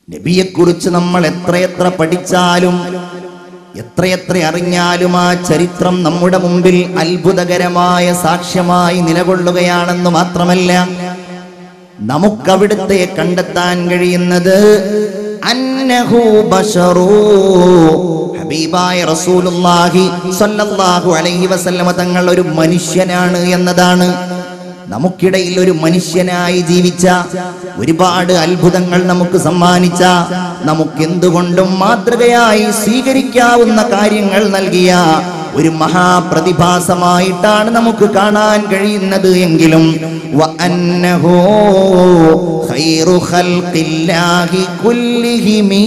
നബിയെക്കുറിച്ച് നമ്മൾ എത്രയെത്ര പഠിച്ചാലും എത്രയെത്ര അറിഞ്ഞാലും ആ ചരിത്രം നമ്മുടെ മുമ്പിൽ അത്ഭുതകരമായ സാക്ഷ്യമായി നിലകൊള്ളുകയാണെന്ന് മാത്രമല്ല നമുക്കവിടുത്തെ കണ്ടെത്താൻ കഴിയുന്നത് അന്നഹു ബശറൂ ഹബീബായ റസൂലുള്ളാഹി സ്വല്ലല്ലാഹു അലൈഹി വസല്ലമ തങ്ങൾ ഒരു മനുഷ്യനാണ് എന്നതാണ് നമുക്കിടയിൽ ഒരു മനുഷ്യനായി ജീവിച്ച ഒരുപാട് അത്ഭുതങ്ങൾ നമുക്ക് സമ്മാനിച്ച നമുക്കെന്തുകൊണ്ടും മാതൃകയായി സ്വീകരിക്കാവുന്ന കാര്യങ്ങൾ നൽകിയ ഒരു മഹാപ്രതിഭാസമായിട്ടാണ് നമുക്ക് കാണാൻ കഴിയുന്നത് എങ്കിലും വഅന്നഹു ഖൈറു ഖൽഖില്ലാഹി കുല്ലിഹിമീ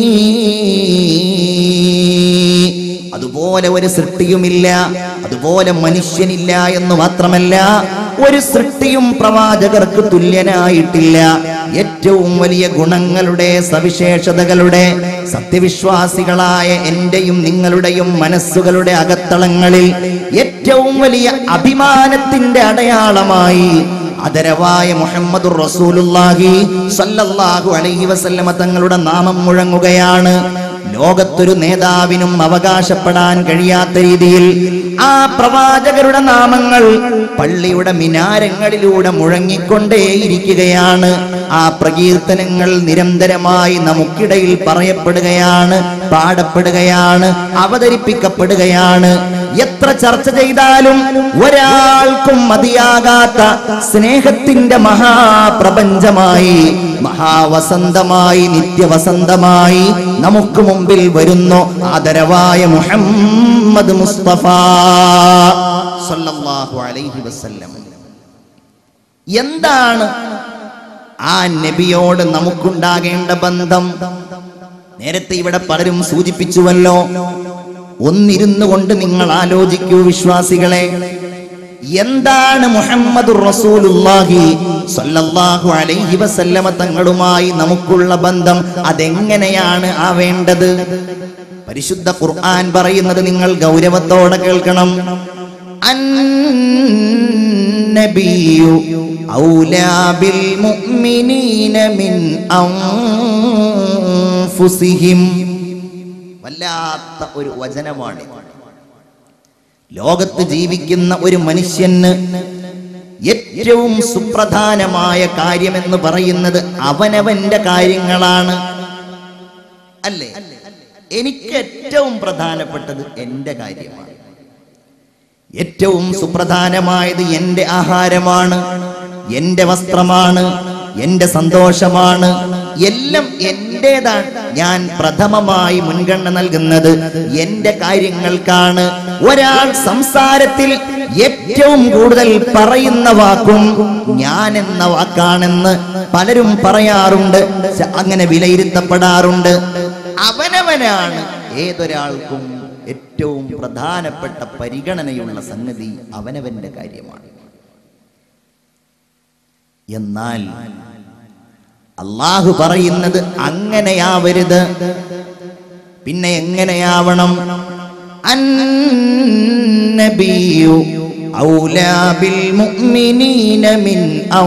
അതുപോലെ ഒരു സൃഷ്ടിയുമില്ല അതുപോലെ മനുഷ്യനില്ല എന്ന് മാത്രമല്ല ഒരു സൃഷ്ടിയും പ്രവാചകർക്ക് തുല്യനായിട്ടില്ല ഏറ്റവും വലിയ ഗുണങ്ങളുടെ സവിശേഷതകളുടെ സത്യവിശ്വാസികളായ എന്റെയും നിങ്ങളുടെയും മനസ്സുകളുടെ അകത്തളങ്ങളിൽ ഏറ്റവും വലിയ അഭിമാനത്തിന്റെ അടയാളമായി അതരവായ മുഹമ്മദുർ റസൂലുള്ളാഹി സല്ലല്ലാഹു അലൈഹി വസല്ലമ തങ്ങളുടെ നാമം മുഴങ്ങുകയാണ് ലോകത്തൊരു നേതാവിനും അവകാശപ്പെടാൻ കഴിയാത്ത രീതിയിൽ ആ പ്രവാചകരുടെ നാമങ്ങൾ പള്ളിയുടെ മിനാരങ്ങളിലൂടെ മുഴങ്ങിക്കൊണ്ടേയിരിക്കുകയാണ് ആ പ്രകീർത്തനങ്ങൾ നിരന്തരമായി നമുക്കിടയിൽ പറയപ്പെടുകയാണ് പാടപ്പെടുകയാണ് അവതരിപ്പിക്കപ്പെടുകയാണ് എത്ര ചർച്ച ചെയ്താലും ഒരാൾക്കും മതിയാകാത്ത സ്നേഹത്തിന്റെ മഹാപ്രപഞ്ചമായി മഹാവസന്തമായി നിത്യവസന്തമായി നമുക്ക് മുമ്പിൽ വരുന്നു ആദരവായ മുഹമ്മദ് മുസ്തഫ സല്ലല്ലാഹു അലൈഹി വസല്ലം എന്താണ് ആ നബിയോട് നമുക്കുണ്ടാകേണ്ട ബന്ധം നേരത്തെ ഇവിടെ പലരും സൂചിപ്പിച്ചുവല്ലോ ഒന്നിരുന്നു കൊണ്ട് നിങ്ങൾ ആലോചിക്കൂ വിശ്വാസികളെ എന്താണ് മുഹമ്മദ് റസൂലുള്ളാഹി സ്വല്ലല്ലാഹു അലൈഹി വസല്ലമ തങ്ങളുമായി നമുക്കുള്ള ബന്ധം അതെങ്ങനെയാണ് ആവേണ്ടത് പരിശുദ്ധ ഖുർആൻ പറയുന്നത് നിങ്ങൾ ഗൗരവത്തോടെ കേൾക്കണം അന്നബിയു ഔലാ ബിൽ മുഅ്മിനീന മിൻ അൻഫുസിഹിം വല്ലാത്ത ഒരു വചനമാണ് ലോകത്ത് ജീവിക്കുന്ന ഒരു മനുഷ്യന് ഏറ്റവും സുപ്രധാനമായ കാര്യമെന്ന് പറയുന്നത് അവനവന്റെ കാര്യങ്ങളാണ് അല്ലേ എനിക്ക് ഏറ്റവും പ്രധാനപ്പെട്ടത് എന്റെ കാര്യമാണ് ഏറ്റവും സുപ്രധാനമായത് എന്റെ ആഹാരമാണ് എന്റെ വസ്ത്രമാണ് എന്റെ സന്തോഷമാണ് എല്ലാം എന്റേതാണ് ഞാൻ പ്രഥമമായി മുൻഗണന നൽകുന്നത് എന്റെ കാര്യങ്ങൾക്കാണ് ഒരാൾ സംസാരത്തിൽ ഏറ്റവും കൂടുതൽ പറയുന്ന വാക്കും ഞാൻ എന്ന വാക്കാണെന്ന് പലരും പറയാറുണ്ട് ച- അങ്ങനെ വിലയിരുത്തപ്പെടാറുണ്ട് അവനവനാണ് ഏതൊരാൾക്കും ഏറ്റവും പ്രധാനപ്പെട്ട പരിഗണനയുള്ള സംഗതി അവനവന്റെ കാര്യമാണ് എന്നാൽ അള്ളാഹു പറയുന്നത് അങ്ങനെയാവരുത് പിന്നെ എങ്ങനെയാവണം അന്നബിയു ഔലാ ബിൽ മുഅ്മിനീന മിൻ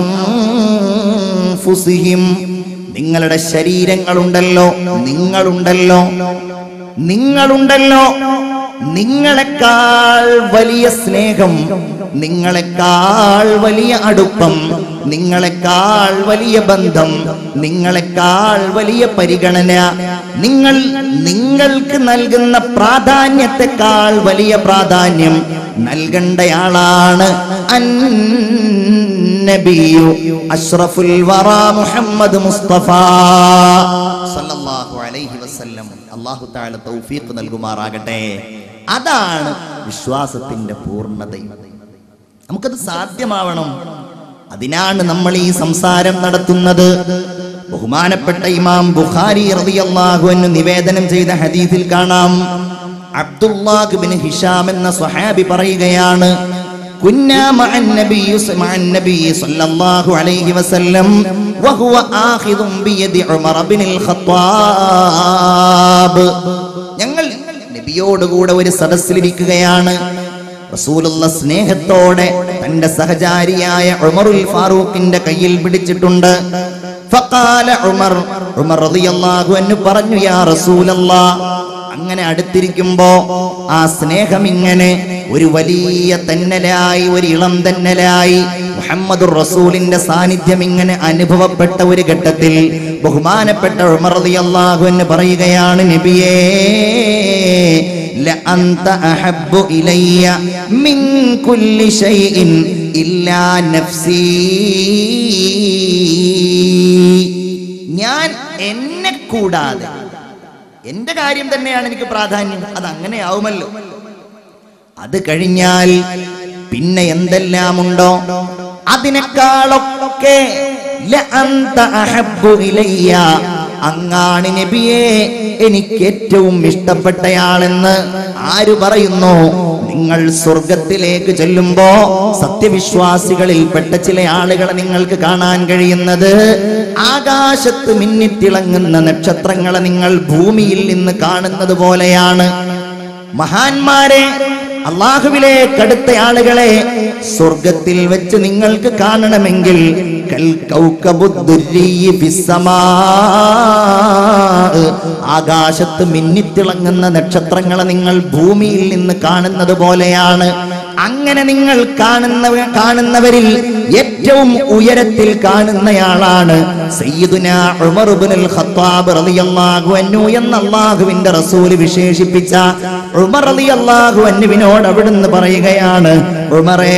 അൻഫുസിഹിം നിങ്ങളുടെ ശരീരങ്ങളുണ്ടല്ലോ നിങ്ങളുണ്ടല്ലോ നിങ്ങളുണ്ടല്ലോ നിങ്ങളെക്കാൾ വലിയ സ്നേഹം നിങ്ങളെക്കാൾ വലിയ അടുപ്പം നിങ്ങളെക്കാൾ വലിയ ബന്ധം നിങ്ങളെക്കാൾ വലിയ പരിഗണന നിങ്ങൾ നിങ്ങൾക്ക് നൽകുന്ന പ്രാധാന്യത്തെക്കാൾ വലിയ പ്രാധാന്യം നൽകേണ്ടയാളാണ് അന്നബിയു അഷ്റഫുൽ വറ മുഹമ്മദ് മുസ്തഫ സല്ലല്ലാഹു അലൈഹി വസല്ലം അല്ലാഹു തആല തൗഫീഖ് നൽകുമാറാകട്ടെ അതാണ് വിശ്വാസത്തിന്റെ പൂർണ്ണതയും നമുക്കത് സാധ്യമാവണം അതിനാണ് നമ്മൾ ഈ സംസാരം നടത്തുന്നത് ബഹുമാനപ്പെട്ട ഇമാം ബുഖാരി റളിയല്ലാഹു അൻഹു നിവേദനം ചെയ്ത ഹദീസിൽ കാണാം അബ്ദുല്ലാഹ് ബിൻ ഹിഷാം എന്ന സ്വഹാബി പറയുകയാണ് كنا مع النبي مع النبي صلى الله عليه وسلم وهو آخذ بيد عمر بن الخطاب ഞങ്ങൾ നബിയോടുകൂടെ ഒരു സദസ്സിലിരിക്കുകയാണ് റസൂലുള്ള സ്നേഹത്തോടെ തന്റെ സഹചാരിയായ ഉമറുൽ ഫാറൂഖിന്റെ കയ്യിൽ പിടിച്ചിട്ടുണ്ട് ഫഖാല ഉമർ ഉമർ റളിയല്ലാഹു അൻഹു പറഞ്ഞു യാ റസൂലല്ലാഹ് അങ്ങനെ അടുത്തിരിക്കുമ്പോ ആ സ്നേഹം ഇങ്ങനെ ഒരു വലിയ തന്നലായി ഒരു ഇളം തന്നലായി മുഹമ്മദുർ റസൂലിന്റെ സാന്നിധ്യം ഇങ്ങനെ അനുഭവപ്പെട്ട ഒരു ഘട്ടത്തിൽ ബഹുമാനപ്പെട്ട ഉമർ റളിയല്ലാഹു അൻഹു പറയുകയാണ് നബിയേ لأنت أحب إلي من كل شيء إلا نفسي ഞാൻ എന്നെ കൂടാതെ എന്റെ കാര്യം തന്നെയാണ് എനിക്ക് പ്രാധാന്യം അത് അങ്ങനെ ആവുമല്ലോ അത് കഴിഞ്ഞാൽ പിന്നെ എന്തെല്ലാം ഉണ്ടോ അതിനേക്കാളൊക്കെ ലഅന്ത അഹബ്ബു ഇലയ്യ. അങ്ങാണ് നബിയെ എനിക്ക് ഏറ്റവും ഇഷ്ടപ്പെട്ടയാളെന്ന് ആര് പറയുന്നു നിങ്ങൾ സ്വർഗത്തിലേക്ക് ചെല്ലുമ്പോ സത്യവിശ്വാസികളിൽപ്പെട്ട ചില ആളുകളെ നിങ്ങൾക്ക് കാണാൻ കഴിയുന്നത് ആകാശത്ത് മിന്നിത്തിളങ്ങുന്ന നക്ഷത്രങ്ങളെ നിങ്ങൾ ഭൂമിയിൽ നിന്ന് കാണുന്നത് പോലെയാണ് മഹാന്മാരെ അള്ളാഹുവിലേക്ക് അടുത്ത ആളുകളെ സ്വർഗത്തിൽ വെച്ച് നിങ്ങൾക്ക് കാണണമെങ്കിൽ കൽ കൗകബുദ്ദുരീ ഫിസ്സമാ. ആകാശത്ത് മിന്നിത്തിളങ്ങുന്ന നക്ഷത്രങ്ങളെ നിങ്ങൾ ഭൂമിയിൽ നിന്ന് കാണുന്നത് പോലെയാണ് അങ്ങനെ നിങ്ങൾ കാണുന്ന കാണുന്നവരിൽ ഏറ്റവും ഉയരത്തിൽ കാണുന്നയാളാണ് സയ്യിദുന ഉമർ ഇബ്നുൽ ഖത്താബ് റളിയല്ലാഹു അൻഹു എന്ന അല്ലാഹുവിന്റെ റസൂൽ വിശേഷിപ്പിച്ച ഉമർ റളിയല്ലാഹു അൻഹുവിനോട് അവിടുന്ന് പറയുകയാണ് ഉമറേ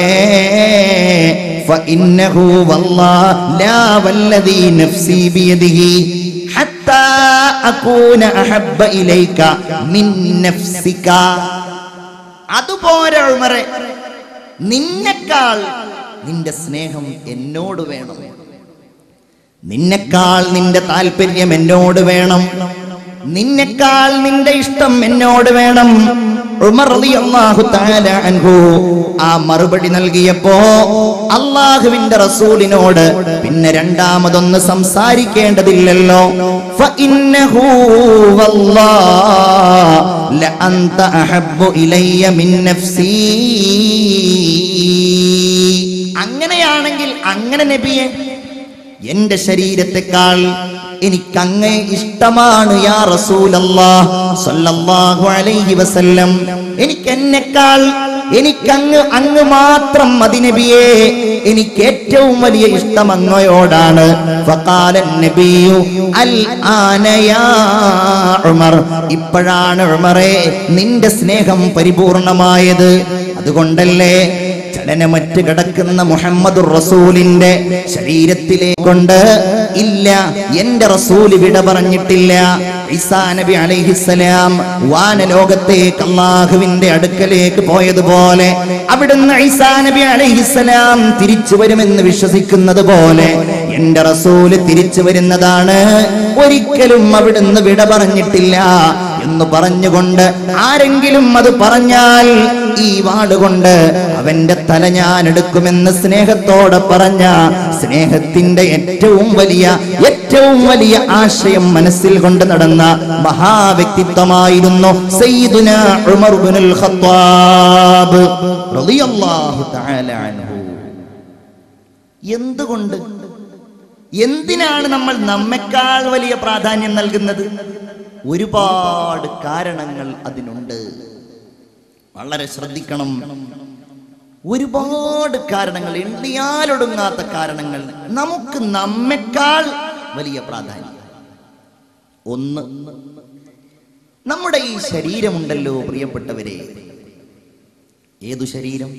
فإنه والله لا والذي نفسي بيده حتى أكون أحب إليك من نفسك അതുപോലെ ഉമറെ നിന്നെക്കാൾ നിന്റെ സ്നേഹം എന്നോട് വേണം നിന്നെക്കാൾ നിന്റെ താല്പര്യം എന്നോട് വേണം നിന്നെക്കാൾ നിന്റെ ഇഷ്ടം എന്നോട് വേണം ഉമർ റളിയല്ലാഹു തആല അൻഹു ആ മറുപടി നൽകിയപ്പോ അള്ളാഹുവിന്റെ റസൂലിനോട് പിന്നെ രണ്ടാമതൊന്ന് സംസാരിക്കേണ്ടതില്ലല്ലോ ഫഇന്നഹു വല്ലാഹ് ലഅന്ത അഹബ്ബു ഇലയ്യ മിൻ നഫ്സീ അങ്ങനെയാണെങ്കിൽ അങ്ങനെ നബിയെ എന്റെ ശരീരത്തെക്കാൾ എനിക്കങ്ങേ ഇഷ്ടമാണ് യാ റസൂലല്ലാഹ് സല്ലല്ലാഹു അലൈഹി വസല്ലം എനിക്ക് എന്നെക്കാൾ എനിക്കങ്ങ് അങ്ങ് മാത്രം മതി നബിയേ എനിക്ക് ഏറ്റവും വലിയ ഇഷ്ടം അങ്ങയോടാണ് ഫഖാല നബിയു അൽ ആന യാ ഉമർ ഇപ്പോഴാണ് ഉമറേ നിന്റെ സ്നേഹം പരിപൂർണമായത് അതുകൊണ്ടല്ലേ ചലനമറ്റ് കിടക്കുന്ന മുഹമ്മദ് റസൂലിന്റെ ശരീരത്തിലെ കൊണ്ട് ഇല്ല എന്റെ റസൂല് വിട പറഞ്ഞിട്ടില്ല ഈസാ നബി അലൈഹിസ്സലാം വാനലോകത്തേക്ക് അള്ളാഹുവിന്റെ അടുക്കലേക്ക് പോയതുപോലെ അവിടുന്ന് ഈസാ നബി അലൈഹിസ്സലാം തിരിച്ചു വരുമെന്ന് വിശ്വസിക്കുന്നത് പോലെ എന്റെ റസൂല് തിരിച്ചു വരുന്നതാണ് ഒരിക്കലും അവിടുന്ന് വിട പറഞ്ഞിട്ടില്ല എന്ന് പറഞ്ഞുകൊണ്ട് ആരെങ്കിലും അത് പറഞ്ഞാൽ ഈ വാളുകൊണ്ട് അവന്റെ തല ഞാൻ എടുക്കുമെന്ന് സ്നേഹത്തോടെ പറഞ്ഞ സ്നേഹത്തിന്റെ ഏറ്റവും വലിയ ഏറ്റവും വലിയ ആശയം മനസ്സിൽ കൊണ്ട് നടന്ന മഹാവ്യക്തിത്വമായിരുന്നു സയ്യിദുന ഉമർ ഇബ്നുൽ ഖത്താബ് റളിയല്ലാഹു തആല അൻഹു എന്തുകൊണ്ട് എന്തിനാണ് നമ്മൾ നമ്മെക്കാൾ വലിയ പ്രാധാന്യം നൽകുന്നത് ഒരുപാട് കാരണങ്ങൾ അതിനുണ്ട് വളരെ ശ്രദ്ധിക്കണം ഒരുപാട് കാരണങ്ങൾ എണ്ണിയാലൊടുങ്ങാത്ത കാരണങ്ങൾ നമുക്ക് നമ്മെക്കാൾ വലിയ പ്രാധാന്യം ഒന്ന് നമ്മുടെ ഈ ശരീരമുണ്ടല്ലോ പ്രിയപ്പെട്ടവരെ ഏതു ശരീരം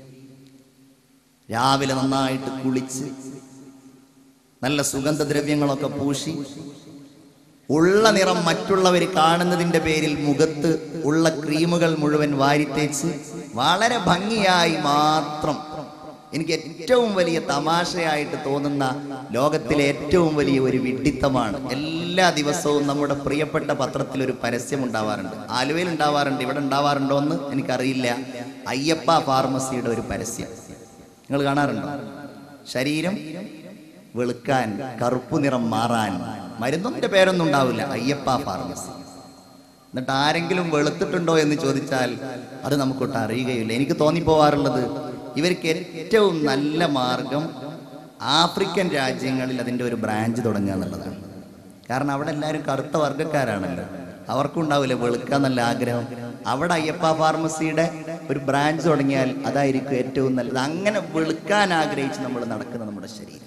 രാവിലെ നന്നായിട്ട് കുളിച്ച് നല്ല സുഗന്ധദ്രവ്യങ്ങളൊക്കെ പൂശി ഉള്ള നിറം മറ്റുള്ളവർ കാണുന്നതിന്റെ പേരിൽ മുഖത്ത് ഉള്ള ക്രീമുകൾ മുഴുവൻ വാരിത്തേച്ച് വളരെ ഭംഗിയായി മാത്രം എനിക്ക് ഏറ്റവും വലിയ തമാശയായിട്ട് തോന്നുന്ന ലോകത്തിലെ ഏറ്റവും വലിയ ഒരു വിഡിത്തമാണ് എല്ലാ ദിവസവും നമ്മുടെ പ്രിയപ്പെട്ട പത്രത്തിൽ ഒരു പരസ്യം ഉണ്ടാവാറുണ്ട് ആലുവയിൽ ഉണ്ടാവാറുണ്ട് ഇവിടെ ഉണ്ടാവാറുണ്ടോ എന്ന് എനിക്കറിയില്ല അയ്യപ്പ ഫാർമസിയുടെ ഒരു പരസ്യം നിങ്ങൾ കാണാറുണ്ടോ ശരീരം വെളുക്കാൻ കറുപ്പു നിറം മാറാൻ മരുന്നിന്റെ പേരൊന്നും ഉണ്ടാവില്ല അയ്യപ്പ ഫാർമസി എന്നിട്ട് ആരെങ്കിലും വെളുത്തിട്ടുണ്ടോ എന്ന് ചോദിച്ചാൽ അത് നമുക്കൊട്ട് അറിയുകയില്ല എനിക്ക് തോന്നിപ്പോവാറുള്ളത് ഇവർക്ക് ഏറ്റവും നല്ല മാർഗം ആഫ്രിക്കൻ രാജ്യങ്ങളിൽ അതിൻ്റെ ഒരു ബ്രാഞ്ച് തുടങ്ങുക എന്നുള്ളതാണ് കാരണം അവിടെ എല്ലാവരും കറുത്ത വർഗ്ഗക്കാരാണല്ലോ അവർക്കും ഉണ്ടാവില്ല വെളുക്കാൻ നല്ല ആഗ്രഹം അവിടെ അയ്യപ്പ ഫാർമസിയുടെ ഒരു ബ്രാഞ്ച് തുടങ്ങിയാൽ അതായിരിക്കും ഏറ്റവും നല്ലത് അങ്ങനെ വെളുക്കാൻ ആഗ്രഹിച്ച് നമ്മൾ നടക്കുന്ന നമ്മുടെ ശരീരം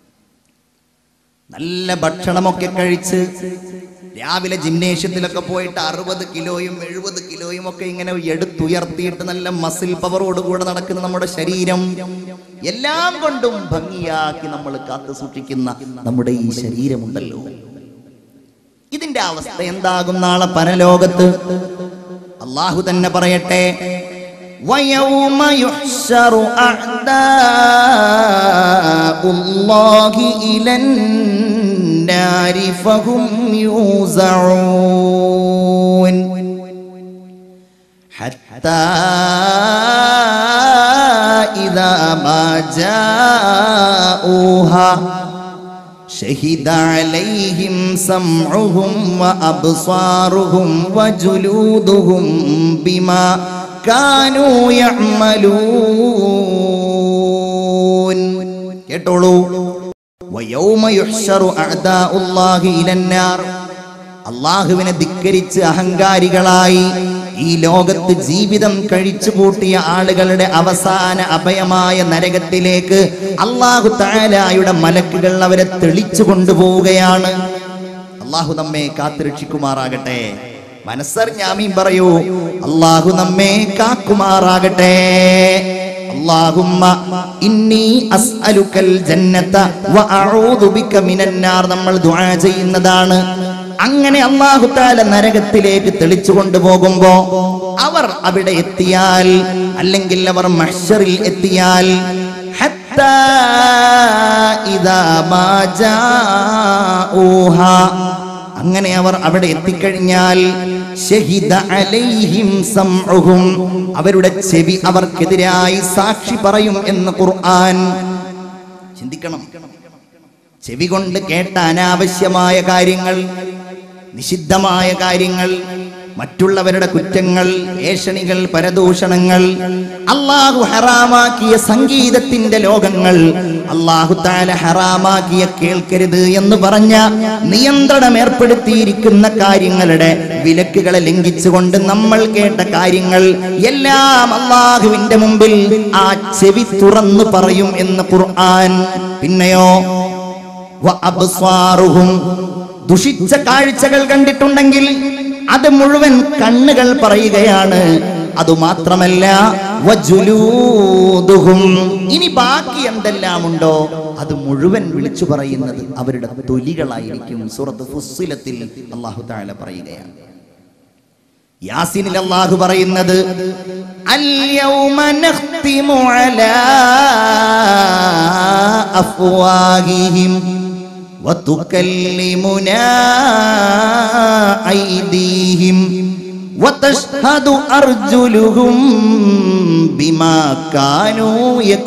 നല്ല ഭക്ഷണമൊക്കെ കഴിച്ച് രാവിലെ ജിംനേഷ്യത്തിലൊക്കെ പോയിട്ട് അറുപത് കിലോയും എഴുപത് കിലോയും ഒക്കെ ഇങ്ങനെ എടുത്തുയർത്തിയിട്ട് നല്ല മസിൽ പവറോടുകൂടെ നടക്കുന്ന നമ്മുടെ ശരീരം എല്ലാം കൊണ്ടും ഭംഗിയാക്കി നമ്മൾ കാത്തു സൂക്ഷിക്കുന്ന നമ്മുടെ ഈ ശരീരമുണ്ടല്ലോ ഇതിന്റെ അവസ്ഥ എന്താകും നാളെ പരലോകത്ത് അള്ളാഹു തന്നെ പറയട്ടെ ويوم يحشر أعداء الله إلى النار فهم يوزعون حتى إذا ما جاءوها شهد عليهم سمعهم وأبصارهم وجلودهم بما كانوا يعملون കേട്ടോളൂ ويوم يحشر أعداء الله إلى النار അള്ളാഹുവിനെ ധിക്കരിച്ച് അഹങ്കാരികളായി ഈ ലോകത്ത് ജീവിതം കഴിച്ചു കൂട്ടിയ ആളുകളുടെ അവസാന അഭയമായ നരകത്തിലേക്ക് അള്ളാഹു താലായുടെ മലക്കുകൾ അവരെ തെളിച്ചു കൊണ്ടുപോവുകയാണ് അള്ളാഹു നമ്മെ കാത്തുരക്ഷിക്കുമാറാകട്ടെ മനസ്സറിഞ്ഞാമീൻ പറയൂ അള്ളാഹു നമ്മെ കാക്കുമാറാകട്ടെ اللهم إني أسألك الجنة وأعوذ بك من النار നമ്മൾ ദുആ ചെയ്യുന്നതാണ് അങ്ങനെ അള്ളാഹു താല നരകത്തിലേക്ക് തെളിച്ചു കൊണ്ടുപോകുമ്പോ അവർ അവിടെ എത്തിയാൽ അല്ലെങ്കിൽ അവർ മഹ്ഷറിൽ എത്തിയാൽ حتى إذا ما جاءوها അങ്ങനെ അവർ അവിടെ എത്തിക്കഴിഞ്ഞാൽ ഷഹിദ അലൈഹിം സംഉഹും അവരുടെ ചെവി അവർക്കെതിരായി സാക്ഷി പറയും എന്ന് ഖുർആൻ ചിന്തിക്കണം ചെവി കൊണ്ട് കേട്ട അനാവശ്യമായ കാര്യങ്ങൾ നിഷിദ്ധമായ കാര്യങ്ങൾ മറ്റുള്ളവരുടെ കുറ്റങ്ങൾ ഏഷണികൾ പരദൂഷണങ്ങൾ അള്ളാഹു ഹറാമാക്കിയ സംഗീതത്തിന്റെ ലോകങ്ങൾ അള്ളാഹു താല ഹറാമാക്കിയ കേൾക്കരുത് എന്ന് പറഞ്ഞ നിയന്ത്രണം ഏർപ്പെടുത്തിയിരിക്കുന്ന കാര്യങ്ങളുടെ വിലക്കുകളെ ലംഘിച്ചുകൊണ്ട് നമ്മൾ കേട്ട കാര്യങ്ങൾ എല്ലാം അള്ളാഹുവിന്റെ മുമ്പിൽ ആ ചെവി തുറന്നു പറയും എന്ന് ഖുർആൻ പിന്നെയോ വഅബ്സാറുഹും ദുഷിച്ച കാഴ്ചകൾ കണ്ടിട്ടുണ്ടെങ്കിൽ അത് മുഴുവൻ കണ്ണുകൾ പറയുകയാണ് അതുമാത്രമല്ല വജുലൂദുഹും ഇനി ബാക്കി എന്തെല്ലാം ഉണ്ടോ അത് മുഴുവൻ വിളിച്ചു പറയുന്നത് അവരുടെ തൊലികളായിരിക്കും സൂറത്ത് ഫുസ്സിലത്തിൽ അള്ളാഹു താല പറയുകയാണ് യാസിനിൽ അള്ളാഹു പറയുന്നത് اليوم نختم على أفواههم وتكلمنا أيديهم وتشهد أرجلهم بما كانوا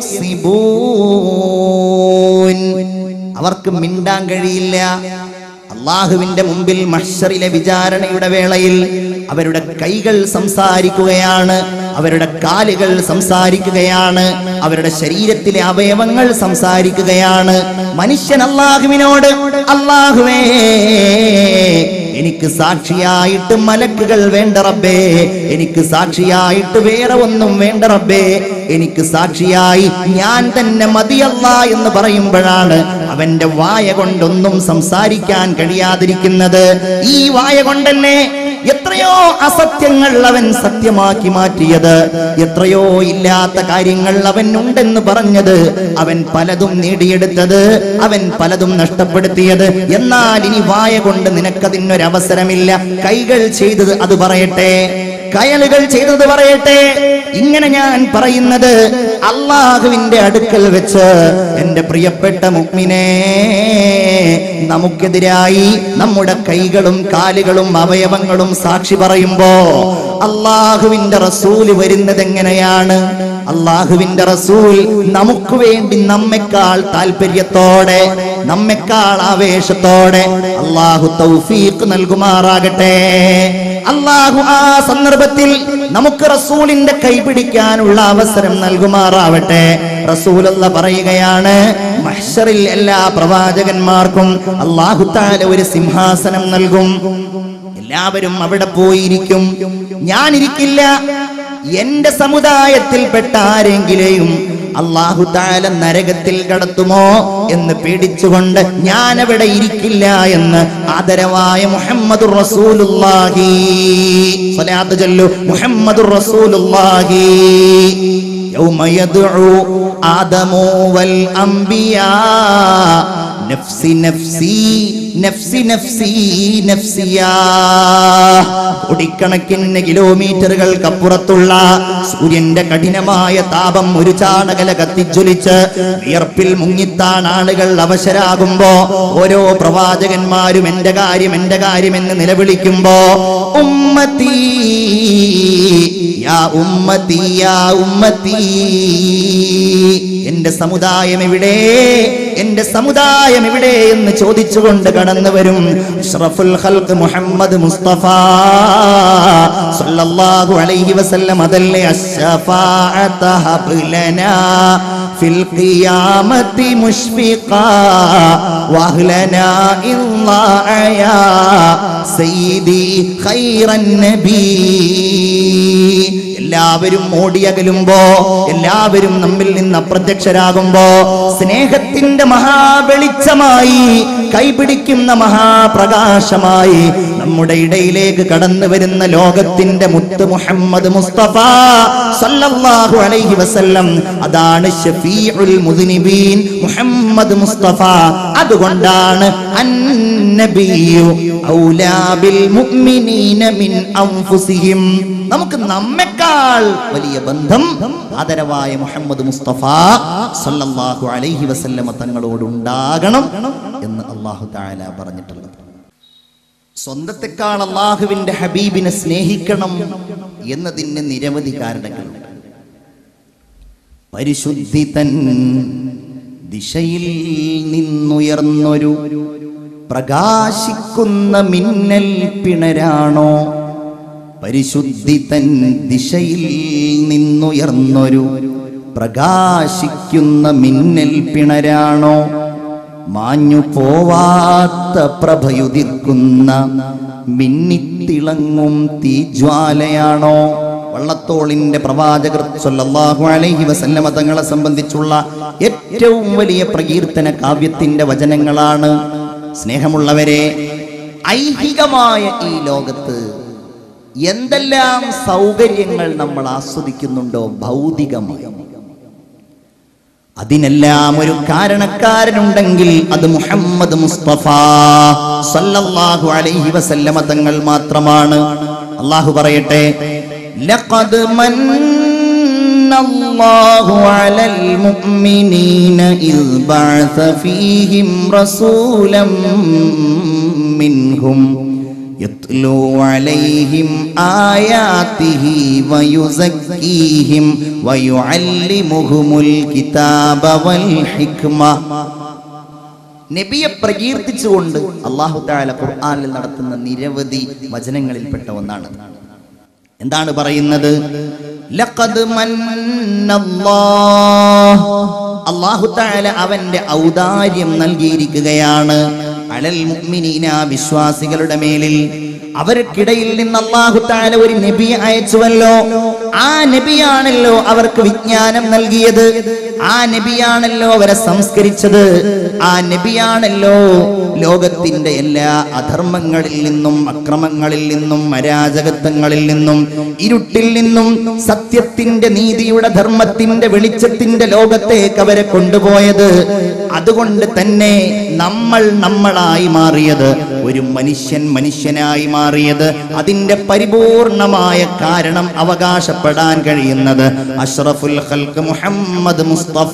يكسبون അവർക്ക് മിണ്ടാൻ കഴിയില്ല അള്ളാഹുവിന്റെ മുമ്പിൽ മഹ്ഷറിലെ വിചാരണയുടെ വേളയിൽ അവരുടെ കൈകൾ സംസാരിക്കുകയാണ് അവരുടെ കാലുകൾ സംസാരിക്കുകയാണ് അവരുടെ ശരീരത്തിലെ അവയവങ്ങൾ സംസാരിക്കുകയാണ് മനുഷ്യൻ അള്ളാഹുവിനോട് അള്ളാഹുവേ എനിക്ക് സാക്ഷിയായിട്ട് മലക്കുകൾ വേണ്ട റബ്ബേ എനിക്ക് സാക്ഷിയായിട്ട് വേറെ ഒന്നും വേണ്ട റബ്ബേ എനിക്ക് സാക്ഷിയായി ഞാൻ തന്നെ മതിയല്ല എന്ന് പറയുമ്പോഴാണ് അവന്റെ വായ കൊണ്ടൊന്നും സംസാരിക്കാൻ കഴിയാതിരിക്കുന്നത് ഈ വായ കൊണ്ടല്ലേ എത്രയോ അസത്യങ്ങൾ അവൻ സത്യമാക്കി മാറ്റിയത് എത്രയോ ഇല്ലാത്ത കാര്യങ്ങൾ അവൻ ഉണ്ടെന്ന് പറഞ്ഞത് അവൻ പലതും നേടിയെടുത്തത് അവൻ പലതും നഷ്ടപ്പെടുത്തിയത് എന്നാൽ ഇനി വായ കൊണ്ട് നിനക്കതിനൊരവസരമില്ല കൈകൾ ചെയ്തത് അത് പറയട്ടെ കയലുകൾ ചെയ്തത് പറയട്ടെ ഇങ്ങനെ ഞാൻ പറയുന്നത് അള്ളാഹുവിന്റെ അടുക്കൽ വെച്ച് എന്റെ പ്രിയപ്പെട്ട മുഗ്മിനെ നമുക്കെതിരായി നമ്മുടെ കൈകളും കാലുകളും അവയവങ്ങളും സാക്ഷി പറയുമ്പോ അള്ളാഹുവിന്റെ റസൂല് വരുന്നത് എങ്ങനെയാണ് അള്ളാഹുവിന്റെ റസൂൽ നമുക്ക് വേണ്ടി നമ്മെക്കാൾ താല്പര്യത്തോടെ നമ്മെക്കാൾ ആവേശത്തോടെ അള്ളാഹു തൗഫീഖ് നൽകുമാറാകട്ടെ അള്ളാഹു ആ സന്ദർഭത്തിൽ നമുക്ക് റസൂലിന്റെ കൈപിടിക്കാനുള്ള അവസരം നൽകുമാറാവട്ടെ റസൂലുള്ള പറയുകയാണ് മഹ്ശറിൽ എല്ലാ പ്രവാചകന്മാർക്കും അള്ളാഹു താല ഒരു സിംഹാസനം നൽകും എല്ലാവരും അവിടെ പോയിരിക്കും ഞാനിരിക്കില്ല എന്റെ സമുദായത്തിൽപ്പെട്ട ആരെങ്കിലെയും അള്ളാഹു താല നരകത്തിൽ കടത്തുമോ എന്ന് പേടിച്ചുകൊണ്ട് ഞാൻ അവിടെ ഇരിക്കില്ല എന്ന് ആദരവായ മുഹമ്മദ് റസൂലുള്ളാഹി സ്വലാത്ത് ചൊല്ലു മുഹമ്മദ് റസൂലുള്ളാഹി يوم يدعو آدم والأنبياء നഫ്സി നഫ്സി നഫ്സി നഫ്സി നഫ്സിയാ കോടിക്കണക്കിന് കിലോമീറ്ററുകൾക്കപ്പുറത്തുള്ള സൂര്യന്റെ കഠിനമായ താപം ഒരു ചാണകല കത്തിജ്വലിച്ച് വിയർപ്പിൽ മുങ്ങിത്താൻ ആളുകൾ അവശരാകുമ്പോ ഓരോ പ്രവാചകന്മാരും എന്റെ കാര്യം എന്റെ കാര്യം എന്ന് നിലവിളിക്കുമ്പോ ഉമ്മത്തി യാ ഉമ്മത്തി യാ ഉമ്മത്തി എന്റെ സമുദായം എവിടെ എന്റെ സമുദായം എവിടെ എന്ന് ചോദിച്ചുകൊണ്ട് കടന്നു വരും അഷ്റഫുൽ ഖൽഖ് മുഹമ്മദ് മുസ്തഫ സല്ലല്ലാഹു അലൈഹി വസല്ലം അതല്ലേ അശ്ശഫാഅത ഹബ് ലനാ ഫിൽ ഖിയാമത്തി മുഷ്ഫിഖാ വഹ്ലനാ ഇല്ലാ സയ്യിദി ഖൈറൻ നബീ എല്ലാവരും ഓടിയകലുമ്പോ എല്ലാവരും നമ്മിൽ നിന്ന് അപ്രത്യക്ഷരാകുമ്പോ സ്നേഹത്തിന്റെ മഹാവെളിച്ചമായി കൈപിടിക്കുന്ന മഹാപ്രകാശമായി നമ്മുടെ ഇടയിലേക്ക് കടന്നു വരുന്ന ലോകത്തിന്റെ മുത്ത് മുഹമ്മദ് മുസ്തഫ സല്ലല്ലാഹു അലൈഹി വസല്ലം അതാണ് ഷഫീഉൽ മുദ്നിബീൻ മുഹമ്മദ് മുസ്തഫ അതുകൊണ്ടാണ് അന്നബിയു ഔലാ ബിൽ മുഅ്മിനീന മിൻ അൻഫുസിഹിം നമുക്ക് നമ്മെക്കാൾ വലിയ ബന്ധം ആദരവായ മുഹമ്മദ് മുസ്തഫ സല്ലല്ലാഹു അലൈഹി വസല്ലമ തങ്ങളോട് ഉണ്ടാകണം എന്ന് അള്ളാഹു താല പറഞ്ഞിട്ടുള്ളത് സ്വന്തത്തെക്കാൾ അള്ളാഹുവിന്റെ ഹബീബിനെ സ്നേഹിക്കണം എന്നതിന് നിരവധി കാരണങ്ങളുണ്ട് പരിശുദ്ധി തൻ ദിശയിൽ നിന്നുയർന്നൊരു പ്രകാശിക്കുന്ന മിന്നൽ പിണരാണോ പരിശുദ്ധി തൻ ദിശയിൽ നിന്നുയർന്നൊരു പ്രകാശിക്കുന്ന മിന്നൽ പിണരാണോ മാഞ്ഞു പോവാത്ത പ്രഭയുതിർക്കുന്ന മിന്നിത്തിളങ്ങും തീജ്വാലയാണോ വള്ളത്തോളിന്റെ പ്രവാചകർ സല്ലല്ലാഹു അലൈഹി വസല്ലമ തങ്ങളെ സംബന്ധിച്ചുള്ള ഏറ്റവും വലിയ പ്രകീർത്തന കാവ്യത്തിന്റെ വചനങ്ങളാണ് സ്നേഹമുള്ളവരെ ഐഹികമായ ഈ ലോകത്ത് എന്തെല്ലാം സൗകര്യങ്ങൾ നമ്മൾ ആസ്വദിക്കുന്നുണ്ടോ ഭൗതികമായി അതിനെല്ലാം ഒരു കാരണക്കാരനുണ്ടെങ്കിൽ അത് മുഹമ്മദ് മുസ്തഫ സല്ലല്ലാഹു അലൈഹി വസല്ലമ തങ്ങൾ മാത്രമാണ് അള്ളാഹു പറയട്ടെ ലഖദ് മന്നല്ലാഹു അലൽ മുഅ്മിനീന ഇദ് ബഅസ ഫീഹിം റസൂലം മിൻഹും يتلو عليهم آياته ويزكيهم ويعلمهم الكتاب والحكمة നബിയെ പ്രകീർത്തിച്ചുകൊണ്ട് അള്ളാഹു താല ഖുർആനിൽ നടത്തുന്ന നിരവധി വചനങ്ങളിൽപ്പെട്ട ഒന്നാണ് എന്താണ് പറയുന്നത് ലഖദ് മന്നല്ലാഹ് അള്ളാഹു താല അവന്റെ ഔദാര്യം നൽകിയിരിക്കുകയാണ് അലൽ മുഅ്മിനീന വിശ്വാസികളുടെ മേലിൽ അവർക്കിടയിൽ നിന്ന് അള്ളാഹു താല ഒരു നബിയെ അയച്ചുവല്ലോ ആ നബിയാണല്ലോ അവർക്ക് വിജ്ഞാനം നൽകിയത് ആ നബിയാണല്ലോ അവരെ സംസ്കരിച്ചത് ആ നബിയാണല്ലോ ലോകത്തിന്റെ എല്ലാ അധർമ്മങ്ങളിൽ നിന്നും അക്രമങ്ങളിൽ നിന്നും അരാജകത്വങ്ങളിൽ നിന്നും ഇരുട്ടിൽ നിന്നും സത്യത്തിന്റെ നീതിയുടെ ധർമ്മത്തിന്റെ വെളിച്ചത്തിന്റെ ലോകത്തേക്ക് അവരെ കൊണ്ടുപോയത് അതുകൊണ്ട് തന്നെ നമ്മൾ നമ്മളായി മാറിയത് ഒരു മനുഷ്യൻ മനുഷ്യനായി മാറിയത് അതിന്റെ പരിപൂർണമായ കാരണം അവകാശപ്പെടാൻ കഴിയുന്നത് അഷ്റഫുൽ ഖൽഖ് മുഹമ്മദ് മുസ്തഫ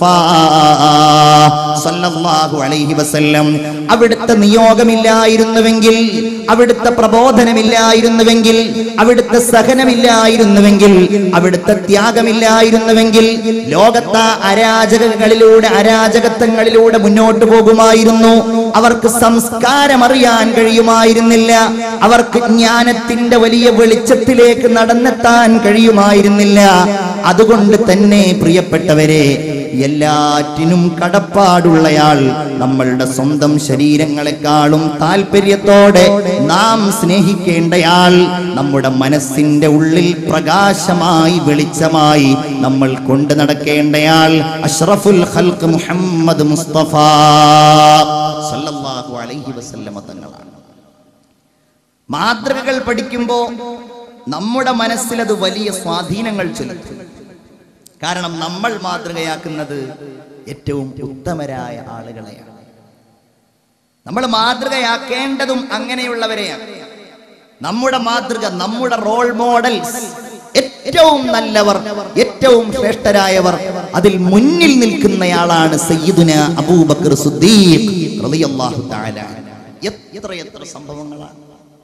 സല്ലല്ലാഹു അലൈഹി വസല്ലം അവിടുത്തെ നിയോഗമില്ലായിരുന്നുവെങ്കിൽ അവിടുത്തെ പ്രബോധനമില്ലായിരുന്നുവെങ്കിൽ അവിടുത്തെ സഹനമില്ലായിരുന്നുവെങ്കിൽ അവിടുത്തെ ത്യാഗമില്ലായിരുന്നുവെങ്കിൽ ലോകത്തെ അരാജകങ്ങളിലൂടെ അരാജകത്വങ്ങളിലൂടെ മുന്നോട്ട് പോകുമായിരുന്നു അവർക്ക് സംസ്കാരം അറിയാൻ കഴിയുമായിരുന്നില്ല അവർക്ക് ജ്ഞാനത്തിന്റെ വലിയ വെളിച്ചത്തിലേക്ക് നടന്നെത്താൻ കഴിയുമായിരുന്നില്ല അതുകൊണ്ട് തന്നെ പ്രിയപ്പെട്ടവരെ എല്ലാറ്റിനും കടപ്പാടുള്ളയാൾ നമ്മളുടെ സ്വന്തം ശരീരങ്ങളെക്കാളും താല്പര്യത്തോടെ നാം സ്നേഹിക്കേണ്ടയാൾ നമ്മുടെ മനസ്സിന്റെ ഉള്ളിൽ പ്രകാശമായി വെളിച്ചമായി നമ്മൾ കൊണ്ടു നടക്കേണ്ടയാൾ അഷ്റഫുൽ ഖൽഖ് മുഹമ്മദ് മുസ്തഫ സല്ലല്ലാഹു അലൈഹി വസല്ലമ തങ്ങളാണ് മാതൃകകൾ പഠിക്കുമ്പോൾ നമ്മുടെ മനസ്സിൽ അത് വലിയ സ്വാധീനങ്ങൾ ചെലുത്തും കാരണം നമ്മൾ മാതൃകയാക്കുന്നത് ഏറ്റവും ഉത്തമരായ ആളുകളെയാണ് നമ്മൾ മാതൃകയാക്കേണ്ടതും അങ്ങനെയുള്ളവരെയാണ് നമ്മുടെ മാതൃക നമ്മുടെ റോൾ മോഡൽസ് ഏറ്റവും നല്ലവർ ഏറ്റവും ശ്രേഷ്ഠരായവർ അതിൽ മുന്നിൽ നിൽക്കുന്നയാളാണ് സയ്യിദുന അബൂബക്കർ സുദ്ദീഖ് റളിയല്ലാഹു തആല എത്ര എത്ര സംഭവങ്ങളാണ്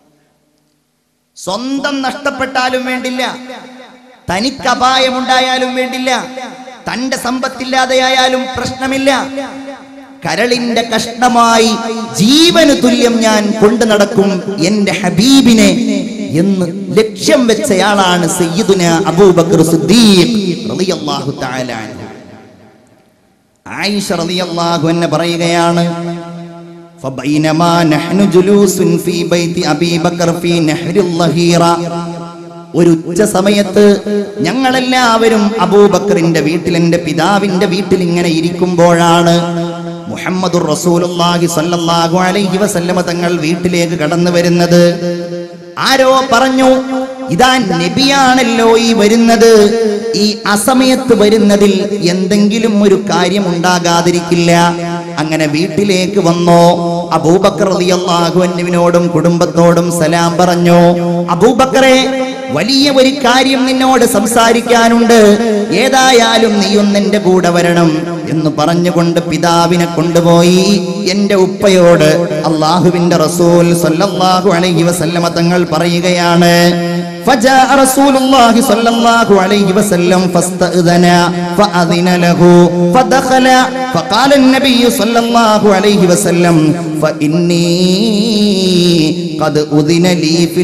സ്വന്തം നഷ്ടപ്പെട്ടാലും വേണ്ടില്ല തനിക്ക് അപായമുണ്ടായാലും വേണ്ടില്ല തന്റെ സമ്പത്തില്ലാതെയായാലും പ്രശ്നമില്ല കരളിന്റെ കഷ്ണമായി ജീവന് തുല്യം ഞാൻ കൊണ്ടു നടക്കും എന്റെ ഹബീബിനെ എന്ന് ലക്ഷ്യം വെച്ചയാളാണ് സയ്യിദുന അബൂബക്കർ സിദ്ദീഖ് റളിയല്ലാഹു തആല അൻഹു. ആയിഷ റളിയല്ലാഹു അൻഹ പറയുകയാണ് فبينما نحن جلوس في بيت أبي بكر في نهر الظهيرة ഒരു ഉച്ച സമയത്ത് ഞങ്ങളെല്ലാവരും അബൂബക്കറിന്റെ വീട്ടിൽ എന്റെ പിതാവിന്റെ വീട്ടിൽ ഇങ്ങനെ ഇരിക്കുമ്പോഴാണ് മുഹമ്മദുർ റസൂലുള്ളാഹി സ്വല്ലല്ലാഹു അലൈഹി വസല്ലമ തങ്ങൾ വീട്ടിലേക്ക് കടന്നു വരുന്നത് ആരോ പറഞ്ഞു ഇതാ നബിയാണല്ലോ ഈ വരുന്നത് ഈ അസമയത്ത് വരുന്നതിൽ എന്തെങ്കിലും ഒരു കാര്യം ഉണ്ടാകാതിരിക്കില്ല അങ്ങനെ വീട്ടിലേക്ക് വന്നോ അബൂബക്കർ റളിയല്ലാഹു അൻഹുവിനോടും കുടുംബത്തോടും സലാം പറഞ്ഞു അബൂബക്കറെ വലിയ ഒരു കാര്യം നിന്നോട് സംസാരിക്കാനുണ്ട് ഏതായാലും നീ ഒന്ന് എന്റെ കൂടെ വരണം എന്ന് പറഞ്ഞുകൊണ്ട് പിതാവിനെ കൊണ്ടുപോയി എന്റെ ഉപ്പയോട് അള്ളാഹുവിന്റെ റസൂൽ സല്ലല്ലാഹു അലൈഹി വസല്ലമ തങ്ങൾ പറയുകയാണ് فجاء رسول الله صلى الله عليه وسلم فاستأذن فأذن له فدخل فقال النبي صلى الله عليه وسلم فإني قد أذن لي في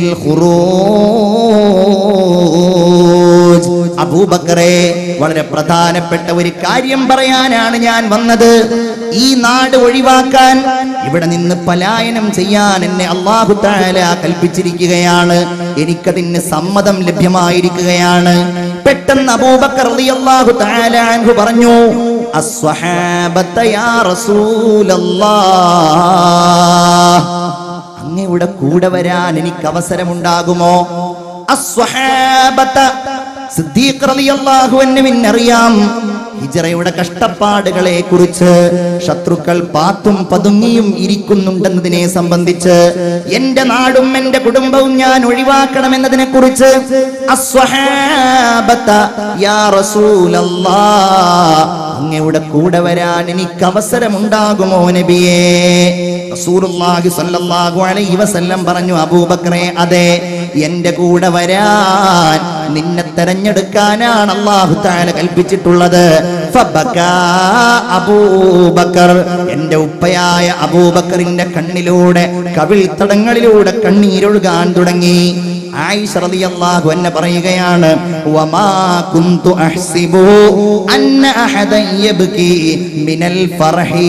الخروج അബൂബക്കറെ വളരെ പ്രധാനപ്പെട്ട ഒരു കാര്യം പറയാനാണ് ഞാൻ വന്നത് ഈ നാട് ഒഴിവാക്കാൻ ഇവിടെ നിന്ന് പലായനം ചെയ്യാൻ എന്നെ അള്ളാഹു താല കൽപ്പിച്ചിരിക്കുകയാണ് എനിക്കതിന് സമ്മതം ലഭ്യമായിരിക്കുകയാണ് പെട്ടെന്ന് അബൂബക്കർ റളിയല്ലാഹു തആല അൻഹു പറഞ്ഞു അസ്വഹാബത്ത യാ റസൂലല്ലാഹ് അങ്ങയുടെ കൂടെ വരാൻ എനിക്ക് അവസരമുണ്ടാകുമോ അസ്വഹാബത്ത സിദ്ദീഖ് റളിയല്ലാഹു അൻഹുവിന് അറിയാം ഹിജറയുടെ കഷ്ടപ്പാടുകളെ കുറിച്ച് ശത്രുക്കൾ പാത്തും പതുങ്ങിയും ഇരിക്കുന്നുണ്ടെന്നതിനെ സംബന്ധിച്ച് എന്റെ നാടും എന്റെ കുടുംബവും ഞാൻ ഒഴിവാക്കണമെന്നതിനെ കുറിച്ച് അസ്വഹാബത്ത യാ റസൂലല്ലാ അങ്ങയുടെ കൂടെ വരാൻ എനിക്ക് അവസരമുണ്ടാകുമോ നബിയേ റസൂലുള്ളാഹി സ്വല്ലല്ലാഹു അലൈഹി വസല്ലം പറഞ്ഞു അബൂബക്കറെ അതെ എന്റെ കൂടെ വരാൻ നിന്നെ തെരഞ്ഞെടുക്കാനാണ് അള്ളാഹു താല കൽപ്പിച്ചിട്ടുള്ളത് ഫബകാ അബൂബക്കർ എന്റെ ഉപ്പയായ അബൂബക്കറിന്റെ കണ്ണിലൂടെ കവിൾത്തടങ്ങളിലൂടെ കണ്ണീരൊഴുകാൻ തുടങ്ങി ആയിഷ റളിയല്ലാഹു അൻഹ പറയുകയാണ് വമാ കുന്തു അഹ്സിബു അന്ന അഹദൻ യബ്കി മിനൽ ഫർഹി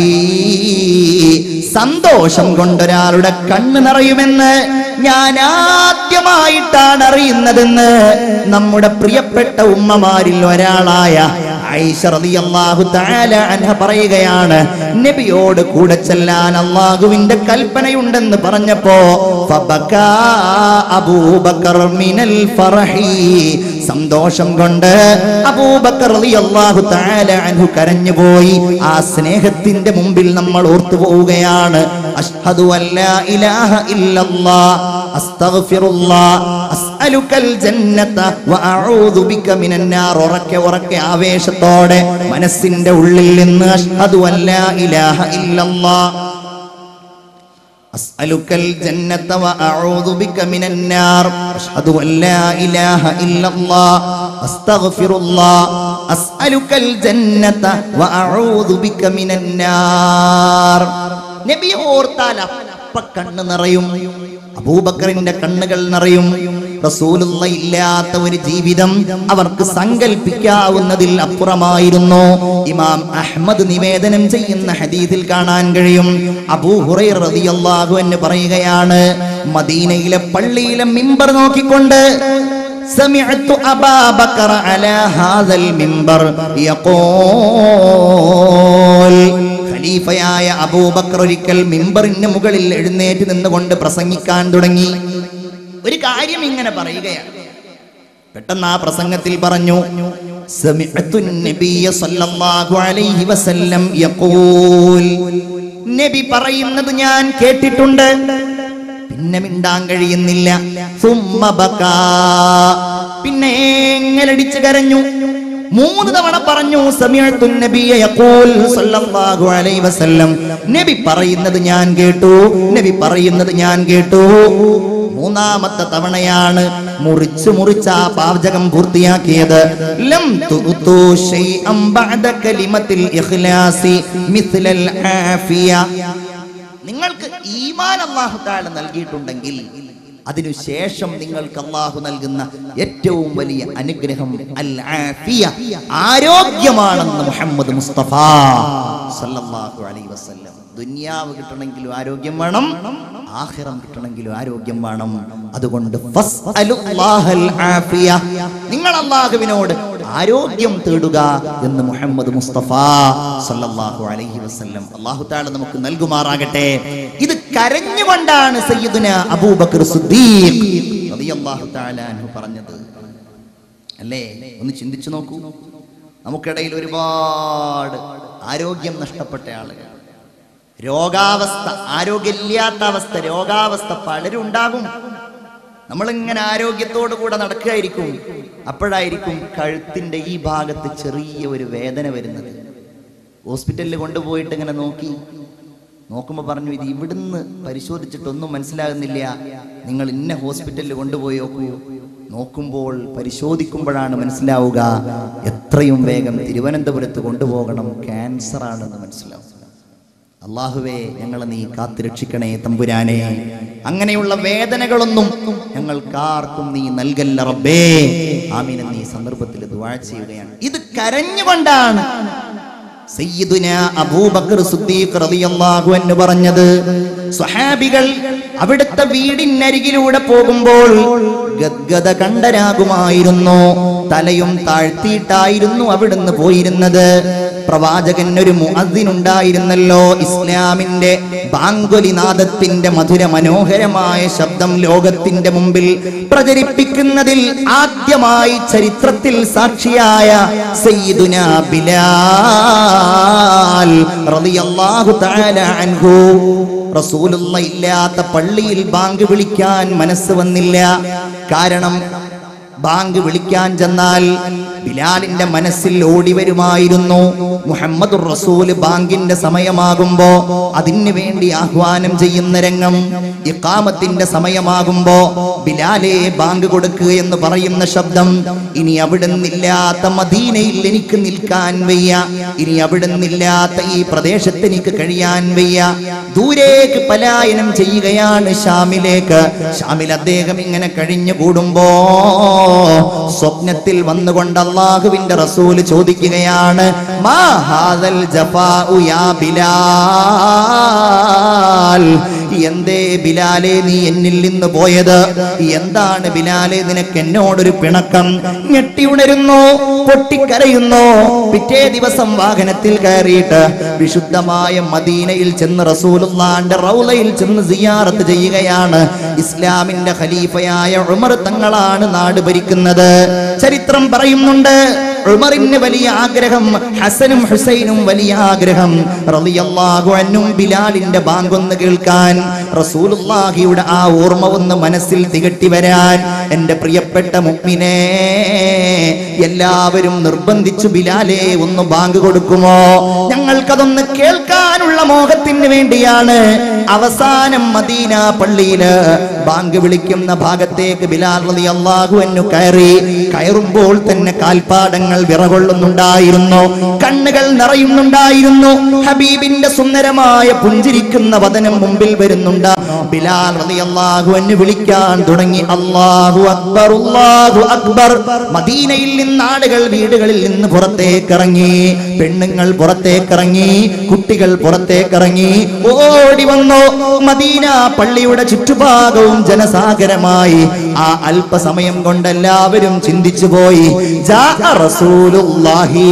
സന്തോഷം കൊണ്ടൊരാളുടെ കണ്ണ് നിറയുമെന്ന് ഞാൻ ആദ്യമായിട്ടാണ് അറിയുന്നതെന്ന് നമ്മുടെ പ്രിയപ്പെട്ട ഉമ്മമാരിൽ ഒരാളായ ആയിഷ റളിയല്ലാഹു തആല അൻഹ പറയുകയാണ് നബിയോട് കൂടെ ചെല്ലാൻ അള്ളാഹുവിന്റെ കൽപ്പനയുണ്ടെന്ന് പറഞ്ഞപ്പോ ഫബകാ അബൂബക്കർ മിനൽ ഫറഹി സന്തോഷം കൊണ്ട് അബൂബക്കർ റളിയല്ലാഹു തആല അൻഹു കരഞ്ഞുപോയി ആ സ്നേഹത്തിന്റെ മുമ്പിൽ നമ്മൾ ഓർത്തു പോവുകയാണ് അഷ്ഹദു അല്ലാ ഇലാഹ ഇല്ലല്ലാഹ് അസ്തഗ്ഫിറുല്ലാഹ് അസ്അലുക്കൽ ജന്നത വഅഊദു ബിക മിനൻ നാർ ഉറക്കെ ഉറക്കെ ആവേശത്തോടെ മനസ്സിന്റെ ഉള്ളിൽ നിന്ന് അഷ്ഹദു അല്ലാ ഇലാഹ ഇല്ലല്ലാഹ് أسألك الجنة وأعوذ بك من النار أشهد أن لا إله إلا الله أستغفر الله أسألك الجنة وأعوذ بك من النار നബി ഓർത്താൽ അപ്പ കണ്ണ് നിറയും അബൂബക്കറിന്റെ കണ്ണുകൾ നിറയും റസൂലുള്ള ഇല്ലാത്ത ഒരു ജീവിതം അവർക്ക് സങ്കല്പിക്കാവുന്നതിൽ അപ്പുറമായിരുന്നു ഇമാം അഹ്മദ് നിവേദനം ചെയ്യുന്ന ഹദീസിൽ കാണാൻ കഴിയും അബൂ ഹുറൈറ റളിയല്ലാഹു അൻഹു പറയുകയാണ് മദീനയിലെ പള്ളിയിലെ മിമ്പർ നോക്കിക്കൊണ്ട് سمعت أبا بكر على هذا المنبر يقول ഖലീഫയായ അബൂബക്കർ ഒരിക്കൽ മിമ്പറിന് മുകളിൽ എഴുന്നേറ്റ് നിന്നുകൊണ്ട് പ്രസംഗിക്കാൻ തുടങ്ങി ഒരു കാര്യം ഇങ്ങനെ പറയുകയാണ് പെട്ടെന്ന് ആ പ്രസംഗത്തിൽ പറഞ്ഞു സമിഅത്തു നബിയ സല്ലല്ലാഹു അലൈഹി വസല്ലം യഖൂൽ നബി പറയുന്നത് ഞാൻ കേട്ടിട്ടുണ്ട് പിന്നെ മിണ്ടാൻ കഴിയുന്നില്ല സുമ്മ ബകാ. പിന്നെ എങ്ങലടിച്ച് കരഞ്ഞു മൂന്ന് തവണ പറഞ്ഞു സമിഅത്തു നബിയ യഖൂൽ സല്ലല്ലാഹു അലൈഹി വസല്ലം നബി പറയുന്നത് ഞാൻ കേട്ടു നബി പറയുന്നത് ഞാൻ കേട്ടു മൂന്നാമത്തെ തവണയാണ് മുറിച്ചു മുറിച്ച ആ പാചകം പൂർത്തിയാക്കിയത് ലം തുഉതു ശൈഅൻ ബഅദ കലിമത്തിൽ ഇഖ്ലാസി മിസ്ലൽ ആഫിയ നിങ്ങൾക്ക് ഈമാൻ അല്ലാഹു തആല നൽകിയിട്ടുണ്ടെങ്കിൽ അതിനുശേഷം നിങ്ങൾക്ക് അള്ളാഹു നൽകുന്ന ഏറ്റവും വലിയ അനുഗ്രഹം അൽ ആഫിയ ആരോഗ്യമാണെന്ന് മുഹമ്മദ് മുസ്തഫ സല്ലല്ലാഹു അലൈഹി വസല്ലം ദുനിയാവ് കിട്ടണമെങ്കിലും ആരോഗ്യം വേണം ആഖിറം കിട്ടണമെങ്കിലും ആരോഗ്യം വേണം അതുകൊണ്ട് ഫസ്അലുല്ലാഹൽ ആഫിയ നിങ്ങൾ അള്ളാഹുവിനോട് ആരോഗ്യം തേടുക എന്ന് മുഹമ്മദ് മുസ്തഫ സല്ലല്ലാഹു അലൈഹി വസല്ലം അള്ളാഹു താല നമുക്ക് നൽകുമാറാകട്ടെ ഇത് കരഞ്ഞുകൊണ്ടാണ് സയ്യിദുന അബൂബക്കർ സിദ്ദീഖ് റളിയല്ലാഹു തആല അൻഹു പറഞ്ഞത് അല്ലേ ഒന്ന് ചിന്തിച്ചു നോക്കൂ നമുക്കിടയിൽ ഒരുപാട് ആരോഗ്യം നഷ്ടപ്പെട്ട ആളുകൾ രോഗാവസ്ഥ ആരോഗ്യമില്ലാത്ത അവസ്ഥ രോഗാവസ്ഥ പലരും ഉണ്ടാകും നമ്മളിങ്ങനെ ആരോഗ്യത്തോടു കൂടെ നടക്കുകയായിരിക്കും അപ്പോഴായിരിക്കും കഴുത്തിന്റെ ഈ ഭാഗത്ത് ചെറിയ ഒരു വേദന വരുന്നത് ഹോസ്പിറ്റലിൽ കൊണ്ടുപോയിട്ട് ഇങ്ങനെ നോക്കി നോക്കുമ്പോൾ പറഞ്ഞു ഇത് ഇവിടുന്ന് പരിശോധിച്ചിട്ടൊന്നും മനസ്സിലാകുന്നില്ല നിങ്ങൾ ഇന്ന ഹോസ്പിറ്റലിൽ കൊണ്ടുപോയി നോക്കൂ നോക്കുമ്പോൾ പരിശോധിക്കുമ്പോഴാണ് മനസ്സിലാവുക എത്രയും വേഗം തിരുവനന്തപുരത്ത് കൊണ്ടുപോകണം ക്യാൻസർ ആണെന്ന് മനസ്സിലാവും അള്ളാഹുവേ ഞങ്ങളെ നീ കാത്തു രക്ഷിക്കണേ തമ്പുരാനെ അങ്ങനെയുള്ള വേദനകളൊന്നും ഞങ്ങൾക്കാർക്കും നീ നൽകല്ല റബ്ബേ ആമീൻ എന്നീ സന്ദർഭത്തിൽ ദുആ ചെയ്യുകയാണ് ഇത് കരഞ്ഞുകൊണ്ടാണ് സയ്യിദുന അബൂബക്കർ സിദ്ദീഖ് റളിയല്ലാഹു അൻഹു പറഞ്ഞത് സ്വഹാബികൾ അവിടുത്തെ വീടിനരികിലൂടെ പോകുമ്പോൾ ഗദ്ഗത കണ്ടരാകുമായിരുന്നു തലയും താഴ്ത്തിയിട്ടായിരുന്നു അവിടുന്ന് പോയിരുന്നത് പ്രവാചകൻ ഒരു മുഅദ്ദിനുണ്ടായിരുന്നല്ലോ ഇസ്ലാമിന്റെ ബാങ്കുലി നാദത്തിന്റെ മധുര മനോഹരമായ ശബ്ദം ലോകത്തിന്റെ മുമ്പിൽ പ്രചരിപ്പിക്കുന്നതിൽ ആദ്യമായി ചരിത്രത്തിൽ സാക്ഷിയായ സയ്യിദുന ബിലാൽ റളിയല്ലാഹു തആല അൻഹു റസൂലുള്ള ഇല്ലാത്ത പള്ളിയിൽ ബാങ്ക് വിളിക്കാൻ മനസ്സ് വന്നില്ല കാരണം ബാങ്ക് വിളിക്കാൻ ചെന്നാൽ ബിലാലിന്റെ മനസ്സിൽ ഓടി വരുമായിരുന്നു മുഹമ്മദ് റസൂല് ബാങ്കിന്റെ സമയമാകുമ്പോ അതിനു വേണ്ടി ആഹ്വാനം ചെയ്യുന്ന രംഗം ഇക്കാമത്തിന്റെ സമയമാകുമ്പോ ബിലാലെ ബാങ്ക് കൊടുക്കുക എന്ന് പറയുന്ന ശബ്ദം ഇനി അവിടെ നിന്നില്ലാത്ത മദീനയിൽ എനിക്ക് നിൽക്കാൻ വയ്യ ഇനി അവിടെ നിന്നില്ലാത്ത ഈ പ്രദേശത്ത് എനിക്ക് കഴിയാൻ വയ്യ ദൂരേക്ക് പലായനം ചെയ്യുകയാണ് ഷാമിലേക്ക് ഷാമിൽ അദ്ദേഹം ഇങ്ങനെ കഴിഞ്ഞു കൂടുമ്പോ സ്വപ്നത്തിൽ വന്നുകൊണ്ട് അള്ളാഹുവിന്റെ റസൂല് ചോദിക്കുകയാണ് മാ ഹാദൽ ജഫാഉ യാ ബിലാൽ എന്തേ ബിലാലെ നീ എന്നിൽ നിന്ന് പോയത് എന്താണ് ബിലാലെ നിനക്ക് എന്നോടൊരു പിണക്കം ഞെട്ടി ഉണരുന്നു പൊട്ടിക്കരയുന്നു പിറ്റേ ദിവസം വാഹനത്തിൽ കയറിയിട്ട് വിശുദ്ധമായ മദീനയിൽ ചെന്ന് റസൂലുള്ളാന്റെ റൗലയിൽ ചെന്ന് സിയാറത്ത് ചെയ്യുകയാണ് ഇസ്ലാമിന്റെ ഖലീഫയായ ഉമർ തങ്ങളാണ് നാട് ഭരിക്കുന്നത് ചരിത്രം പറയുന്നുണ്ട് ഉമറിന് വലിയ ആഗ്രഹം ഹസനും ഹുസൈനും വലിയ ആഗ്രഹം റളിയല്ലാഹു അൻഹും ബിലാലിന്റെ ബാങ്കൊന്ന് കേൾക്കാൻ റസൂലുള്ളാഹിയുടെ ആ ഓർമ്മ ഒന്ന് മനസ്സിൽ തികട്ടി വരാൻ എൻ്റെ പ്രിയപ്പെട്ട മുഅ്മിനേ എല്ലാവരും നിർബന്ധിച്ചു ബിലാലെ ഒന്ന് ബാങ്ക് കൊടുക്കുമോ ഞങ്ങൾക്കതൊന്ന് കേൾക്കാനുള്ള മോഹത്തിന് വേണ്ടിയാണ് അവസാനം മദീന പള്ളിയില് ബാങ്ക് വിളിക്കുന്ന ഭാഗത്തേക്ക് ബിലാൽ റളിയല്ലാഹു അൻഹു കയറി കയറുമ്പോൾ തന്നെ കാൽപ്പാടങ്ങൾ വിറകൊള്ളുന്നുണ്ടായിരുന്നു കണ്ണുകൾ നിറയുന്നുണ്ടായിരുന്നു ഹബീബിന്റെ സുന്ദരമായ പുഞ്ചിരിക്കുന്ന വദനം മുമ്പിൽ വരുന്നുണ്ട് ബിലാൽ റളിയല്ലാഹു അൻഹു വിളിക്കാൻ തുടങ്ങി അല്ലാഹു അക്ബർ അല്ലാഹു അക്ബർ മദീനയിൽ നിന്ന് ആളുകൾ വീടുകളിൽ നിന്ന് പുറത്തേക്ക് ഇറങ്ങി പെണ്ണുങ്ങൾ പുറത്തേക്ക് ഇറങ്ങി കുട്ടികൾ പുറത്തേക്ക് ഇറങ്ങി ഓടി വന്നു മദീന പള്ളിയുടെ ചുറ്റുഭാഗവും ജനസാഗരമായി ആ അല്പസമയം കൊണ്ട് എല്ലാവരും ചിന്തിച്ചു പോയി ജാഅ റസൂലുള്ളാഹി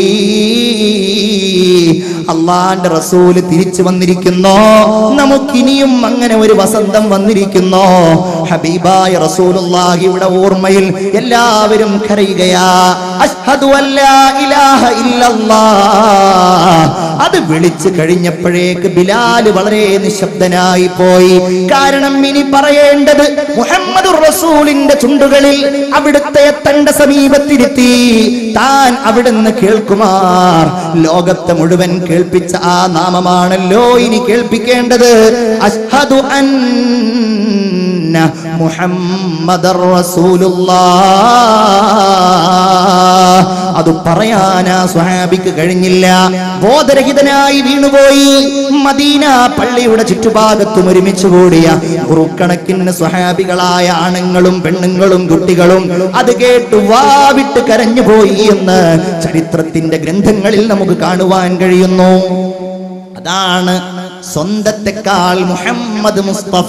അള്ളാന്റെ റസൂല് തിരിച്ചു വന്നിരിക്കുന്നു നമുക്കിനിയും അങ്ങനെ ഒരു വസന്തം വന്നിരിക്കുന്നു ഹബീബായ റസൂലുള്ളാഹിയുടെ ഓർമ്മയിൽ എല്ലാവരും കരയുകയാ അഷ്ഹദു അല്ലാ ഇലാഹ ഇല്ലല്ലാഹ് അത് വിളിച്ചു കഴിഞ്ഞപ്പോഴേക്ക് ബിലാൽ വളരെ നിശബ്ദനായി പോയി കാരണം ഇനി പറയേണ്ടത് മുഹമ്മദ് റസൂലിന്റെ ചുണ്ടുകളിൽ അവിടുത്തെ തന്റെ സമീപത്തിരുത്തി താൻ അവിടുന്ന് കേൾക്കുമാർ ലോകത്തെ മുഴുവൻ കേൾപ്പിച്ച ആ നാമമാണല്ലോ ഇനി കേൾപ്പിക്കേണ്ടത് അഷ്ഹദു അന്ന മുഹമ്മദർ റസൂലുള്ളാഹ് അത് പറയാനാ സ്വഹാബിക്ക് കഴിഞ്ഞില്ല ബോധരഹിതനായി വീണുപോയി മദീന പള്ളിയുടെ ചുറ്റുഭാഗത്തും ഒരുമിച്ച് കൂടിയ നൂറുകണക്കിന് സ്വഹാബികളായ ആണുങ്ങളും പെണ്ണുങ്ങളും കുട്ടികളും അത് കേട്ട് വാവിട്ട് കരഞ്ഞുപോയി എന്ന് ചരിത്രത്തിന്റെ ഗ്രന്ഥങ്ങളിൽ നമുക്ക് കാണുവാൻ കഴിയുന്നു അതാണ് സ്വന്തത്തെക്കാൾ മുഹമ്മദ് മുസ്തഫ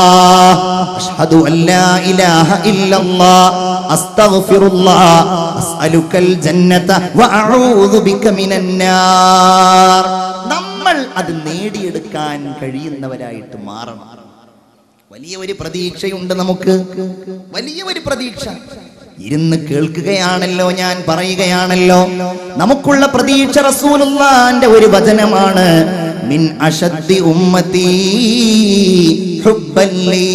അഷ്ഹദു അല്ലാ ഇലാഹ ഇല്ലല്ലാഹ് അസ്തഗ്ഫിറുല്ലാഹ് അസ്അലുക്കൽ ജന്നത വഅഊദു ബിക മിനന്നാർ നമ്മൾ അത് നേടിയെടുക്കാൻ കഴിയുന്നവരായിട്ട് മാറണം വലിയ ഒരു പ്രതീക്ഷയുണ്ട് നമുക്ക് വലിയ ഒരു പ്രതീക്ഷ ഇരുന്ന് കേൾക്കുകയാണല്ലോ ഞാൻ പറയുകയാണല്ലോ നമുക്കുള്ള പ്രതീക്ഷ റസൂലുള്ളാന്റെ ഒരു വചനമാണ് മിൻ അഷദ്ദി ഉമ്മത്തി ഹുബ്ബൻ ലീ.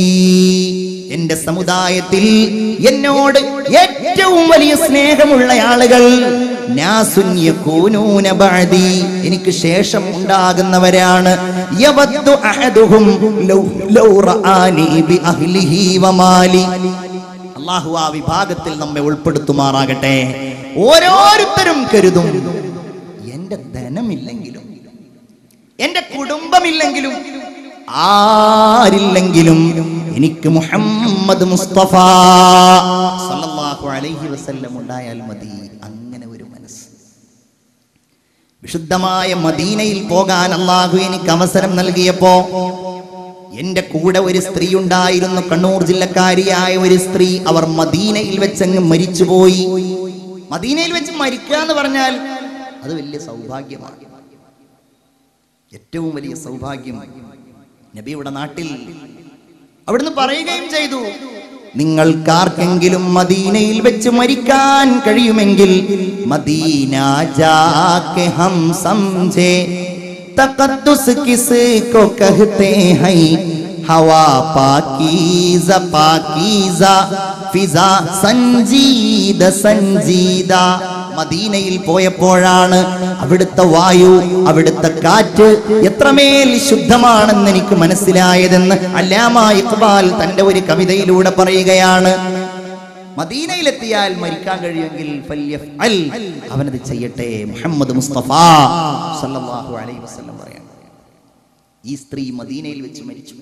എന്റെ സമുദായത്തിൽ എന്നോട് ഏറ്റവും വലിയ സ്നേഹമുള്ള ആളുകൾ നാസുൻ യകൂനൂന ബഅദി. എനിക്ക് ശേഷം ഉണ്ടാകുന്നവരാണ് യവദ്ദു അഹദുഹും ലൗ ലൗ റആനി ബി അഹ്ലിഹി വമാലി അള്ളാഹു ആ വിഭാഗത്തിൽ നമ്മെ ഉൾപ്പെടുത്തുമാറാകട്ടെ ഓരോരുത്തരും കരുതും എന്റെ ധനമില്ലെങ്കിലും എന്റെ കുടുംബമില്ലെങ്കിലും ആരില്ലെങ്കിലും എനിക്ക് മുഹമ്മദ് മുസ്തഫ സല്ലല്ലാഹു അലൈഹി വസല്ലം ഉണ്ടായാൽ മതി അങ്ങനെ ഒരു മനസ്സ് വിശുദ്ധമായ മദീനയിൽ പോകാൻ അള്ളാഹു എനിക്ക് അവസരം നൽകിയപ്പോ എന്റെ കൂടെ ഒരു സ്ത്രീ ഉണ്ടായിരുന്നു കണ്ണൂർ ജില്ലക്കാരിയായ ഒരു സ്ത്രീ അവർ മദീനയിൽ വെച്ചങ്ങ് മരിച്ചുപോയി മദീനയിൽ വെച്ച് മരിക്കുക എന്ന് പറഞ്ഞാൽ അത് വലിയ സൗഭാഗ്യമാണ് ഏറ്റവും വലിയ സൗഭാഗ്യം നബിയുടെ നാട്ടിൽ അവിടുന്ന് പറയുകയും ചെയ്തു നിങ്ങൾക്കാർക്കെങ്കിലും മദീനയിൽ വെച്ച് മരിക്കാൻ കഴിയുമെങ്കിൽ മദീന ജാക്കെ ഹം സംജേ തഖദ്ദുസ് കിസ് കോ കഹത്തെ ഹൈ ഹവാ പാക്കീസ പാക്കീസ ഫിസ സഞ്ജീദ സഞ്ജീദ മദീനയിൽ പോയപ്പോഴാണ് അവിടുത്തെ വായു അവിടുത്തെ കാറ്റ് എത്രമേൽ ശുദ്ധമാണെന്ന് എനിക്ക് മനസ്സിലായതെന്ന് അല്ലാമ ഇഖ്ബാൽ തന്റെ ഒരു കവിതയിലൂടെ പറയുകയാണ് മദീനയിലെത്തിയാൽ മരിക്കാൻ കഴിയുമെങ്കിൽ ഫല്യഫ്അൽ. അവനത് ചെയ്യട്ടെ മുഹമ്മദ് മുസ്തഫ സല്ലല്ലാഹു അലൈഹി വസല്ലം പറയാണ് ഈ സ്ത്രീ മദീനയിൽ വെച്ച് മരിച്ചു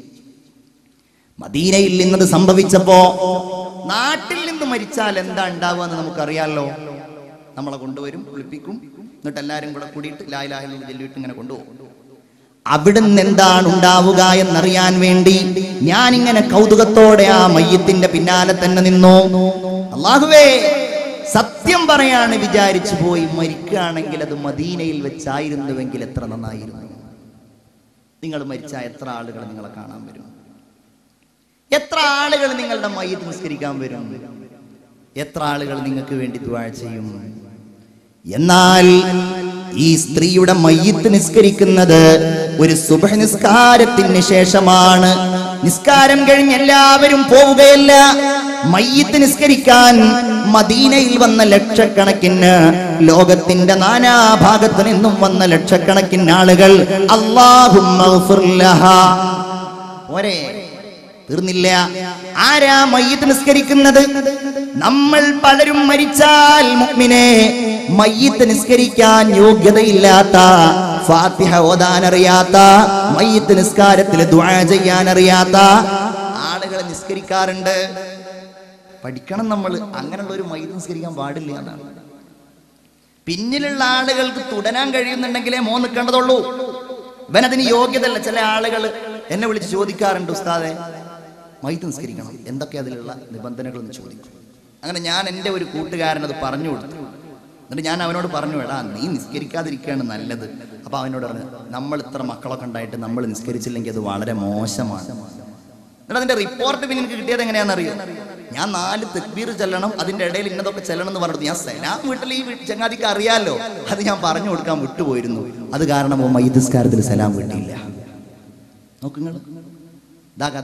മദീനയിൽ നിന്നത് സംഭവിച്ചപ്പോ നാട്ടിൽ നിന്ന് മരിച്ചാൽ എന്താ ഉണ്ടാവുക എന്ന് നമുക്കറിയാലോ നമ്മളെ കൊണ്ടുവരും കുളിപ്പിക്കും എന്നിട്ട് എല്ലാവരും കൂടെ കൂടിയിട്ട് ലായിലാഹിൽ ചെല്ലിയിട്ട് ഇങ്ങനെ കൊണ്ടുപോകും അവിടുന്ന് എന്താണ് ഉണ്ടാവുക എന്നറിയാൻ വേണ്ടി ഞാൻ ഇങ്ങനെ കൗതുകത്തോടെ ആ മയ്യത്തിന്റെ പിന്നാലെ തന്നെ നിന്നു അള്ളാഹുവേ സത്യം പറയാണ് വിചാരിച്ചു പോയി മരിക്കുകയാണെങ്കിൽ അത് മദീനയിൽ വെച്ചായിരുന്നുവെങ്കിൽ എത്ര നന്നായിരുന്നു നിങ്ങൾ മരിച്ച എത്ര ആളുകൾ നിങ്ങളെ കാണാൻ വരും എത്ര ആളുകൾ നിങ്ങളുടെ മയ്യത്ത് നിസ്കരിക്കാൻ വരും എത്ര ആളുകൾ നിങ്ങൾക്ക് വേണ്ടി ദുആ ചെയ്യും എന്നാൽ ഈ സ്ത്രീയുടെ മയ്യത്ത് നിസ്കരിക്കുന്നത് ഒരു സുബഹ നിസ്കാരത്തിന് ശേഷമാണ് നിസ്കാരം കഴിഞ്ഞ് എല്ലാവരും പോവുകയല്ല മയ്യത്ത് നിസ്കരിക്കാൻ മദീനയിൽ വന്ന ലക്ഷക്കണക്കിന് ലോകത്തിന്റെ നാനാഭാഗത്ത് നിന്നും വന്ന ലക്ഷക്കണക്കിന് ആളുകൾ അള്ളാഹുമ്മ പോരെ തീർന്നില്ല ആരാ മയ്യത്ത് നിസ്കരിക്കുന്നത് നമ്മൾ പലരും മരിച്ചാൽ മുഅ്മിനെ മയ്യത്ത് നിസ്കരിക്കാൻ യോഗ്യതയില്ലാത്ത ഫാത്തിഹ ഓതാൻ അറിയാത്ത മയ്യത്ത് നിസ്കാരത്തിൽ ദുആ ചെയ്യാൻ അറിയാത്ത ആളുകളെ നിസ്കരിക്കാറുണ്ട് പഠിക്കണം നമ്മൾ അങ്ങനെയുള്ള ഒരു മയ്യത്ത് നിസ്കരിക്കാൻ പാടില്ല എന്നാണ് പിന്നിലുള്ള ആളുകൾക്ക് തുടരാൻ കഴിയുന്നുണ്ടെങ്കിലേ മോ നിൽക്കേണ്ടതുള്ളൂ ഇവൻ അതിന് യോഗ്യതല്ല ചില ആളുകൾ എന്നെ വിളിച്ച് ചോദിക്കാറുണ്ട് ഉസ്താദെ മൈത്ത് നിസ്കരിക്കണം എന്തൊക്കെ അതിലുള്ള നിബന്ധനകൾ എന്ന് ചോദിക്കും അങ്ങനെ ഞാൻ എൻ്റെ ഒരു കൂട്ടുകാരൻ അത് പറഞ്ഞു കൊടുത്തു എന്നിട്ട് ഞാൻ അവനോട് പറഞ്ഞു എടാ നീ നിസ്കരിക്കാതിരിക്കുകയാണ് നല്ലത് അപ്പൊ അവനോട് പറഞ്ഞു നമ്മൾ ഇത്ര മക്കളൊക്കെ ഉണ്ടായിട്ട് നമ്മൾ നിസ്കരിച്ചില്ലെങ്കിൽ അത് വളരെ മോശമാണ് എന്നിട്ട് അതിന്റെ റിപ്പോർട്ട് പിന്നെ എനിക്ക് കിട്ടിയത് എങ്ങനെയാണെന്നറിയോ ഞാൻ നാല് തെക്ബീർ ചെല്ലണം അതിന്റെ ഇടയിൽ ഇന്നതൊക്കെ ചെല്ലണം എന്ന് പറഞ്ഞിട്ട് ഞാൻ സലാം വീട്ടിൽ ഈ വീ- ചങ്ങാതിക്ക് അറിയാലോ അത് ഞാൻ പറഞ്ഞു കൊടുക്കാൻ വിട്ടുപോയിരുന്നു അത് കാരണം മൈദിസ്കാരത്തിൽ സലാം വീട്ടിയില്ല നോക്കുങ്ങൾ ദാ കഥ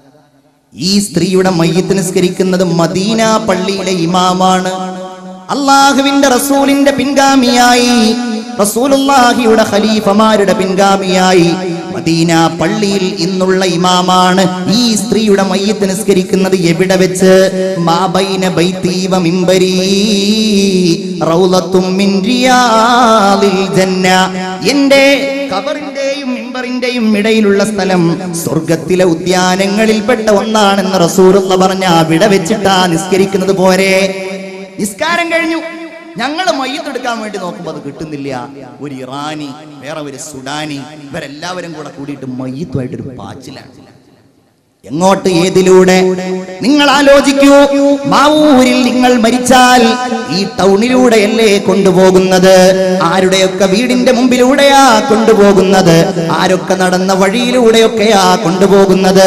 ഈ സ്ത്രീയുടെ മയ്യത്ത് നിസ്കരിക്കുന്നത് മദീന പള്ളിയിലെ ഇമാമാണ് അള്ളാഹുവിന്റെ റസൂലിന്റെ പിൻഗാമിയായി റസൂലുള്ളാഹിയുടെ ഖലീഫമാരുടെ പിൻഗാമിയായി മദീന പള്ളിയിൽ ഇന്നുള്ള ഇമാമാണ് ഈ സ്ത്രീയുടെ മയ്യത്ത് നിസ്കരിക്കുന്നത് എവിടെ വെച്ച് മാബൈന ബൈതീവ മിമ്പരീ റൗളത്തും മിൻ റിയാദിൽ ജന്ന എന്റെ കബറിന്റെയും മിമ്പറിന്റെയും ഇടയിലുള്ള സ്ഥലം സ്വർഗത്തിലെ ഉദ്യാനങ്ങളിൽപ്പെട്ട ഒന്നാണെന്ന് റസൂലുള്ള പറഞ്ഞ അവിടെ വെച്ചിട്ടാ നിസ്കരിക്കുന്നത് പോരെ നിസ്കാരം കഴിഞ്ഞു ഞങ്ങൾ മയ്യത്തെടുക്കാൻ വേണ്ടി നോക്കുമ്പോൾ അത് കിട്ടുന്നില്ല ഒരു ഇറാനി വേറെ ഒരു സുഡാനി ഇവരെല്ലാവരും കൂടെ കൂടിയിട്ട് മയ്യത്തുമായിട്ടൊരു പാച്ചിലാണ് എങ്ങോട്ട് ഏതിലൂടെ നിങ്ങൾ ആലോചിക്കൂ മാവൂരിൽ നിങ്ങൾ മരിച്ചാൽ ഈ ടൗണിലൂടെയല്ലേ കൊണ്ടുപോകുന്നത് ആരുടെയൊക്കെ വീടിന്റെ മുമ്പിലൂടെയാ കൊണ്ടുപോകുന്നത് ആരൊക്കെ നടന്ന വഴിയിലൂടെയൊക്കെയാ കൊണ്ടുപോകുന്നത്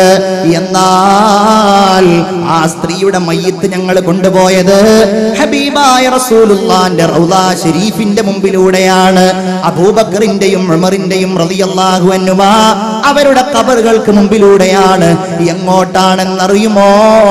എന്നാൽ ആ സ്ത്രീയുടെ മയ്യത്ത് ഞങ്ങൾ കൊണ്ടുപോയത് ഹബീബായ റസൂലുള്ളാന്റെ റൗദ ഷരീഫിന്റെ മുമ്പിലൂടെയാണ് അബൂബക്കറിന്റെയും ഉമറിന്റെയും റളിയല്ലാഹു അൻഹുമാ അവരുടെ കബറുകൾക്ക് മുമ്പിലൂടെയാണ് എങ്ങോട്ടാണെന്നറിയുമോ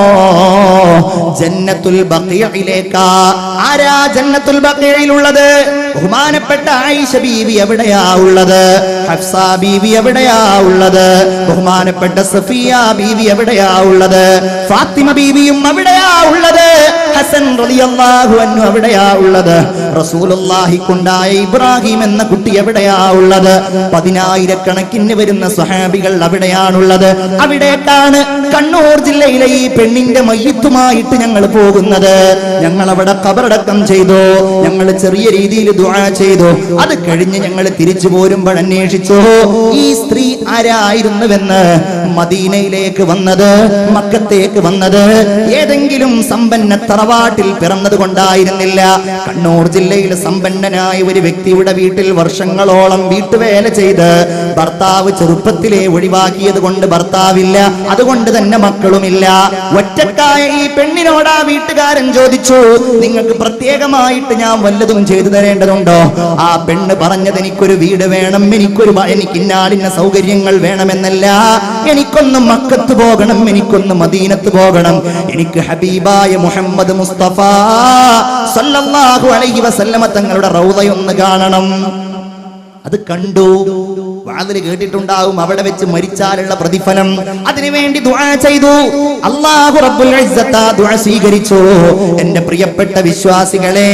ജന്നത്തുൽ ബഖീഇലേക്കാ ആരാ ജന്നത്തുൽ ബഖീഇലുള്ളത് ബഹുമാനപ്പെട്ട ആയിഷ ബീവി എവിടെയാ ഉള്ളത് ഹഫ്സ ബീവി എവിടെയാ ഉള്ളത് ബഹുമാനപ്പെട്ട സഫിയ ബീവി എവിടെയാ ഉള്ളത് ഫാത്തിമ ബീവിയും എവിടെയാ ഉള്ളത് ഹസൻ റളിയല്ലാഹു അൻഹു എവിടെയാ ഉള്ളത് റസൂലുള്ളാഹി കൊണ്ടായ ഇബ്രാഹിം എന്ന കുട്ടി എവിടെയാ ഉള്ളത് പതിനായിരക്കണക്കിന് വരുന്ന സ്വഹാബികൾ അവിടെയാണുള്ളത് അവിടേക്കാണ് കണ്ണൂർ ജില്ലയിലെ ഈ പെണ്ണിന്റെ മയ്യത്തുമായിട്ട് ഞങ്ങൾ പോകുന്നത് ഞങ്ങൾ അവിടെ കബറടക്കം ചെയ്തു ഞങ്ങൾ ചെറിയ രീതിയിൽ ദുആ ചെയ്തു അത് കഴിഞ്ഞ് ഞങ്ങൾ തിരിച്ചു പോരുമ്പോൾ അന്വേഷിച്ചു ഈ സ്ത്രീ ആരായിരുന്നുവെന്ന് മദീനയിലേക്ക് വന്നത് മക്കത്തേക്ക് വന്നത് ഏതെങ്കിലും സമ്പന്ന തറവാട്ടിൽ പിറന്നത് കൊണ്ടായിരുന്നില്ല കണ്ണൂർ ജില്ലയിൽ സമ്പന്നനായ ഒരു വ്യക്തിയുടെ വീട്ടിൽ വർഷങ്ങളോളം വീട്ടുവേല ചെയ്ത് ഭർത്താവ് ചെറുപ്പത്തിലെ ഒഴിവാക്കിയത് കൊണ്ട് ഭർത്താവില്ല അതുകൊണ്ട് തന്നെ മക്കളുമില്ല ഒറ്റക്കായ ഈ പെണ്ണിനോട് ആ വീട്ടുകാരൻ ചോദിച്ചു നിങ്ങൾക്ക് പ്രത്യേകമായിട്ട് ഞാൻ വല്ലതും ചെയ്തു തരേണ്ടതുണ്ടോ ആ പെണ്ണ് പറഞ്ഞത് എനിക്കൊരു വീട് വേണം എനിക്കൊരു ഭ- എനിക്ക് ഇന്നാലിന്ന സൗകര്യങ്ങൾ വേണമെന്നല്ല എനിക്കൊന്ന് മക്കത്ത് പോകണം എനിക്കൊന്ന് മദീനത്ത് പോകണം എനിക്ക് ഹബീബായ മുഹമ്മദ് മുസ്തഫ സല്ലല്ലാഹു അലൈഹി വസല്ലമ തങ്ങളുടെ റൗദയൊന്ന് കാണണം അത് കണ്ടു വാതിൽ കേട്ടിട്ടുണ്ടാവും അവിടെ വെച്ച് മരിച്ചാലുള്ള പ്രതിഫലം അതിനുവേണ്ടി ദുആ ചെയ്തു അള്ളാഹു റബ്ബുൽ ഇസ്സത്ത് ആ ദുആ സ്വീകരിച്ചു എന്റെ പ്രിയപ്പെട്ട വിശ്വാസികളെ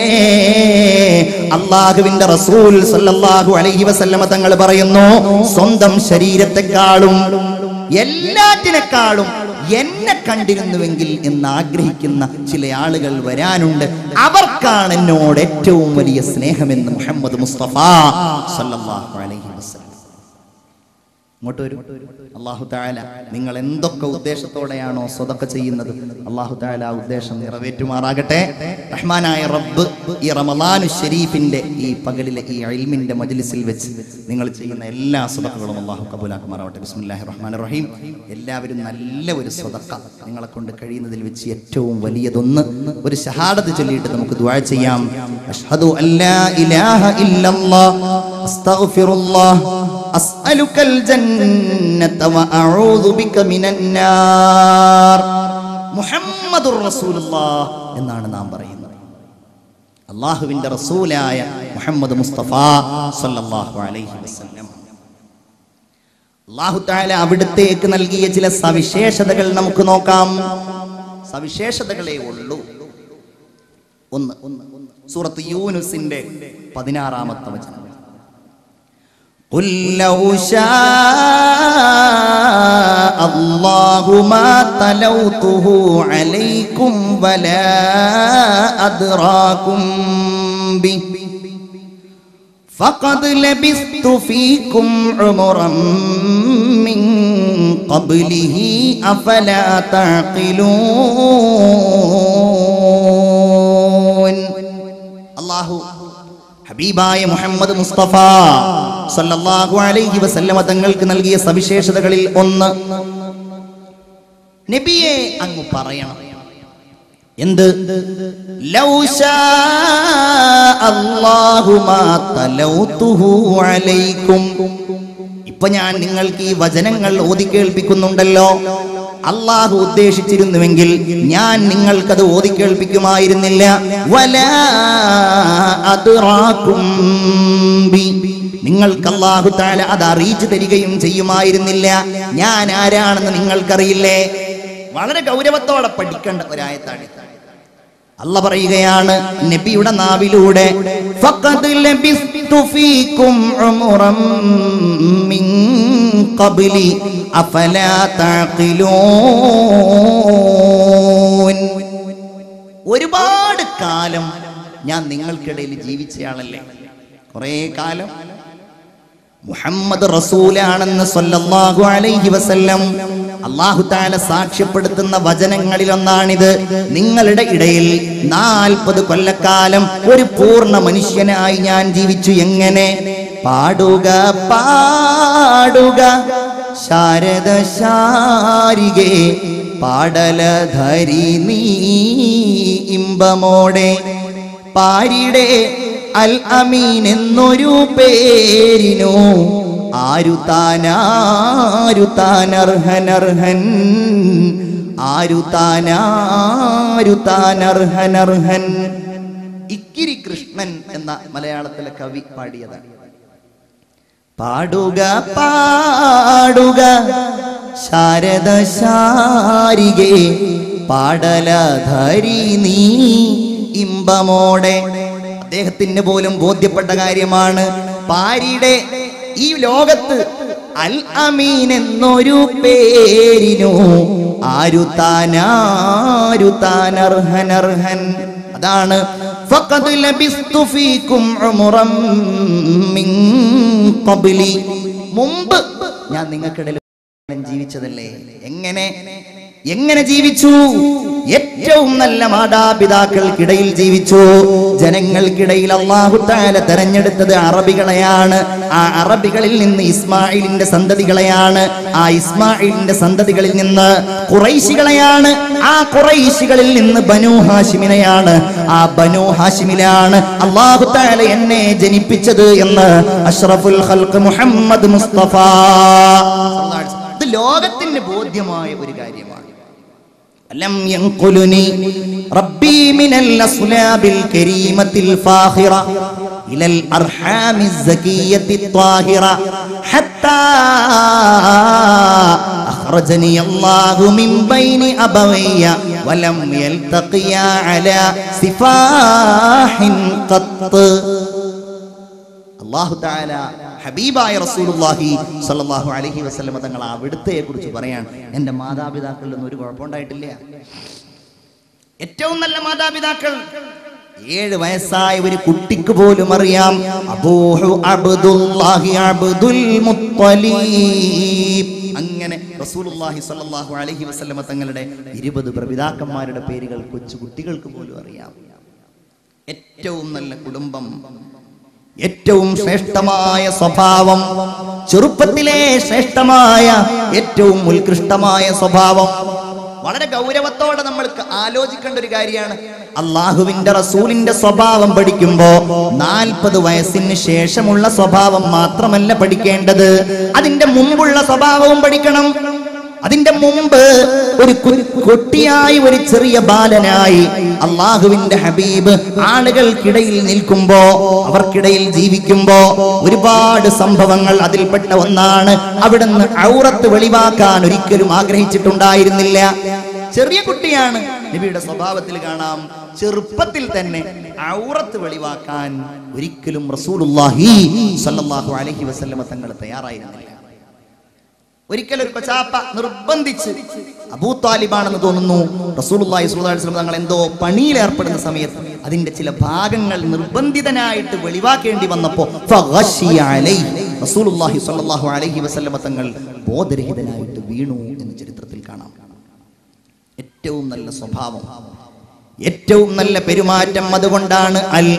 അള്ളാഹുവിന്റെ റസൂൽ സല്ലല്ലാഹു അലൈഹി വസല്ലമ തങ്ങൾ പറയുന്നു സ്വന്തം ശരീരത്തെക്കാളും എല്ലാറ്റിനേക്കാളും എന്നെ കണ്ടിരുന്നുവെങ്കിൽ എന്ന് ആഗ്രഹിക്കുന്ന ചില ആളുകൾ വരാനുണ്ട് അവർക്കാണ് എന്നോട് ഏറ്റവും വലിയ സ്നേഹമെന്ന് മുഹമ്മദ് മുസ്തഫ സല്ലല്ലാഹു അലൈഹി വസല്ലം ഇങ്ങോട്ട് വരും അള്ളാഹു താല നിങ്ങൾ എന്തൊക്കെ ഉദ്ദേശത്തോടെയാണോ സ്വതക്ക ചെയ്യുന്നത് അള്ളാഹു താല ആ ഉദ്ദേശം നിറവേറ്റുമാറാകട്ടെ റഹ്മാനായ റബ്ബ് ഈ റമലാനു ഷരീഫിന്റെ ഈ പകലിലെ ഈ അൽമിന്റെ മജ്ലിസിൽ വെച്ച് നിങ്ങൾ ചെയ്യുന്ന എല്ലാ സ്വതക്കകളും അള്ളാഹു കബൂലാക്കുമാറാവട്ടെ ബിസ്മില്ലാഹി റഹ്മാൻ റഹീം എല്ലാവരും നല്ല ഒരു സ്വതക്ക നിങ്ങളെ കൊണ്ട് കഴിയുന്നതിൽ വെച്ച് ഏറ്റവും വലിയതൊന്ന് ഒരു ഷഹാദത്ത് ചൊല്ലിയിട്ട് നമുക്ക് ദുആ ചെയ്യാം അഷ്ഹദു അല്ലാ ഇലാഹ ഇല്ലല്ലാഹ് അസ്തഗ്ഫിറുല്ലാഹ് أسألك الجنة وأعوذ بك من النار മുഹമ്മദുർ റസൂലുള്ളാഹ് എന്നാണ് നാം പറയുന്നത് അള്ളാഹുവിന്റെ റസൂലായ മുഹമ്മദ് മുസ്തഫ സല്ലല്ലാഹു അലൈഹി വസല്ലം അള്ളാഹു താല അവിടുത്തേക്ക് നൽകിയ ചില സവിശേഷതകൾ നമുക്ക് നോക്കാം സവിശേഷതകളെ ഉള്ളൂ ഒന്ന് സൂറത്ത് യൂനുസിന്റെ പതിനാറാമത്തെ വചനം قل لو شاء الله ما تلوته عليكم ولا أدراكم به فقد لبثت فيكم عمرا من قبله أفلا تعقلون الله ഹബീബായ മുഹമ്മദ് മുസ്തഫ സല്ലല്ലാഹു അലൈഹി വസല്ലമ തങ്ങൾക്ക് നൽകിയ സവിശേഷതകളിൽ ഒന്ന് നബിയെ അങ്ങ് പറയണം എന്ത് ലൗ ശാ അല്ലാഹു മാ തലൗതുഹു അലൈക്കും ഇപ്പൊ ഞാൻ നിങ്ങൾക്ക് ഈ വചനങ്ങൾ ഓതി കേൾപ്പിക്കുന്നുണ്ടല്ലോ അള്ളാഹു ഉദ്ദേശിച്ചിരുന്നുവെങ്കിൽ ഞാൻ നിങ്ങൾക്കത് ഓതി കേൾപ്പിക്കുമായിരുന്നില്ല വലാ അദ്റാക്കും ബി. നിങ്ങൾക്ക് അള്ളാഹു താല അത് അറിയിച്ചു തരികയും ചെയ്യുമായിരുന്നില്ല ഞാൻ ആരാണെന്ന് നിങ്ങൾക്കറിയില്ലേ വളരെ ഗൗരവത്തോടെ പഠിക്കേണ്ട ഒരായത്താണ് അല്ല പറയുകയാണ് നബിയുടെ നാവിലൂടെ ഫഖദ് ലബിസ്തു ഫീകും ഉംറം മിൻ ഖബ്ലി അഫലാ തഅഖിലൂൻ ഒരുപാട് കാലം ഞാൻ നിങ്ങൾക്കിടയിൽ ജീവിച്ചയാളല്ലേ കുറേ കാലം മുഹമ്മദ് റസൂലാണെന്ന് സല്ലല്ലാഹു അലൈഹി വസല്ലം അള്ളാഹു താല സാക്ഷ്യപ്പെടുത്തുന്ന വചനങ്ങളിൽ ഒന്നാണിത് നിങ്ങളുടെ ഇടയിൽ നാൽപ്പത് കൊല്ലക്കാലം ഒരു പൂർണ്ണ മനുഷ്യനായി ഞാൻ ജീവിച്ചു എങ്ങനെ പാടുക പാടുക ശാരദ ശാരികേ പാടലധരി നീ ഇമ്പമോടെ പാരിടെ അൽ അമീൻ എന്നൊരു പേരിനു ആരു താനാരു താനർഹനർഹൻ ആരു താനാരു താനർഹനർഹൻ ഇക്കിരി കൃഷ്ണൻ എന്ന മലയാളത്തിലെ കവി പാടിയതാണ് പാടുക പാടുക ശാരദ ശാരികേ പാടലധരി നീ ഇമ്പമോടെ അദ്ദേഹത്തിന് പോലും ബോധ്യപ്പെട്ട കാര്യമാണ് പാരിയുടെ ഈ ലോകത്ത് അൽ അമീൻ എന്നൊരു പേരിനു ആരു താനാരു താനർഹനർഹൻ അതാണ് ഫഖദ് ലബിസ്തു ഫീകും ഉംറം മിൻ ഖബ്ലി മുമ്പ് ഞാൻ നിങ്ങൾക്കിടയിൽ ജീവിച്ചതല്ലേ എങ്ങനെ എങ്ങനെ ജീവിച്ചു ഏറ്റവും നല്ല മാതാപിതാക്കൾക്കിടയിൽ ജീവിച്ചു ജനങ്ങൾക്കിടയിൽ അള്ളാഹു താല തെരഞ്ഞെടുത്തത് അറബികളെയാണ് ആ അറബികളിൽ നിന്ന് ഇസ്മായിലിന്റെ സന്തതികളെയാണ് ആ ഇസ്മായിലിന്റെ സന്തതികളിൽ നിന്ന് കുറൈശികളെയാണ് ആ കുറൈശികളിൽ നിന്ന് ബനു ഹാഷിമിനെയാണ് ആ ബനു ഹാഷിമിലാണ് അള്ളാഹു താല എന്നെ ജനിപ്പിച്ചത് എന്ന് അഷ്റഫുൽ ഖൽഖ് മുഹമ്മദ് മുസ്തഫ ഇത് ലോകത്തിന് ബോധ്യമായ ഒരു കാര്യമാണ് لم ينقلني ربي من الأصلاب الكريمة الفاخرة إلى الأرحام الزكية الطاهرة حتى أخرجني الله من بين أبوي ولم يلتقيا على سفاح قط അള്ളാഹു താല ഹബീബായ റസൂലുള്ളാഹി സ്വല്ലല്ലാഹു അലൈഹി വസല്ലമ തങ്ങൾ അവിടുത്തെ കുറിച്ച് പറയാൻ എൻ്റെ മാതാപിതാക്കളിൽ ഒന്നും ഒരു കുഴപ്പമുണ്ടായിട്ടില്ല ഏറ്റവും നല്ല മാതാപിതാക്കൾ ഏഴ് വയസ്സായ ഒരു കുട്ടിക്ക് പോലും അറിയാം അബൂഹു അബ്ദുല്ലാഹി അബ്ദുൽ മുത്തലീബ് അങ്ങനെ റസൂലുള്ളാഹി സ്വല്ലല്ലാഹു അലൈഹി വസല്ലമ തങ്ങളുടെ ഇരുപത് പ്രപിതാക്കന്മാരുടെ പേരുകൾ കൊച്ചു കുട്ടികൾക്ക് പോലും അറിയാം ഏറ്റവും നല്ല കുടുംബം ഏറ്റവും ശ്രേഷ്ഠമായ സ്വഭാവം ചെറുപ്പത്തിലെ ശ്രേഷ്ഠമായ ഏറ്റവും ഉത്കൃഷ്ടമായ സ്വഭാവം വളരെ ഗൗരവത്തോടെ നമ്മൾക്ക് ആലോചിക്കേണ്ട ഒരു കാര്യമാണ് അള്ളാഹുവിന്റെ റസൂലിന്റെ സ്വഭാവം പഠിക്കുമ്പോ നാൽപ്പത് വയസ്സിന് ശേഷമുള്ള സ്വഭാവം മാത്രമല്ല പഠിക്കേണ്ടത് അതിന്റെ മുമ്പുള്ള സ്വഭാവവും പഠിക്കണം അതിന്റെ മുമ്പ് ഒരു കു- കുട്ടിയായി ഒരു ചെറിയ ബാലനായി അള്ളാഹുവിന്റെ ഹബീബ് ആളുകൾക്കിടയിൽ നിൽക്കുമ്പോ അവർക്കിടയിൽ ജീവിക്കുമ്പോ ഒരുപാട് സംഭവങ്ങൾ അതിൽപ്പെട്ട ഒന്നാണ് അവിടുന്ന് ഔറത്ത് വെളിവാക്കാൻ ഒരിക്കലും ആഗ്രഹിച്ചിട്ടുണ്ടായിരുന്നില്ല ചെറിയ കുട്ടിയാണ് നബിയുടെ സ്വഭാവത്തിൽ കാണാം ചെറുപ്പത്തിൽ തന്നെ ഔറത്ത് വെളിവാക്കാൻ ഒരിക്കലും റസൂലുള്ളാഹി സ്വല്ലല്ലാഹു അലൈഹി വസല്ലമ തങ്ങൾ തയ്യാറായിരുന്നില്ല ഒരിക്കൽ ഒരു കൊച്ചാപ്പ നിർബന്ധിച്ച് അബൂ താലിബാണെന്ന് തോന്നുന്നു റസൂലുള്ളാഹി സ്വല്ലല്ലാഹു അലൈഹി വസല്ലം തങ്ങൾ എന്തോ പണിയിൽ ഏർപ്പെടുന്ന സമയത്ത് അതിന്റെ ചില ഭാഗങ്ങൾ നിർബന്ധിതനായിട്ട് വെളിവാക്കേണ്ടി വന്നപ്പോ ഫഗശിയ അലൈഹി റസൂലുള്ളാഹി സ്വല്ലല്ലാഹു അലൈഹി വസല്ലം തങ്ങൾ ബോധരഹിതനായിട്ട് വീണു എന്ന് ചരിത്രത്തിൽ കാണാം ഏറ്റവും നല്ല സ്വഭാവം ഏറ്റവും നല്ല പെരുമാറ്റം അതുകൊണ്ടാണ് അൽ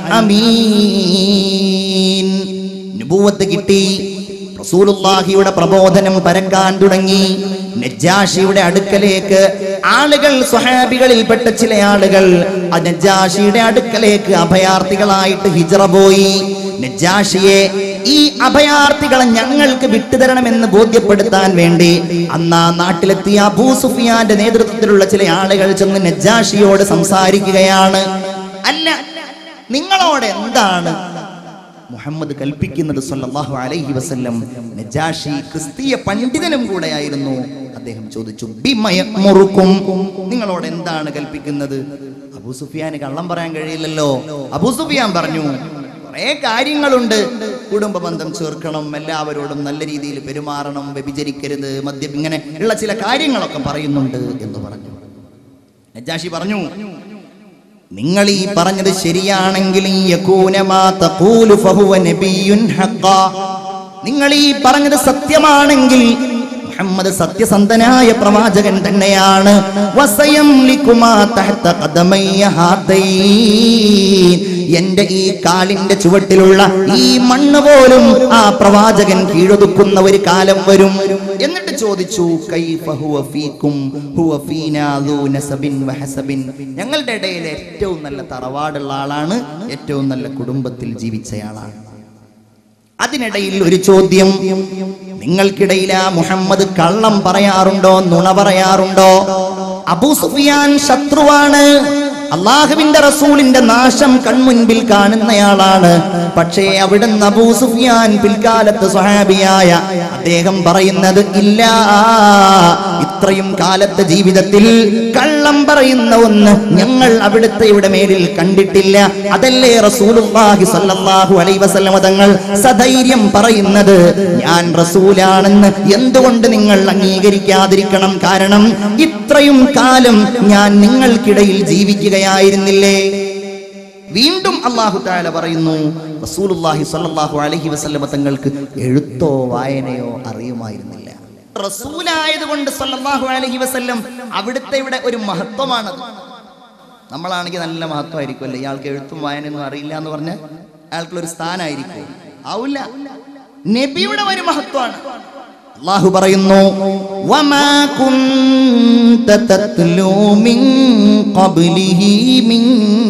അമീൻ നുബുവത്ത് കിട്ടി റസൂലുള്ളാഹിയുടെ പ്രബോധനം പരക്കാൻ തുടങ്ങി നജ്ജാഷിയുടെ അടുക്കലേക്ക് ആളുകൾ സ്വഹാബികളിൽപ്പെട്ട ചില ആളുകൾ ആ നജ്ജാഷിയുടെ അടുക്കലേക്ക് അഭയാർത്ഥികളായിട്ട് ഹിജറ പോയി നജ്ജാഷിയെ ഈ അഭയാർത്ഥികളെ ഞങ്ങൾക്ക് വിട്ടുതരണമെന്ന് ബോധ്യപ്പെടുത്താൻ വേണ്ടി അന്ന് ആ നാട്ടിലെത്തിയ അബൂ സുഫിയാന്റെ നേതൃത്വത്തിലുള്ള ചില ആളുകൾ ചെന്ന് നജ്ജാഷിയോട് സംസാരിക്കുകയാണ് അല്ല നിങ്ങളോട് എന്താണ് മുഹമ്മദ് കൽപ്പിക്കുന്നത് സല്ലല്ലാഹു അലൈഹി വസല്ലം നജാഷി ക്രിസ്തീയ പണ്ഡിതനും കൂടെയായിരുന്നു അദ്ദേഹം ചോദിച്ചു ബിമയമുറുക്കും നിങ്ങളോട് എന്താണ് കൽപ്പിക്കുന്നത് അബൂ സുഫിയാന് കള്ളം പറയാൻ കഴിയില്ലല്ലോ അബൂ സുഫിയാൻ പറഞ്ഞു കുറെ കാര്യങ്ങളുണ്ട് കുടുംബ ബന്ധം ചേർക്കണം എല്ലാവരോടും നല്ല രീതിയിൽ പെരുമാറണം വ്യഭിചരിക്കരുത് മദ്യം ഇങ്ങനെ ഉള്ള ചില കാര്യങ്ങളൊക്കെ പറയുന്നുണ്ട് എന്ന് പറഞ്ഞു നജാഷി പറഞ്ഞു നിങ്ങൾ ഈ പറഞ്ഞത് ശരിയാണെങ്കിൽ ഈ യകൂന മാ തഖൂലു ഫഹുവ നബിയ്യുൻ ഹഖാ. നിങ്ങൾ ഈ പറഞ്ഞത് സത്യമാണെങ്കിൽ മുഹമ്മദ് സത്യസന്ധനായ പ്രവാചകൻ തന്നെയാണ് വസയംലികു മാ തഹ്ത ഖദമയ്യ ഹാതൈൻ. എന്റെ ഈ കാലിന്റെ ചുവട്ടിലുള്ള ഈ മണ്ണ് പോലും ആ പ്രവാചകൻ കീഴൊതുക്കുന്ന ഒരു കാലം വരും എന്നിട്ട് ചോദിച്ചു കൈഫ ഹുവ ഫീക്കും ഹുവ ഫീനാ ദൂ നസബിൻ വഹസബിൻ ഞങ്ങളുടെ ഇടയിൽ ഏറ്റവും നല്ല തറവാടുള്ള ആളാണ് ഏറ്റവും നല്ല കുടുംബത്തിൽ ജീവിച്ചയാളാണ് അതിനിടയിൽ ഒരു ചോദ്യം നിങ്ങൾക്കിടയിൽ ആ മുഹമ്മദ് കള്ളം പറയാറുണ്ടോ നുണ പറയാറുണ്ടോ അബൂ സുഫിയാൻ ശത്രുവാണ് അള്ളാഹുവിന്റെ റസൂലിന്റെ നാശം കൺമുൻപിൽ കാണുന്നയാളാണ് പക്ഷേ അവിടുന്ന് അബൂ സുഫിയാൻ പിൽക്കാലത്ത് സ്വഹാബിയായ അദ്ദേഹം പറയുന്നത് ഇല്ല ഇത്രയും കാലത്തെ ജീവിതത്തിൽ കള്ളം പറയുന്ന ഒന്ന് ഞങ്ങൾ അവിടുത്തെ ഇവിടെ മേലിൽ കണ്ടിട്ടില്ല അതല്ലേ റസൂലുള്ളാഹി സ്വല്ലല്ലാഹു അലൈഹി വസല്ലമ തങ്ങൾ സധൈര്യം പറയുന്നത് ഞാൻ റസൂലാണെന്ന് എന്തുകൊണ്ട് നിങ്ങൾ അംഗീകരിക്കാതിരിക്കണം കാരണം ഇത്രയും കാലം ഞാൻ നിങ്ങൾക്കിടയിൽ ജീവിക്കുകയായിരുന്നില്ലേ വീണ്ടും അള്ളാഹു താല പറയുന്നു റസൂലുള്ളാഹി സ്വല്ലല്ലാഹു അലൈഹി വസല്ലമ തങ്ങൾക്ക് എഴുത്തോ വായനയോ അറിയുമായിരുന്നില്ല റസൂലായതുകൊണ്ട് സല്ലല്ലാഹു അലൈഹി വസല്ലം അവിടുത്തെ ഇവിടെ ഒരു മഹത്വമാണത് നമ്മളാണെങ്കിൽ നല്ല മഹത്വമായിരിക്കുമല്ലേ ഇയാൾക്ക് എഴുത്തും വായനയൊന്നും അറിയില്ല എന്ന് പറഞ്ഞാൽ അയാൾക്കുള്ളൊരു സ്ഥാനമായിരിക്കും ആവില്ല നബിയുടെ ഒരു മഹത്വമാണ് അള്ളാഹു പറയുന്നു വമാ കുന്ത തത്ലൂ മിൻ ഖബ്ലിഹി മിൻ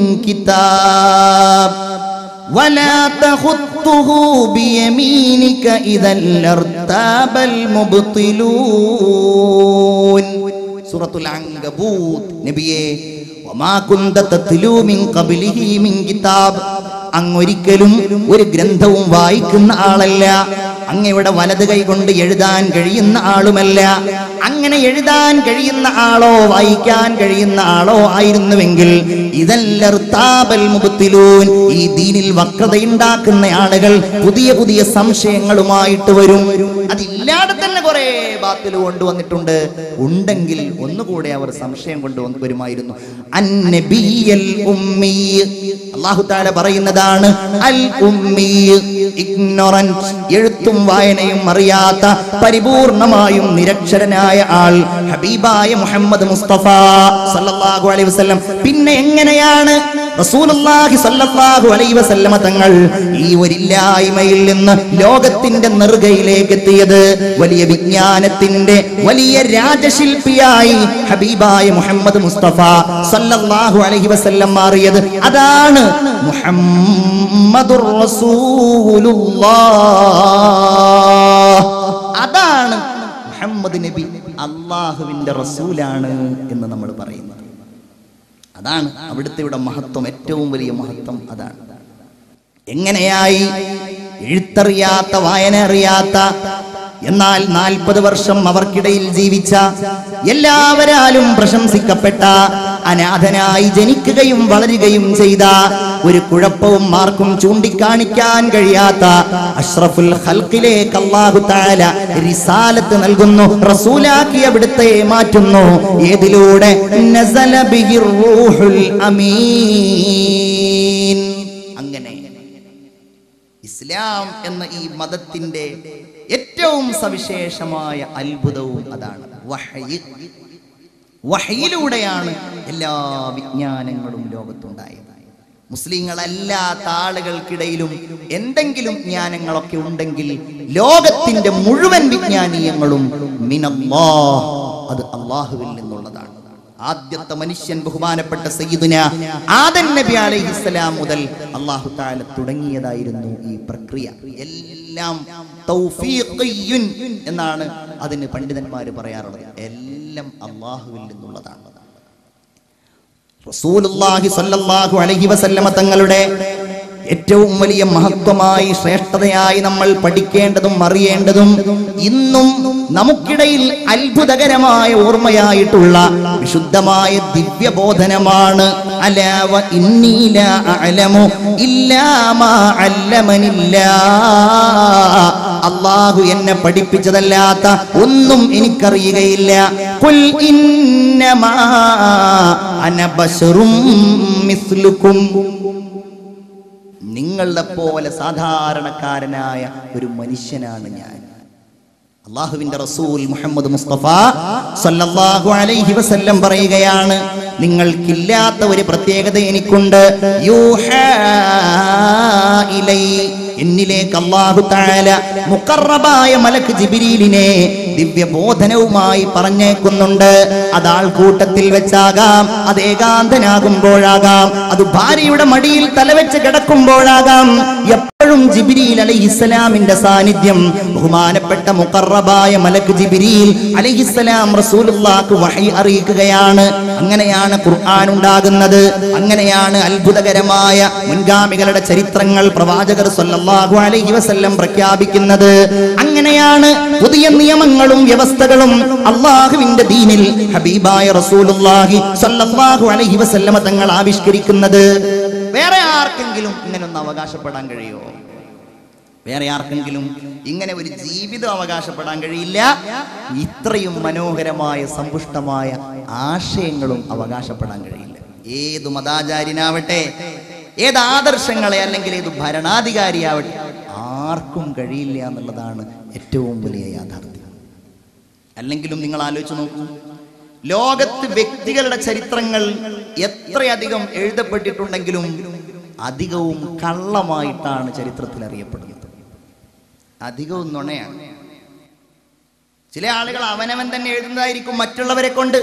കിതാബ് ولا تخطه بيمينك إذا لارتاب المبطلون سورة العنكبوت നബിയെ وما كنت تتلو من قبله من كتاب അങ്ങൊരിക്കലും ഒരു ഗ്രന്ഥവും വായിക്കുന്ന ആളല്ല അങ്ങയുടെ വലത് കൈ കൊണ്ട് എഴുതാൻ കഴിയുന്ന ആളുമല്ല അങ്ങനെ എഴുതാൻ കഴിയുന്ന ആളോ വായിക്കാൻ കഴിയുന്ന ആളോ ആയിരുന്നുവെങ്കിൽ ഇതല്ലർത്താബൽ മുബത്തിലൂൻ ഈ ദീനിൽ വക്രതയുണ്ടാക്കുന്ന ആളുകൾ പുതിയ പുതിയ സംശയങ്ങളുമായിട്ട് വരും അതില്ലാതെ തന്നെ കുറെ ബാത്തിൽ കൊണ്ടുവന്നിട്ടുണ്ട് ഉണ്ടെങ്കിൽ ഒന്നുകൂടെ അവർ സംശയം കൊണ്ടുവന്ന് വരുമായിരുന്നു അന്നബിയൽ ഉമ്മി അല്ലാഹു തആല പറയുന്നതാണ് അൽ ഉമ്മി ഇഗ്നോറന്റ് എഴുത്തും വായനയും അറിയാത്ത പരിപൂർണമായും നിരക്ഷരനായ ആൾ ഹബീബായ മുഹമ്മദ് മുസ്തഫ സല്ലല്ലാഹു അലൈഹി വസല്ലം പിന്നെ എങ്ങനെയാണ് റസൂലുള്ളാഹി സല്ലല്ലാഹു അലൈഹി വസല്ലമ തങ്ങൾ ഈ ഒരില്ലായ്മയിൽ നിന്ന് ലോകത്തിന്റെ നെറുകയിലേക്ക് എത്തിയത് വലിയ വിജ്ഞാനത്തിന്റെ വലിയ രാജശില്പിയായി ഹബീബായ മുഹമ്മദ് മുസ്തഫ സല്ലല്ലാഹു അലൈഹി വസല്ലം മാറിയത് അതാണ് മുഹമ്മദുർ റസൂലുള്ളാഹ് അതാണ് മുഹമ്മദ് നബി അള്ളാഹുവിന്റെ റസൂലാണ് എന്ന് നമ്മൾ പറയുന്നത് അതാണ് അവിടുത്തെ മഹത്വം ഏറ്റവും വലിയ മഹത്വം അതാണ് എങ്ങനെയായി എഴുത്തറിയാത്ത വായന അറിയാത്ത എന്നാൽ നാൽപ്പത് വർഷം അവർക്കിടയിൽ ജീവിച്ച എല്ലാവരാലും പ്രശംസിക്കപ്പെട്ട അനാഥനായി ജനിക്കുകയും വളരുകയും ചെയ്ത ഒരു കുഴപ്പവും ആർക്കും ചൂണ്ടിക്കാണിക്കാൻ കഴിയാത്ത അഷ്റഫുൽ ഹൽക്കിലേക്ക് അല്ലാഹു തആല റിസാലത്ത് നൽകുന്നു റസൂലാക്കി അവിടുത്തെ മാറ്റുന്നു ഏതിലൂടെ നസല ബിഹിർ റൂഹുൽ അമീൻ അങ്ങനെ ഇസ്ലാം എന്ന ഈ മതത്തിന്റെ ഏറ്റവും സവിശേഷമായ അത്ഭുതവും അതാണ് വഹയ് വഹയിലൂടെയാണ് എല്ലാ വിജ്ഞാനങ്ങളും ലോകത്തുണ്ടായത് മുസ്ലിങ്ങളല്ലാത്ത ആളുകൾക്കിടയിലും എന്തെങ്കിലും ജ്ഞാനങ്ങളൊക്കെ ഉണ്ടെങ്കിൽ ലോകത്തിന്റെ മുഴുവൻ വിജ്ഞാനീയങ്ങളും മിനല്ലാഹ് അത് അള്ളാഹുവിൽ നിന്നുള്ളതാണ് ആദ്യത്തെ മനുഷ്യൻ ബഹുമാനപ്പെട്ട സയ്യിദുന ആദൻ നബി അലൈഹിസ്സലാം മുതൽ അള്ളാഹു താല തുടങ്ങിയതായിരുന്നു ഈ പ്രക്രിയ എല്ലാം തൗഫീഖിയ്യുൻ എന്നാണ് അതിന് പണ്ഡിതന്മാർ പറയാറുള്ളത് എല്ലാം അള്ളാഹുവിൽ നിന്നുള്ളതാണ് റസൂലുള്ളാഹി സ്വല്ലല്ലാഹു അലൈഹി വസല്ലമ തങ്ങളുടെ ഏറ്റവും വലിയ മഹത്വമായി ശ്രേഷ്ഠതയായി നമ്മൾ പഠിക്കേണ്ടതും അറിയേണ്ടതും ഇന്നും നമുക്കിടയിൽ അത്ഭുതകരമായ ഓർമ്മയായിട്ടുള്ള വിശുദ്ധമായ ദിവ്യബോധനമാണ് അലാവ ഇന്നീല അലമു ഇല്ലാമാ അല്ലമനില്ലാ അള്ളാഹു എന്നെ പഠിപ്പിച്ചതല്ലാത്ത ഒന്നും എനിക്കറിയുകയില്ല കുൽ ഇന്നമാ അന ബശറും മിസ്ലുക്കും നിങ്ങളെ പോലെ സാധാരണക്കാരനായ ഒരു മനുഷ്യനാണ് ഞാൻ അള്ളാഹുവിന്റെ റസൂൽ മുഹമ്മദ് മുസ്തഫ സല്ലല്ലാഹു അലൈഹി വസല്ലം പറയുകയാണ് നിങ്ങൾക്കില്ലാത്ത ഒരു പ്രത്യേകത എനിക്കുണ്ട് യൂഹാ ഇലൈ എന്നിലേക്ക് അള്ളാഹു താല മുക്കറബായ മലക്ക് ജിബിരീലിനെ ദിവ്യബോധനവുമായി പറഞ്ഞേക്കുന്നുണ്ട് അത് ആൾക്കൂട്ടത്തിൽ വെച്ചാകാം അത് ഏകാന്തനാകുമ്പോഴാകാം അത് ഭാര്യയുടെ മടിയിൽ തലവെച്ച് കിടക്കുമ്പോഴാകാം എപ്പോഴും ജിബിരിയിൽ അലൈഹിസ്സലാമിന്റെ സാന്നിധ്യം ബഹുമാനപ്പെട്ട മുക്കറബായ മലക്ക് ജിബിരിയിൽ അലൈഹിസ്സലാം റസൂലുള്ളാഹ്ക്ക് വഹി അറിയിക്കുകയാണ് അങ്ങനെയാണ് ഖുർആൻ ഉണ്ടാകുന്നത് അങ്ങനെയാണ് അത്ഭുതകരമായ മുൻഗാമികളുടെ ചരിത്രങ്ങൾ പ്രവാചകർ സല്ലല്ലാഹു അലൈഹി വസല്ലം പ്രഖ്യാപിക്കുന്നത് അങ്ങനെയാണ് പുതിയ നിയമങ്ങളും വ്യവസ്ഥകളും അള്ളാഹുവിന്റെ ദീനിൽ ഹബീബായ റസൂലുള്ളാഹി സല്ലല്ലാഹു അലൈഹി വസല്ലമ തങ്ങൾ ആവിഷ്കരിക്കുന്നത് വേറെ ആർക്കെങ്കിലും ഇങ്ങനെ ഒന്ന് അവകാശപ്പെടാൻ കഴിയുമോ വേറെ ആർക്കെങ്കിലും ഇങ്ങനെ ഒരു ജീവിതം അവകാശപ്പെടാൻ കഴിയില്ല ഇത്രയും മനോഹരമായ സമ്പുഷ്ടമായ ആശയങ്ങളും അവകാശപ്പെടാൻ കഴിയില്ല ഏത് മതാചാര്യനാവട്ടെ ഏത് ആദർശങ്ങളെ അല്ലെങ്കിൽ ഏത് ഭരണാധികാരിയാവട്ടെ ആർക്കും കഴിയില്ല എന്നുള്ളതാണ് ഏറ്റവും വലിയ യാഥാർത്ഥ്യം അല്ലെങ്കിലും നിങ്ങൾ ആലോചിച്ച് നോക്കൂ ലോകത്ത് വ്യക്തികളുടെ ചരിത്രങ്ങൾ എത്രയധികം എഴുതപ്പെട്ടിട്ടുണ്ടെങ്കിലും അധികവും കള്ളമായിട്ടാണ് ചരിത്രത്തിൽ അറിയപ്പെടുന്നത് അധികവും നുണയാണ് ചില ആളുകൾ അവനവൻ തന്നെ എഴുതുന്നതായിരിക്കും മറ്റുള്ളവരെ കൊണ്ട്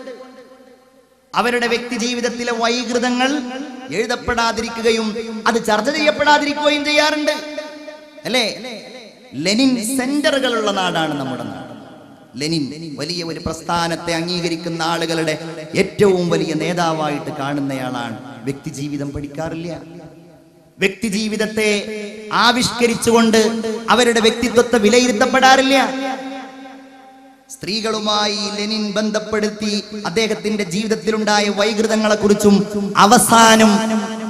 അവരുടെ വ്യക്തി ജീവിതത്തിലെ വൈകൃതങ്ങൾ എഴുതപ്പെടാതിരിക്കുകയും അത് ചർച്ച ചെയ്യപ്പെടാതിരിക്കുകയും ചെയ്യാറുണ്ട് അല്ലേ ലെനിൻ സെന്ററുകളുള്ള നാടാണ് നമ്മുടെ നാട് ലെനിൻ വലിയ ഒരു പ്രസ്ഥാനത്തെ അംഗീകരിക്കുന്ന ആളുകളുടെ ഏറ്റവും വലിയ നേതാവായിട്ട് കാണുന്നയാളാണ് വ്യക്തി ജീവിതം പഠിക്കാറില്ല വ്യക്തി ജീവിതത്തെ ആവിഷ്കരിച്ചുകൊണ്ട് അവരുടെ വ്യക്തിത്വത്തെ വിലയിരുത്തപ്പെടാറില്ല സ്ത്രീകളുമായി ലെനിൻ ബന്ധപ്പെടുത്തി അദ്ദേഹത്തിന്റെ ജീവിതത്തിലുണ്ടായ വൈകൃതങ്ങളെ കുറിച്ചും അവസാനം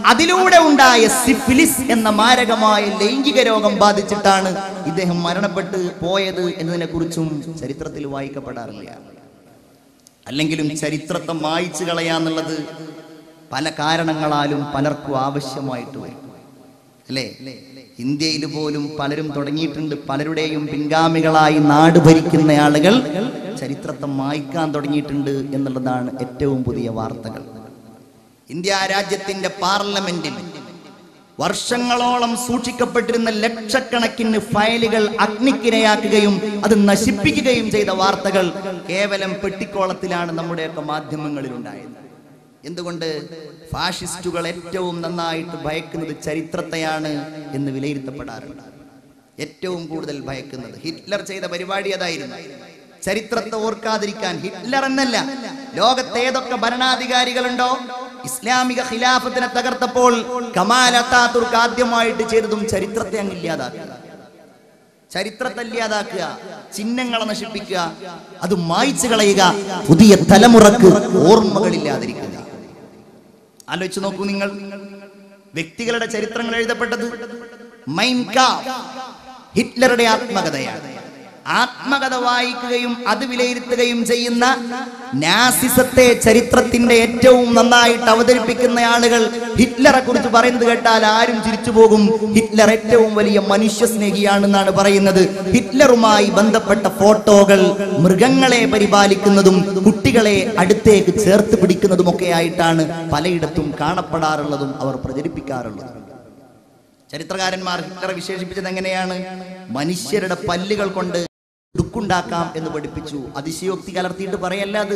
അതിലൂടെ ഉണ്ടായ സിഫിലിസ് എന്ന മാരകമായ ലൈംഗിക രോഗം ബാധിച്ചിട്ടാണ് ഇദ്ദേഹം മരണപ്പെട്ട് പോയത് എന്നതിനെ കുറിച്ചും ചരിത്രത്തിൽ വായിക്കപ്പെടാറില്ല അല്ലെങ്കിലും ചരിത്രത്തെ മായ്ച്ചു കളയാന്നുള്ളത് പല കാരണങ്ങളാലും പലർക്കും ആവശ്യമായിട്ട് വരും അല്ലേ ഇന്ത്യയിൽ പോലും പലരും തുടങ്ങിയിട്ടുണ്ട് പലരുടെയും പിൻഗാമികളായി നാട് ഭരിക്കുന്ന ആളുകൾ ചരിത്രത്തെ മായ്ക്കാൻ തുടങ്ങിയിട്ടുണ്ട് എന്നുള്ളതാണ് ഏറ്റവും പുതിയ വാർത്തകൾ ഇന്ത്യ രാജ്യത്തിന്റെ പാർലമെന്റിൽ വർഷങ്ങളോളം സൂക്ഷിക്കപ്പെട്ടിരുന്ന ലക്ഷക്കണക്കിന് ഫയലുകൾ അഗ്നിക്കിരയാക്കുകയും അത് നശിപ്പിക്കുകയും ചെയ്ത വാർത്തകൾ കേവലം പെട്ടിക്കോളത്തിലാണ് നമ്മുടെയൊക്കെ മാധ്യമങ്ങളിൽ ഉണ്ടായത് എന്തുകൊണ്ട് ഫാഷിസ്റ്റുകൾ ഏറ്റവും നന്നായിട്ട് ഭയക്കുന്നത് ചരിത്രത്തെയാണ് എന്ന് വിലയിരുത്തപ്പെടാറുണ്ട് ഏറ്റവും കൂടുതൽ ഭയക്കുന്നത് ഹിറ്റ്ലർ ചെയ്ത പരിപാടി അതായിരുന്നു ചരിത്രത്തെ ഓർക്കാതിരിക്കാൻ ഹിറ്റ്ലർ എന്നല്ല ലോകത്തെ ഏതൊക്കെ ഭരണാധികാരികളുണ്ടോ ഇസ്ലാമിക ഖിലാഫത്തിനെ തകർത്തപ്പോൾ കമാൽ അത്താതുർക്ക് ആദ്യമായിട്ട് ചെയ്തതും ചരിത്രത്തെ അങ്ങ് ഇല്ലാതാക്കുക ചരിത്രത്തെ ഇല്ലാതാക്കുക ചിഹ്നങ്ങളെ നശിപ്പിക്കുക അത് മായ്ച്ചു കളയുക പുതിയ തലമുറക്ക് ഓർമ്മകളില്ലാതിരിക്കുക ആലോചിച്ച് നോക്കൂ നിങ്ങൾ വ്യക്തികളുടെ ചരിത്രങ്ങൾ എഴുതപ്പെട്ടത് മൈൻ കാംഫ് ഹിറ്റ്ലറുടെ ആത്മകഥയാണ് ആത്മകഥ വായിക്കുകയും അത് വിലയിരുത്തുകയും ചെയ്യുന്ന നാസിസത്തെ ചരിത്രത്തിന്റെ ഏറ്റവും നന്നായിട്ട് അവതരിപ്പിക്കുന്ന ആളുകൾ ഹിറ്റ്ലറെ കുറിച്ച് പറയുന്നത് കേട്ടാൽ ആരും ചിരിച്ചു പോകും ഹിറ്റ്ലർ ഏറ്റവും വലിയ മനുഷ്യ സ്നേഹിയാണെന്നാണ് പറയുന്നത് ഹിറ്റ്ലറുമായി ബന്ധപ്പെട്ട ഫോട്ടോകൾ മൃഗങ്ങളെ പരിപാലിക്കുന്നതും കുട്ടികളെ അടുത്തേക്ക് ചേർത്ത് പിടിക്കുന്നതുമൊക്കെ ആയിട്ടാണ് പലയിടത്തും കാണപ്പെടാറുള്ളതും അവർ പ്രചരിപ്പിക്കാറുള്ളതും ചരിത്രകാരന്മാർ ഹിറ്റ്ലറെ വിശേഷിപ്പിച്ചത് എങ്ങനെയാണ് മനുഷ്യരുടെ പല്ലുകൾ കൊണ്ട് ഉടുക്കുണ്ടാക്കാം എന്ന് പഠിപ്പിച്ചു അതിശയോക്തി കലർത്തിയിട്ട് പറയല്ല അത്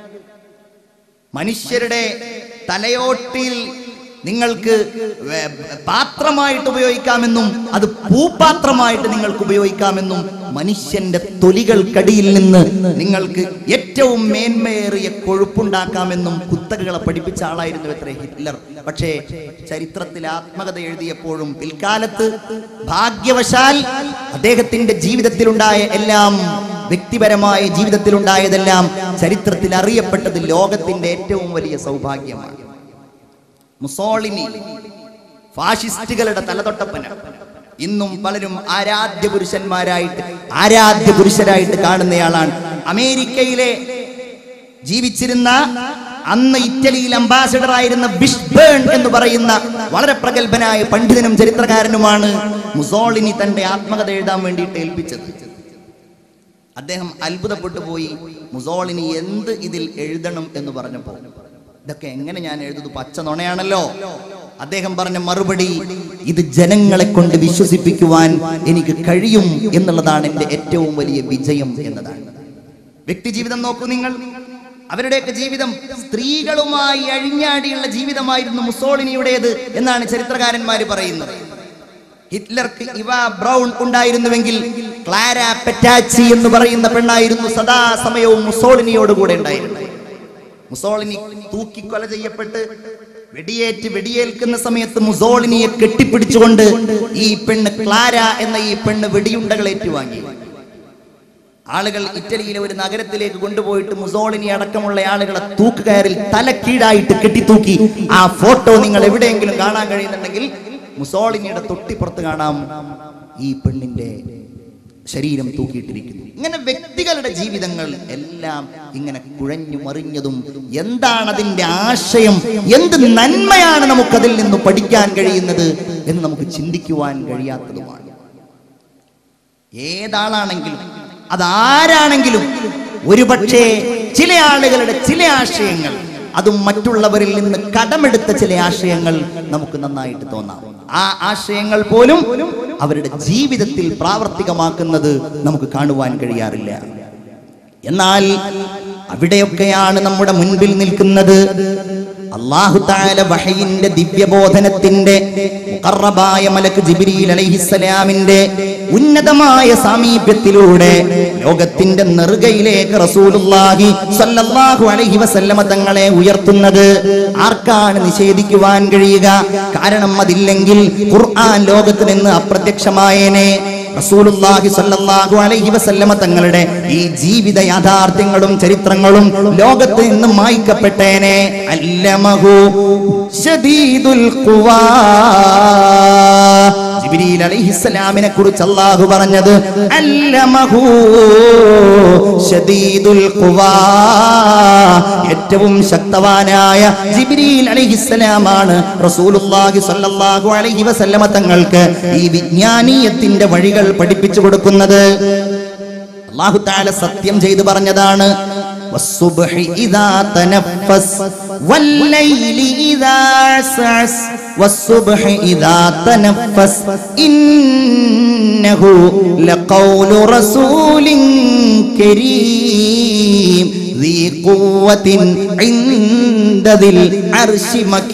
മനുഷ്യരുടെ തലയോട്ടിൽ നിങ്ങൾക്ക് വേ- പാത്രമായിട്ട് ഉപയോഗിക്കാമെന്നും അത് പൂപാത്രമായിട്ട് നിങ്ങൾക്ക് ഉപയോഗിക്കാമെന്നും മനുഷ്യന്റെ തൊലികൾക്കടിയിൽ നിന്ന് നിങ്ങൾക്ക് ഏറ്റവും മേന്മയേറിയ കൊഴുപ്പുണ്ടാക്കാമെന്നും കുത്തകകളെ പഠിപ്പിച്ച ആളായിരുന്നു എത്ര ഹിറ്റ്ലർ പക്ഷേ ചരിത്രത്തിൽ ആത്മകഥ എഴുതിയപ്പോഴും പിൽക്കാലത്ത് ഭാഗ്യവശാൽ അദ്ദേഹത്തിന്റെ ജീവിതത്തിലുണ്ടായ എല്ലാം വ്യക്തിപരമായ ജീവിതത്തിലുണ്ടായതെല്ലാം ചരിത്രത്തിൽ അറിയപ്പെട്ടത് ലോകത്തിന്റെ ഏറ്റവും വലിയ സൗഭാഗ്യമാണ് മുസോളിനി ഫാഷിസ്റ്റുകളുടെ തലതൊട്ടപ്പന ഇന്നും പലരും ആരാധ്യ പുരുഷന്മാരായിട്ട് ആരാധ്യ പുരുഷരായിട്ട് കാണുന്നയാളാണ് അമേരിക്കയിലെ ജീവിച്ചിരുന്ന അന്ന് ഇറ്റലിയിൽ അംബാസിഡർ ആയിരുന്ന ബിഷ്ബേൺ എന്ന് പറയുന്ന വളരെ പ്രഗത്ഭനായ പണ്ഡിതനും ചരിത്രകാരനുമാണ് മുസോളിനി തന്റെ ആത്മകഥ എഴുതാൻ വേണ്ടിയിട്ട് ഏൽപ്പിച്ചത് അദ്ദേഹം അത്ഭുതപ്പെട്ടു പോയി മുസോളിനി എന്ത് ഇതിൽ എഴുതണം എന്ന് പറഞ്ഞപ്പോൾ ഇതൊക്കെ എങ്ങനെ ഞാൻ എഴുതുന്നത് പച്ച നുണയാണല്ലോ അദ്ദേഹം പറഞ്ഞ മറുപടി ഇത് ജനങ്ങളെ കൊണ്ട് വിശ്വസിപ്പിക്കുവാൻ എനിക്ക് കഴിയും എന്നുള്ളതാണ് എൻ്റെ ഏറ്റവും വലിയ വിജയം എന്നതാണ് വ്യക്തി ജീവിതം നോക്കൂ നിങ്ങൾ അവരുടെയൊക്കെ ജീവിതം സ്ത്രീകളുമായി അഴിഞ്ഞാടിയുള്ള ജീവിതമായിരുന്നു മുസോളിനിയുടേത് എന്നാണ് ചരിത്രകാരന്മാര് പറയുന്നത് ഹിറ്റ്ലർക്ക് ഇവ ബ്രൗൺ ഉണ്ടായിരുന്നുവെങ്കിൽ ക്ലാര പെറ്റാച്ചി എന്ന് പറയുന്ന പെണ്ണായിരുന്നു സദാസമയവും മുസോളിനിയോട് കൂടെ ഉണ്ടായിരുന്നത് മുസോളിനി തൂക്കിക്കൊല ചെയ്യപ്പെട്ട് വെടിയേറ്റ് വെടിയേൽക്കുന്ന സമയത്ത് മുസോളിനിയെ കെട്ടിപ്പിടിച്ചുകൊണ്ട് ഈ പെണ്ണ് ക്ലാര എന്ന ഈ പെണ്ണ് വെടിയുണ്ടകൾ ഏറ്റുവാങ്ങി ആളുകൾ ഇറ്റലിയിലെ ഒരു നഗരത്തിലേക്ക് കൊണ്ടുപോയിട്ട് മുസോളിനി അടക്കമുള്ള ആളുകളെ തൂക്കുകയറിൽ തലക്കീഴായിട്ട് കെട്ടിത്തൂക്കി ആ ഫോട്ടോ നിങ്ങൾ എവിടെയെങ്കിലും കാണാൻ കഴിയുന്നുണ്ടെങ്കിൽ മുസോളിനിയുടെ തൊട്ടിപ്പുറത്ത് കാണാം ഈ പെണ്ണിന്റെ ശരീരം തൂക്കിയിട്ടിരിക്കുന്നു ഇങ്ങനെ വ്യക്തികളുടെ ജീവിതങ്ങൾ എല്ലാം ഇങ്ങനെ കുഴഞ്ഞു മറിഞ്ഞതും എന്താണ് അതിന്റെ ആശയം എന്ത് നന്മയാണ് നമുക്കതിൽ നിന്ന് പഠിക്കാൻ കഴിയുന്നത് എന്ന് നമുക്ക് ചിന്തിക്കുവാൻ കഴിയാത്തതുമാണ് ഏതാളാണെങ്കിലും അതാരാണെങ്കിലും ഒരുപക്ഷേ ചില ആളുകളുടെ ചില ആശയങ്ങൾ അതും മറ്റുള്ളവരിൽ നിന്ന് കടമെടുത്ത ചില ആശയങ്ങൾ നമുക്ക് നന്നായിട്ട് തോന്നാം ആ ആശയങ്ങൾ പോലും അവരുടെ ജീവിതത്തിൽ പ്രാവർത്തികമാക്കുന്നത് നമുക്ക് കാണുവാൻ കഴിയാറില്ല എന്നാൽ അവിടെയൊക്കെയാണ് നമ്മുടെ മുൻപിൽ നിൽക്കുന്നത് അള്ളാഹു താല വഹയിന്റെ ദിവ്യബോധനത്തിന്റെ മുഖറബായ മലക്ക് ജിബിരിൽ അലൈഹിസ്സലാമിന്റെ ഉന്നതമായ സാമീപ്യത്തിലൂടെ ലോകത്തിന്റെ നെറുകയിലേക്ക് റസൂലുള്ളാഹി സ്വല്ലല്ലാഹു അലൈഹി വസല്ലമ തങ്ങളെ ഉയർത്തുന്നത് ആർക്കാണ് നിഷേധിക്കുവാൻ കഴിയുക കാരണം അതില്ലെങ്കിൽ ഖുർആൻ ലോകത്ത് നിന്ന് അപ്രത്യക്ഷമായേനെ റസൂലുള്ളാഹി സ്വല്ലല്ലാഹു അലൈഹി വസല്ലമ തങ്ങളുടെ ഈ ജീവിത യാഥാർത്ഥ്യങ്ങളും ചരിത്രങ്ങളും ലോകത്ത് നിന്നും മായ്ക്കപ്പെട്ടേനെ അല്ലമഹു ശദീദുൽ ഖുവാ ജിബ്രീൽ അലൈഹിസ്സലാമിനെ കുറിച്ച് അല്ലാഹു പറഞ്ഞത് അല്ലമഹു ശദീദുൽ ഖുവാ ഏറ്റവും ശക്തവാനായ ജിബ്രീൽ അലൈഹിസ്സലാമാണ് റസൂലുള്ളാഹി സ്വല്ലല്ലാഹു അലൈഹി വസല്ലമ തങ്ങൾക്ക് ഈ വിജ്ഞാനീയത്തിന്റെ വഴികൾ പഠിപ്പിച്ചു കൊടുക്കുന്നത് അല്ലാഹു തആല സത്യം ചെയ്തു പറഞ്ഞതാണ് والصبح إذا تنفس والليل إذا عسعس والصبح إذا تنفس إنه لقول رسول كريم ذي قوة عند ذي العرش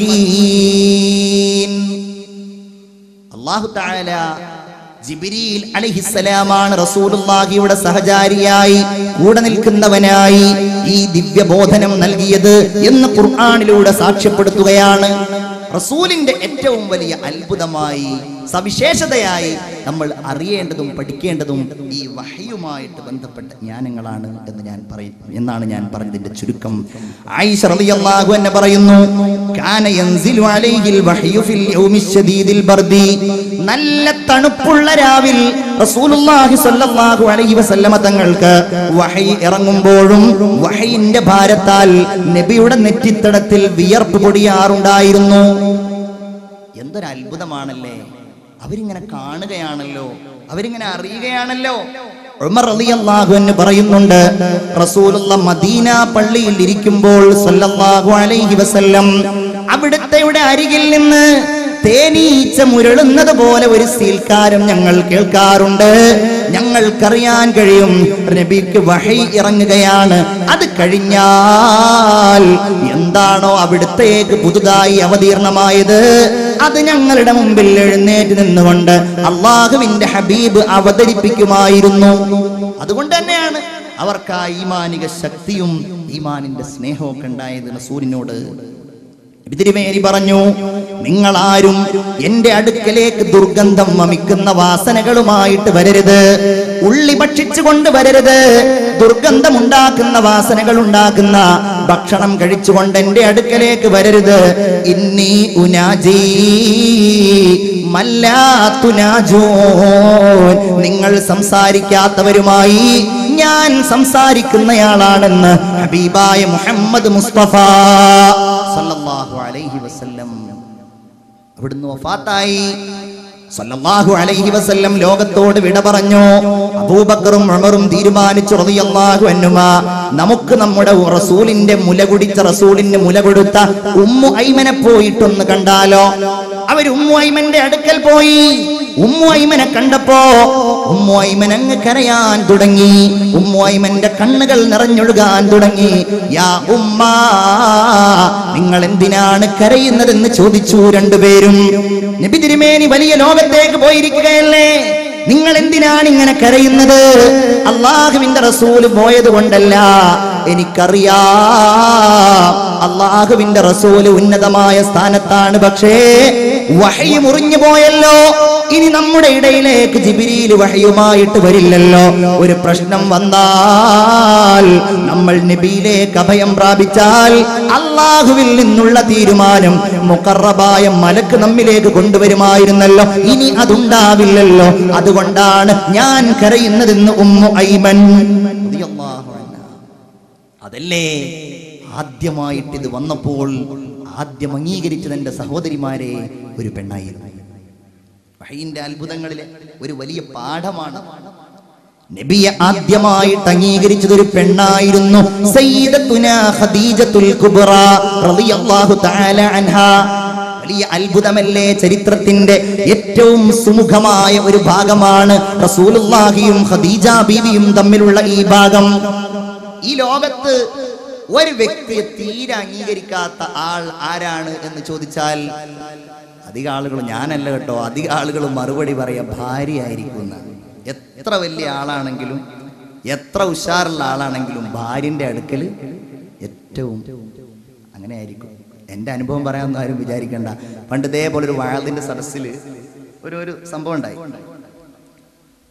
مكين അള്ളാഹു താല ജിബിരിൽ അലഹിസലാമാണ് റസൂലുള്ളാഹിയുടെ സഹചാരിയായി കൂടെ നിൽക്കുന്നവനായി ഈ ദിവ്യബോധനം നൽകിയത് എന്ന് ഖുർആനിലൂടെ സാക്ഷ്യപ്പെടുത്തുകയാണ് റസൂലിന്റെ ഏറ്റവും വലിയ അത്ഭുതമായി സവിശേഷതയായി നമ്മൾ അറിയേണ്ടതും പഠിക്കേണ്ടതും ഈ വഹയുമായിട്ട് ബന്ധപ്പെട്ട ജ്ഞാനങ്ങളാണ് എന്ന് ഞാൻ പറയും എന്നാണ് ഞാൻ പറഞ്ഞതിന്റെ ചുരുക്കം ആയിഷ റളിയല്ലാഹു അൻഹ പറയുന്നു കാന യൻസിലു അലൈഹിൽ വഹയു ഫിൽ യൗമി ശദീദിൽ ബർദി നല്ല തണുപ്പുള്ള രാവിൽ റസൂലുള്ളാഹി സ്വല്ലല്ലാഹു അലൈഹി വസല്ലമ തങ്ങൾക്ക് വഹി ഇറങ്ങുമ്പോഴും വഹയിന്റെ ഭാരത്താൽ നബിയുടെ നെറ്റിത്തടത്തിൽ വിയർപ്പ് പൊടിയാറുണ്ടായിരുന്നു എന്തൊരു അത്ഭുതമാണല്ലേ അവരിങ്ങനെ കാണുകയാണല്ലോ അവരിങ്ങനെ അറിയുകയാണല്ലോ ഉമർ റളിയല്ലാഹു അൻഹു പറയുന്നുണ്ട് റസൂലുള്ള മദീന പള്ളിയിൽ ഇരിക്കുമ്പോൾ സല്ലല്ലാഹു അലൈഹി വസല്ലം അവിടുത്തെയുടെ അരികിൽ നിന്ന് തേനീച്ച മുരളുന്നത് പോലെ ഒരു സീൽക്കാരം ഞങ്ങൾ കേൾക്കാറുണ്ട് ഞങ്ങൾക്കറിയാൻ കഴിയും നബിക്ക് വഹി ഇറങ്ങുകയാണ് അത് കഴിഞ്ഞാൽ എന്താണോ അവിടുത്തേക്ക് പുതുതായി അവതീർണമായത് അത് ഞങ്ങളുടെ മുമ്പിൽ എഴുന്നേറ്റ് നിന്നുകൊണ്ട് അള്ളാഹുവിന്റെ ഹബീബ് അവതരിപ്പിക്കുമായിരുന്നു അതുകൊണ്ട് തന്നെയാണ് അവർക്ക് ആ ഈമാനിക ശക്തിയും ഈമാനിന്റെ സ്നേഹവും ഒക്കെ ഉണ്ടായത് റസൂലിനോട് തിരുമേനി പറഞ്ഞു നിങ്ങൾ ആരും എന്റെ അടുക്കലേക്ക് ദുർഗന്ധം വമിക്കുന്ന വാസനകളുമായിട്ട് വരരുത് ഉള്ളി ഭക്ഷിച്ചു കൊണ്ട് വരരുത് ദുർഗന്ധം ഉണ്ടാക്കുന്ന വാസനകൾ ഉണ്ടാക്കുന്ന ഭക്ഷണം കഴിച്ചുകൊണ്ട് എന്റെ അടുക്കലേക്ക് വരരുത് ഇന്നി ഉനാജീ മല്ലാത്തുനാജൂൻ നിങ്ങൾ സംസാരിക്കാത്തവരുമായി ഞാൻ സംസാരിക്കുന്നയാളാണെന്ന് ഹബീബായ മുഹമ്മദ് മുസ്തഫ സല്ലല്ലാഹു അലൈഹി വസല്ലം അവിടുന്ന് വഫാത്തായി സല്ലല്ലാഹു അലൈഹി വസല്ലം ലോകത്തോട് വിട പറഞ്ഞു അബൂബക്കറും ഉമറും തീരുമാനിച്ചു റളിയല്ലാഹു അൻഹുമ നമുക്ക് നമ്മുടെ റസൂലിന്റെ മുല കുടിച്ച റസൂലിന്റെ മുല കൊടുത്ത ഉമ്മു ഐമനെ പോയിട്ടൊന്ന് കണ്ടാലോ അവർ ഉമ്മു ഐമന്റെ അടുക്കൽ പോയി ഉമ്മു ഐമനെ കണ്ടപ്പോ ഉമ്മു ഐമൻ അങ്ങ് കരയാൻ തുടങ്ങി ഉമ്മു ഐമന്റെ കണ്ണുകൾ നിറഞ്ഞൊഴുകാൻ തുടങ്ങി യാ ഉമ്മ നിങ്ങൾ എന്തിനാണ് കരയുന്നതെന്ന് ചോദിച്ചു രണ്ടുപേരും നബി തിരുമേനി വലിയ ലോകത്തേക്ക് പോയിരിക്കുകയല്ലേ നിങ്ങൾ എന്തിനാണ് ഇങ്ങനെ കരയുന്നത് അള്ളാഹുവിന്റെ റസൂല് പോയത് കൊണ്ടല്ല എനിക്കറിയാം അള്ളാഹുവിന്റെ റസൂല് ഉന്നതമായ സ്ഥാനത്താണ് പക്ഷേ വഹയി മുറിഞ്ഞു പോയല്ലോ ഇനി നമ്മുടെ ഇടയിലേക്ക് ജിബിരിയിൽ വഹയുമായിട്ട് വരില്ലല്ലോ ഒരു പ്രശ്നം വന്നാൽ നമ്മൾ നബിയിലേക്ക് അഭയം പ്രാപിച്ചാൽ അള്ളാഹുവിൽ നിന്നുള്ള തീരുമാനം മുക്കറബായ മലക്ക് നമ്മിലേക്ക് കൊണ്ടുവരുമായിരുന്നല്ലോ ഇനി അതുണ്ടാവില്ലല്ലോ അതുകൊണ്ടാണ് ഞാൻ കരയുന്നതെന്ന് ഉമ്മു ഐമൻ റളിയല്ലാഹു അൻഹ. അതല്ലേ ആദ്യമായിട്ട് ഇത് വന്നപ്പോൾ ആദ്യം അംഗീകരിച്ചത് എന്റെ സഹോദരിമാരെ ഒരു പെണ്ണായിരുന്നു വഹയിന്റെ അത്ഭുതങ്ങളിലെ ഒരു വലിയ പാഠമാണ് നബിയെ ആദ്യമായിട്ട് അംഗീകരിച്ചത് ഒരു പെണ്ണായിരുന്നു സയ്യിദത്തുനാ ഖദീജത്തുൽ കുബ്ര റളിയല്ലാഹു തആല അൻഹാ വലിയ അത്ഭുതമല്ലേ ചരിത്രത്തിന്റെ ഏറ്റവും സുമുഖമായ ഒരു ഭാഗമാണ് റസൂലുള്ളാഹിയും ഖദീജ ബീവിയും തമ്മിലുള്ള ഈ ഭാഗം ഈ ലോകത്ത് ഒരു വ്യക്തിയെ തീരെ അംഗീകരിക്കാത്ത ആൾ ആരാണ് എന്ന് ചോദിച്ചാൽ അധിക ആളുകൾ ഞാനല്ല കേട്ടോ അധിക ആളുകൾ മറുപടി പറയാ ഭാര്യയായിരിക്കുന്ന എത്ര വലിയ ആളാണെങ്കിലും എത്ര ഉഷാറുള്ള ആളാണെങ്കിലും ഭാര്യന്റെ അടുക്കൽ ഏറ്റവും അങ്ങനെ ആയിരിക്കും എൻ്റെ അനുഭവം പറയാമെന്ന് ആരും വിചാരിക്കണ്ട പണ്ട് ഇതേപോലെ ഒരു വാഴതിന്റെ സദസ്സിൽ ഒരു ഒരു സംഭവം ഉണ്ടായി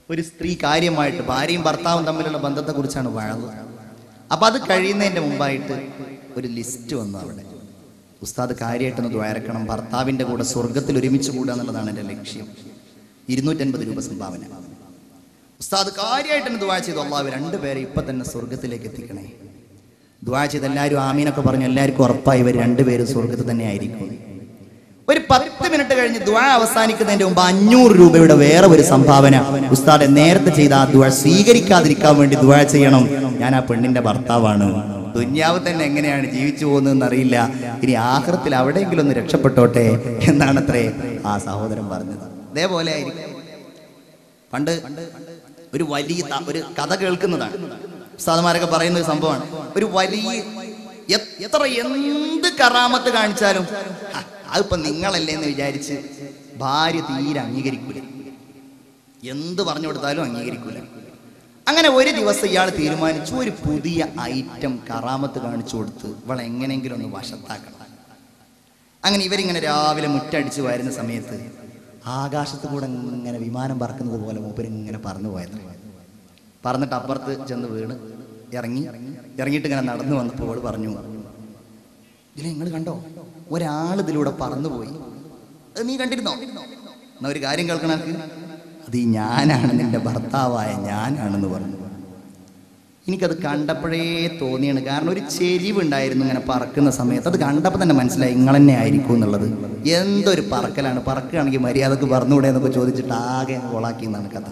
ഒരു സ്ത്രീ കാര്യമായിട്ട് ഭാര്യയും ഭർത്താവും തമ്മിലുള്ള ബന്ധത്തെ കുറിച്ചാണ് വഴത് അപ്പൊ അത് കഴിയുന്നതിന്റെ മുമ്പായിട്ട് ഒരു ലിസ്റ്റ് വന്നു അവിടെ ഉസ്താദ് കാര്യമായിട്ടൊന്ന് ദ്വാരക്കണം ഭർത്താവിന്റെ കൂടെ സ്വർഗത്തിൽ ഒരുമിച്ച് കൂടുക എന്നുള്ളതാണ് എൻ്റെ ലക്ഷ്യം ഇരുന്നൂറ്റൻപത് രൂപ സംഭാവന ഉസ്താദ് കാര്യമായിട്ട് ദുവാ ചെയ്തു അള്ളാഹ് രണ്ടുപേരെ ഇപ്പൊ തന്നെ സ്വർഗത്തിലേക്ക് എത്തിക്കണേ ദുവാ ചെയ്ത് എല്ലാവരും ആമീനൊക്കെ പറഞ്ഞു എല്ലാവർക്കും ഉറപ്പായി ഇവർ രണ്ടുപേരും സ്വർഗത്തിൽ തന്നെ ആയിരിക്കും ഒരു പത്ത് മിനിറ്റ് കഴിഞ്ഞ് ദ്വാ അവസാനിക്കുന്നതിന്റെ മുമ്പ് അഞ്ഞൂറ് രൂപയുടെ വേറെ ഒരു സംഭാവന ഉസ്താദെ നേരത്തെ ചെയ്ത ആ ദ്വാ സ്വീകരിക്കാതിരിക്കാൻ വേണ്ടി ദ്വാ ചെയ്യണം ഞാൻ ആ പെണ്ണിന്റെ ഭർത്താവാണ് ദുന്യാവ് തന്നെ എങ്ങനെയാണ് ജീവിച്ചു പോകുന്നതെന്ന് അറിയില്ല ഇനി ആഹ്റത്തിൽ അവിടെയെങ്കിലും ഒന്ന് രക്ഷപ്പെട്ടോട്ടെ എന്നാണത്രേ ആ സഹോദരൻ പറഞ്ഞത് അതേപോലെ ആയിരിക്കും പണ്ട് ഒരു വലിയ ത- ഒരു കഥ കേൾക്കുന്നതാണ് ഉസ്താദന്മാരൊക്കെ പറയുന്ന ഒരു സംഭവമാണ് ഒരു വലിയ എ- എത്ര എന്ത് കറാമത്ത് കാണിച്ചാലും "ഹ, അതിപ്പോ നിങ്ങളല്ലേ എന്ന് വിചാരിച്ച് ഭാര്യ തീരെ അംഗീകരിക്കൂല എന്ത് പറഞ്ഞു കൊടുത്താലും അംഗീകരിക്കൂല അങ്ങനെ ഒരു ദിവസം ഇയാൾ തീരുമാനിച്ചു ഒരു പുതിയ ഐറ്റം കറാമത്ത് കാണിച്ചു കൊടുത്ത് ഇവളെ എങ്ങനെയെങ്കിലും ഒന്ന് വശത്താക്കണം അങ്ങനെ ഇവരിങ്ങനെ രാവിലെ മുറ്റടിച്ച് വരുന്ന സമയത്ത് ആകാശത്ത് കൂടെ ഇങ്ങനെ വിമാനം പറക്കുന്നത് പോലെ മൂപ്പരിങ്ങനെ പറന്നു പോയത് പറന്നിട്ട് അപ്പുറത്ത് ചെന്ന് വീണ് ഇറങ്ങി ഇറങ്ങിയിട്ട് ഇങ്ങനെ നടന്നു വന്നപ്പോൾ അവള് പറഞ്ഞു ഇതിൽ നിങ്ങൾ കണ്ടോ ഒരാൾ ഇതിലൂടെ പറന്നുപോയി അത് നീ കണ്ടിരുന്നോ എന്നാ ഒരു കാര്യം കേൾക്കണക്ക് അത് ഈ ഞാനാണ് നിന്റെ ഭർത്താവായ ഞാനാണെന്ന് പറഞ്ഞു എനിക്കത് കണ്ടപ്പോഴേ തോന്നിയാണ് കാരണം ഒരു ചെരിവുണ്ടായിരുന്നു ഇങ്ങനെ പറക്കുന്ന സമയത്ത് അത് കണ്ടപ്പോൾ തന്നെ മനസ്സിലായി നിങ്ങൾ തന്നെ ആയിരിക്കും എന്നുള്ളത് എന്തൊരു പറക്കലാണ് പറക്കുകയാണെങ്കിൽ മര്യാദക്ക് പറന്നുകൂടെ എന്നൊക്കെ ചോദിച്ചിട്ട് ആകെ കൊളാക്കി എന്നാണ് കഥ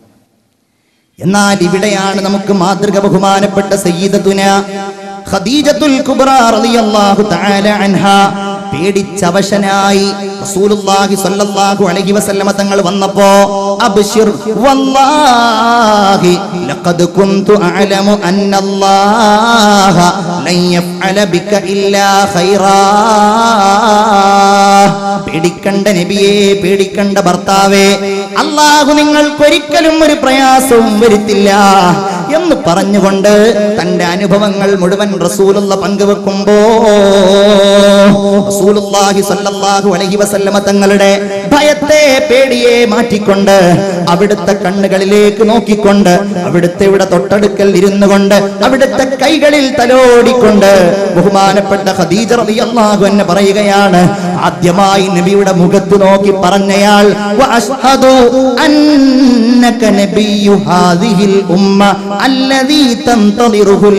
എന്നാൽ ഇവിടെയാണ് നമുക്ക് മാതൃക ബഹുമാനപ്പെട്ട സയ്യിദത്തുന ഖദീജത്തുൽ കുബ്ര റളിയല്ലാഹു തആല അൻഹ പേടിച്ചവശനായി റസൂലുള്ളാഹി സ്വല്ലല്ലാഹു അലൈഹി വസല്ലമ തങ്ങൾ വന്നപ്പോ അബ്ശിർ വല്ലാഹി ലഖദ് കുന്തു അഅലമു അന്നല്ലാഹ ലൻ യഫ്അല ബിക ഇല്ലാ ഖൈറാ പേടിക്കണ്ട നബിയെ പേടിക്കണ്ട ഭർത്താവേ അള്ളാഹു നിങ്ങൾക്കൊരിക്കലും ഒരു പ്രയാസവും വരുത്തില്ല എന്ന് പറഞ്ഞുകൊണ്ട് തന്റെ അനുഭവങ്ങൾ മുഴുവൻ റസൂലുള്ള പങ്കുവെക്കുമ്പോ റസൂലുള്ളാഹി സ്വല്ലല്ലാഹു അലൈഹി വസല്ലമ തങ്ങളുടെ ഭയത്തെ പേടിയെ മാറ്റിക്കൊണ്ട് അവിടുത്തെ കണ്ണുകളിലേക്ക് നോക്കിക്കൊണ്ട് അവിടുത്തെ ഇവിടെ തൊട്ടടുക്കൽ ഇരുന്നു കൊണ്ട് അവിടുത്തെ കൈകളിൽ തലോടിക്കൊണ്ട് ബഹുമാനപ്പെട്ട ഖദീജ റളിയല്ലാഹു അൻഹ പറയുകയാണ് ആദ്യമായി നബിയുടെ മുഖത്ത് നോക്കി പറഞ്ഞയാൾ വഅശ്ഹദു അന്നക നബിയു ഹാദിഹിൽ ഉമ്മ അല്ലദീ തന്തളിറുഹുൽ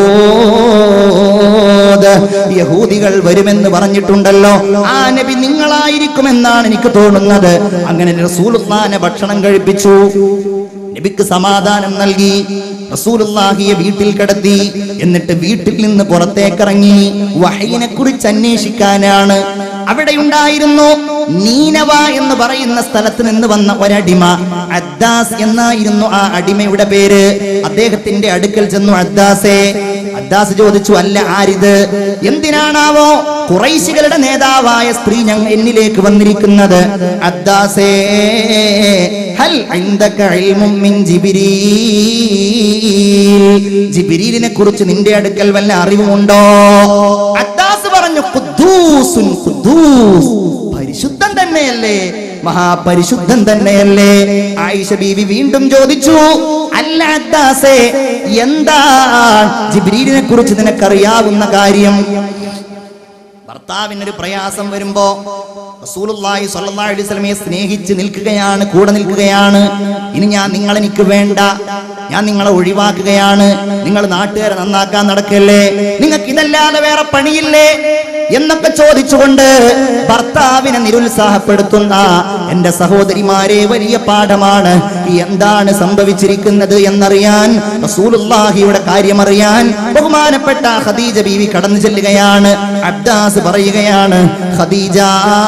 യഹൂദ് യഹൂദികൾ വരുമെന്ന് പറഞ്ഞിട്ടുണ്ടല്ലോ ആ നബി നിങ്ങളായിരിക്കുമെന്നാണ് എനിക്ക് തോന്നുന്നത് അങ്ങനെ റസൂലുള്ളാനെ ഭക്ഷണം കഴിപ്പിച്ചു നബിക്ക് സമാധാനം നൽകി റസൂലുള്ളാഹിയെ വീട്ടിൽ കിടത്തി എന്നിട്ട് വീട്ടിൽ നിന്ന് പുറത്തേക്കിറങ്ങി വഹയിനെ കുറിച്ച് അന്വേഷിക്കാനാണ് അവിടെ ഉണ്ടായിരുന്നു നീനവ എന്ന് പറയുന്ന സ്ഥലത്ത് നിന്ന് വന്ന ഒരടിമ അദ്ദാസ് എന്നായിരുന്നു ആ അടിമയുടെ പേര് അദ്ദേഹത്തിന്റെ അടുക്കൽ ചെന്നു അദ്ദാസെ അദ്ദാസ് ചോദിച്ചു അല്ല ആരിത് എന്തിനാണാവോ കുറൈശികളുടെ നേതാവായ സ്ത്രീ ഞങ്ങൾ എന്നിലേക്ക് വന്നിരിക്കുന്നത് അദ്ദാസേ ഹൽ ഇൻദക ഇൽമും മിൻ ജിബ്രീൽ ജിബ്രീലിനെ കുറിച്ച് നിന്റെ അടുക്കൽ വല്ല അറിവുമുണ്ടോ അദ്ദാസ് പറഞ്ഞു ഖുദ്ദൂസുൻ ഖുദ്ദൂസ് പരിശുദ്ധൻ തന്നെയല്ലേ മഹാപരിശുദ്ധൻ തന്നെയല്ലേ ആയിഷ ബീവി വീണ്ടും ചോദിച്ചു അല്ല അദ്ദാസേ എന്താ ജിബ്രീലിനെ കുറിച്ച് നിനക്കറിയാവുന്ന കാര്യം ഭർത്താവിനൊരു പ്രയാസം വരുമ്പോ റസൂലുള്ളാഹി സ്വല്ലല്ലാഹു അലൈഹി വസല്ലമയെ സ്നേഹിച്ച് നിൽക്കുകയാണ് കൂടെ നിൽക്കുകയാണ് ഇനി ഞാൻ നിങ്ങൾ എനിക്ക് വേണ്ട ഞാൻ നിങ്ങളെ ഒഴിവാക്കുകയാണ് നിങ്ങൾ നാട്ടുകാരെ നന്നാക്കാൻ നടക്കല്ലേ നിങ്ങൾക്ക് ഇതല്ലാതെ വേറെ പണിയില്ലേ എന്നൊക്കെ ചോദിച്ചുകൊണ്ട് ഭർത്താവിനെ നിരുത്സാഹപ്പെടുത്തുന്ന എന്റെ സഹോദരിമാരെ വലിയ പാഠമാണ് എന്താണ് സംഭവിച്ചിരിക്കുന്നത് എന്നറിയാൻ റസൂലുള്ളാഹിയുടെ കാര്യമറിയാൻ ബഹുമാനപ്പെട്ട ഖദീജ ബീവി കടന്നു ചെല്ലുകയാണ് അബ്ദാസ് പറയുകയാണ് ഖദീജ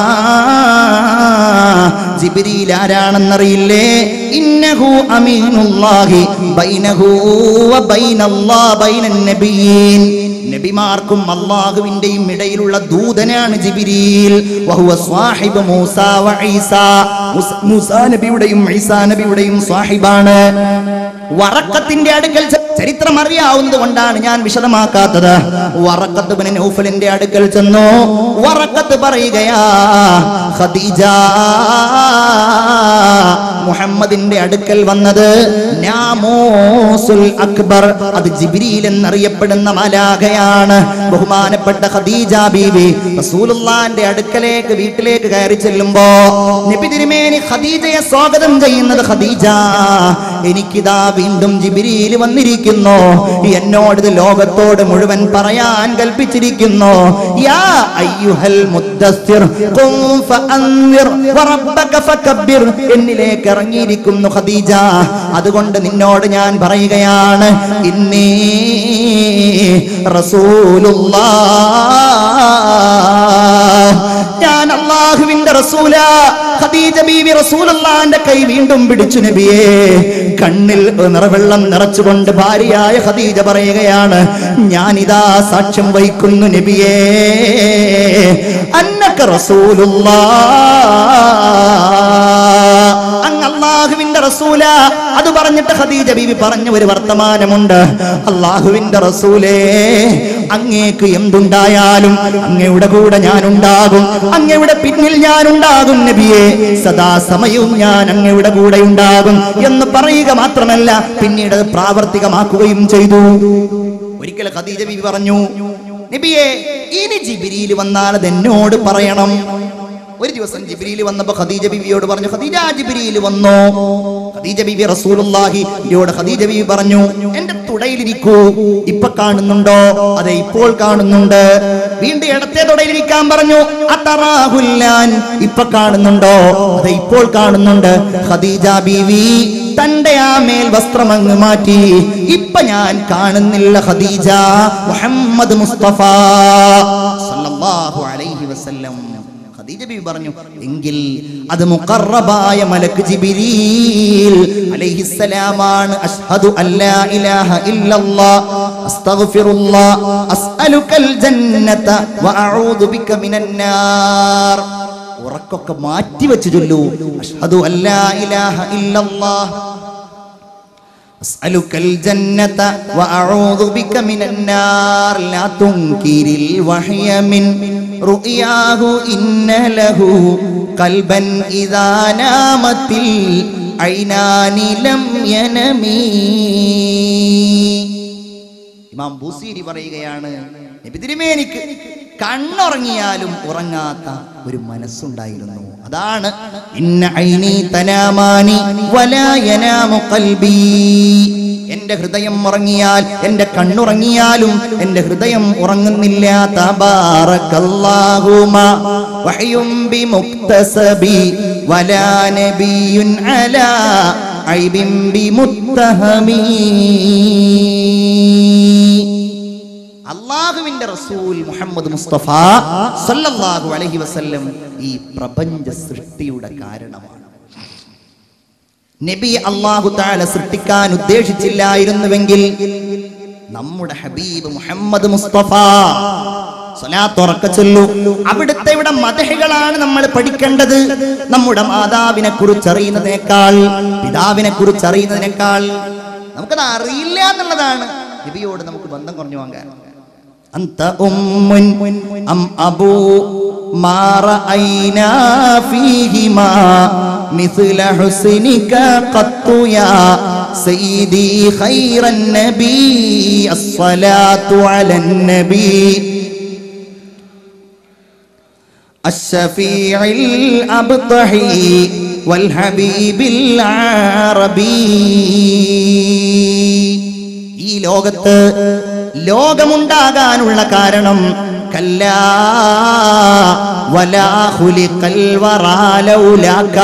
ജിബ്രീൽ ആരാണെന്നറിയില്ലേ ഇന്നഹു അമീനുല്ലാഹി ബൈനഹു വ ബൈനല്ലാ ബൈനൻ നബിയീൻ നബിമാർക്കും അള്ളാഹുവിന്റെയും ഇടയിലുള്ള ദൂതനാണ് ജിബിരിൽ വഹുവ സ്വാഹിബ് മൂസ വ ഈസ മുസ- മൂസാ നബിയുടെയും ഈസാ നബിയുടെയും സ്വാഹിബാണ് വറക്കത്തിന്റെ അടുക്കൽ ചെ- ചരിത്രം അറിയാവുന്നത് കൊണ്ടാണ് ഞാൻ വിശദമാക്കാത്തത് വറക്കത്ത് ബിൻ നൗഫലിന്റെ അടുക്കൽ ചെന്നു വറക്കത്ത് പറയുകയാ ഖദീജ മുഹമ്മദിന്റെ അടുക്കൽ വന്നത് നാമൂസുൽ അക്ബർ അത് ജിബ്രീൽ എന്നറിയപ്പെടുന്ന മലാഖയാണ് ബഹുമാനപ്പെട്ട ഖദീജ ബീവി റസൂലുള്ളാന്റെ അടുക്കലേക്ക് വീട്ടിലേക്ക് കയറി ചെല്ലുമ്പോ നബി തിരുമേനി ഖദീജയെ സ്വാഗതം ചെയ്യുന്നത് ഖദീജ എനിക്കിതാ വീണ്ടും ജിബ്രീൽ വന്നിരിക്കുന്നു എന്നോട് ഇത് ലോകത്തോട് മുഴുവൻ പറയാൻ കൽപ്പിച്ചിരിക്കുന്നു യാ അയ്യുഹൽ മുദ്ദസ്സിർ ഖും ഫഅൻവിർ വറബ്ബക ഫകബ്ബിർ എന്നിലേക്ക് ഇറങ്ങിയിരിക്കുന്നു ഖദീജ അതുകൊണ്ട് നിന്നോട് ഞാൻ പറയുകയാണ് ഇന്നീ റസൂലുള്ളാഹ് ഞാൻ അള്ളാഹുവിന്റെ റസൂല ഖദീജ ബീവി റസൂലുള്ളാന്റെ കൈ വീണ്ടും പിടിച്ചു നബിയേ കണ്ണിൽ നിറവെള്ളം നിറച്ചുകൊണ്ട് ഭാര്യയായ ഖദീജ പറയുകയാണ് ഞാനിതാ സാക്ഷ്യം വഹിക്കുന്നു നബിയേ അന്നക റസൂലുള്ളാ അങ്ങ് അള്ളാഹുവിന്റെ റസൂല അത് പറഞ്ഞിട്ട് ഖദീജ ബീവി പറഞ്ഞ ഒരു വർത്തമാനമുണ്ട് അള്ളാഹുവിന്റെ റസൂലേ അങ്ങേക്ക് എന്തുണ്ടായാലും അങ്ങയുടെ കൂടെ ഞാൻ ഉണ്ടാകും അങ്ങയുടെ പിന്നിൽ ഞാൻ ഉണ്ടാകും നബിയെ സദാസമയവും ഞാൻ അങ്ങയുടെ കൂടെ ഉണ്ടാകും എന്ന് പറയുക മാത്രമല്ല പിന്നീട് അത് പ്രാവർത്തികമാക്കുകയും ചെയ്തു ഒരിക്കൽ ഖദീജ ബീവി പറഞ്ഞു നബിയെ ഇനി ജിബിരിയിൽ വന്നാൽ അത് എന്നോട് പറയണം ഒരു ദിവസം ജിബ്രീൽ വന്നപ്പോ ഖദീജ ബിബിയോട് പറഞ്ഞു ഖദീജ ജിബ്രീൽ വന്നോ ഖദീജ ബിബി റസൂലുള്ളാഹിയോട് ഖദീജ ബിബി പറഞ്ഞു എന്റെ തുടയിലിരിക്കൂ ഇപ്പൊ കാണുന്നുണ്ടോ അതെ ഇപ്പോൾ കാണുന്നുണ്ട് വീണ്ടും ഇടത്തെ തുടയിലിരിക്കാൻ പറഞ്ഞു അത്തറാഹുല്ലാൻ ഇപ്പൊ കാണുന്നുണ്ടോ അതെ ഇപ്പോൾ കാണുന്നുണ്ട് ഖദീജ ബീവി തന്റെ ആ മേൽ വസ്ത്രം അങ്ങ് മാറ്റി ഇപ്പൊ ഞാൻ കാണുന്നില്ല ഖദീജ മുഹമ്മദ് മുസ്തഫ സല്ലല്ലാഹു അലൈഹി വസല്ലം ഖദീജ ബീവി പറഞ്ഞു എങ്കിൽ അത് മുഖറബായ മലക്ക് ജിബിരീൽ അലൈഹിസ്സലാമാണ് അഷ്ഹദു അല്ലാ ഇലാഹ ഇല്ലല്ലാഹ് അസ്തഗ്ഫിറുല്ലാഹ് അസ്അലുക്കൽ ജന്നത വഅഊദു ബിക മിനൻ നാർ ഉറക്കൊക്കെ മാറ്റി വെച്ച് ചൊല്ലൂ അഷ്ഹദു അല്ലാ ഇലാഹ ഇല്ലല്ലാഹ് أسألك الجنة وأعوذ بك من النار لا تنكر الوحي من رؤياه إن له قلبا إذا نامت العينان لم ينمي ഇമാം ബൂസീരി പറയുകയാണ് നബി തിരുമേനിക്ക് കണ്ണുറങ്ങിയാലും ഉറങ്ങാത്ത ഒരു മനസ്സുണ്ടായിരുന്നു അതാണ് ഇന്ന ഐനി തനാമാനി വലാ യനാമു ഖൽബി എന്റെ ഹൃദയം ഉറങ്ങിയാൽ എന്റെ കണ്ണുറങ്ങിയാലും എന്റെ ഹൃദയം ഉറങ്ങുന്നില്ല തബാറകല്ലാഹുമ വഹയും ബിമുക്തസബി വലാ നബിയുൻ അലാ ഐബിൻ ബിമുത്തഹമീ അള്ളാഹുവിന്റെ റസൂൽ മുഹമ്മദ് മുസ്തഫ സല്ലല്ലാഹു അലൈഹി വസല്ലം ഈ പ്രപഞ്ച സൃഷ്ടിയുടെ കാരണമാണ് നബി അള്ളാഹു താല സൃഷ്ടിക്കാൻ ഉദ്ദേശിച്ചില്ലായിരുന്നുവെങ്കിൽ നമ്മുടെ ഹബീബ് മുഹമ്മദ് മുസ്തഫ സ്വലാത്ത് ഉറക്ക ചൊല്ലു അവിടുത്തെ ഇവിടെ മതഹകളാണ് നമ്മൾ പഠിക്കേണ്ടത് നമ്മുടെ മാതാവിനെ കുറിച്ച് അറിയുന്നതിനേക്കാൾ പിതാവിനെ കുറിച്ച് അറിയുന്നതിനേക്കാൾ നമുക്കത് അറിയില്ല എന്നുള്ളതാണ് നബിയോട് നമുക്ക് ബന്ധം കുറഞ്ഞു വാങ്ങാൻ أنت أم أم أبو ما رأينا فيهما مثل حسنك قط يا سيدي خير النبي الصلاة على النبي الشفيع الأبطحي والحبيب العربي ഈ ലോകത്ത് ലോകമുണ്ടാകാനുള്ള കാരണം കല്ലാ വലാ ഖുലിഖൽ വറാലൗലാക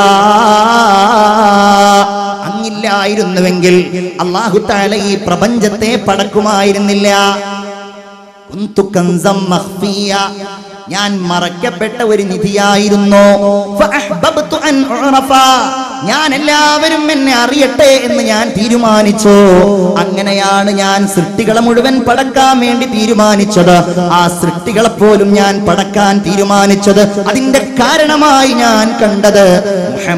അങ്ങില്ലായിരുന്നുവെങ്കിൽ അല്ലാഹു തആല ഈ പ്രപഞ്ചത്തെ പടക്കുമായിരുന്നില്ല കുന്തു കൻസം മഖ്ഫിയ ഞാൻ മറക്കപ്പെട്ട ഒരു നിധിയായിരുന്നു ഫഅഹ്ബബ്തു അൻ ഉറഫ. ഞാൻ എല്ലാവരും എന്നെ അറിയട്ടെ എന്ന് ഞാൻ തീരുമാനിച്ചു അങ്ങനെയാണ് ഞാൻ സൃഷ്ടികളെ മുഴുവൻ പടക്കാൻ വേണ്ടി തീരുമാനിച്ചത് ആ സൃഷ്ടികളെ പോലും ഞാൻ പടക്കാൻ തീരുമാനിച്ചത് അതിന്റെ കാരണമായി ഞാൻ കണ്ടത്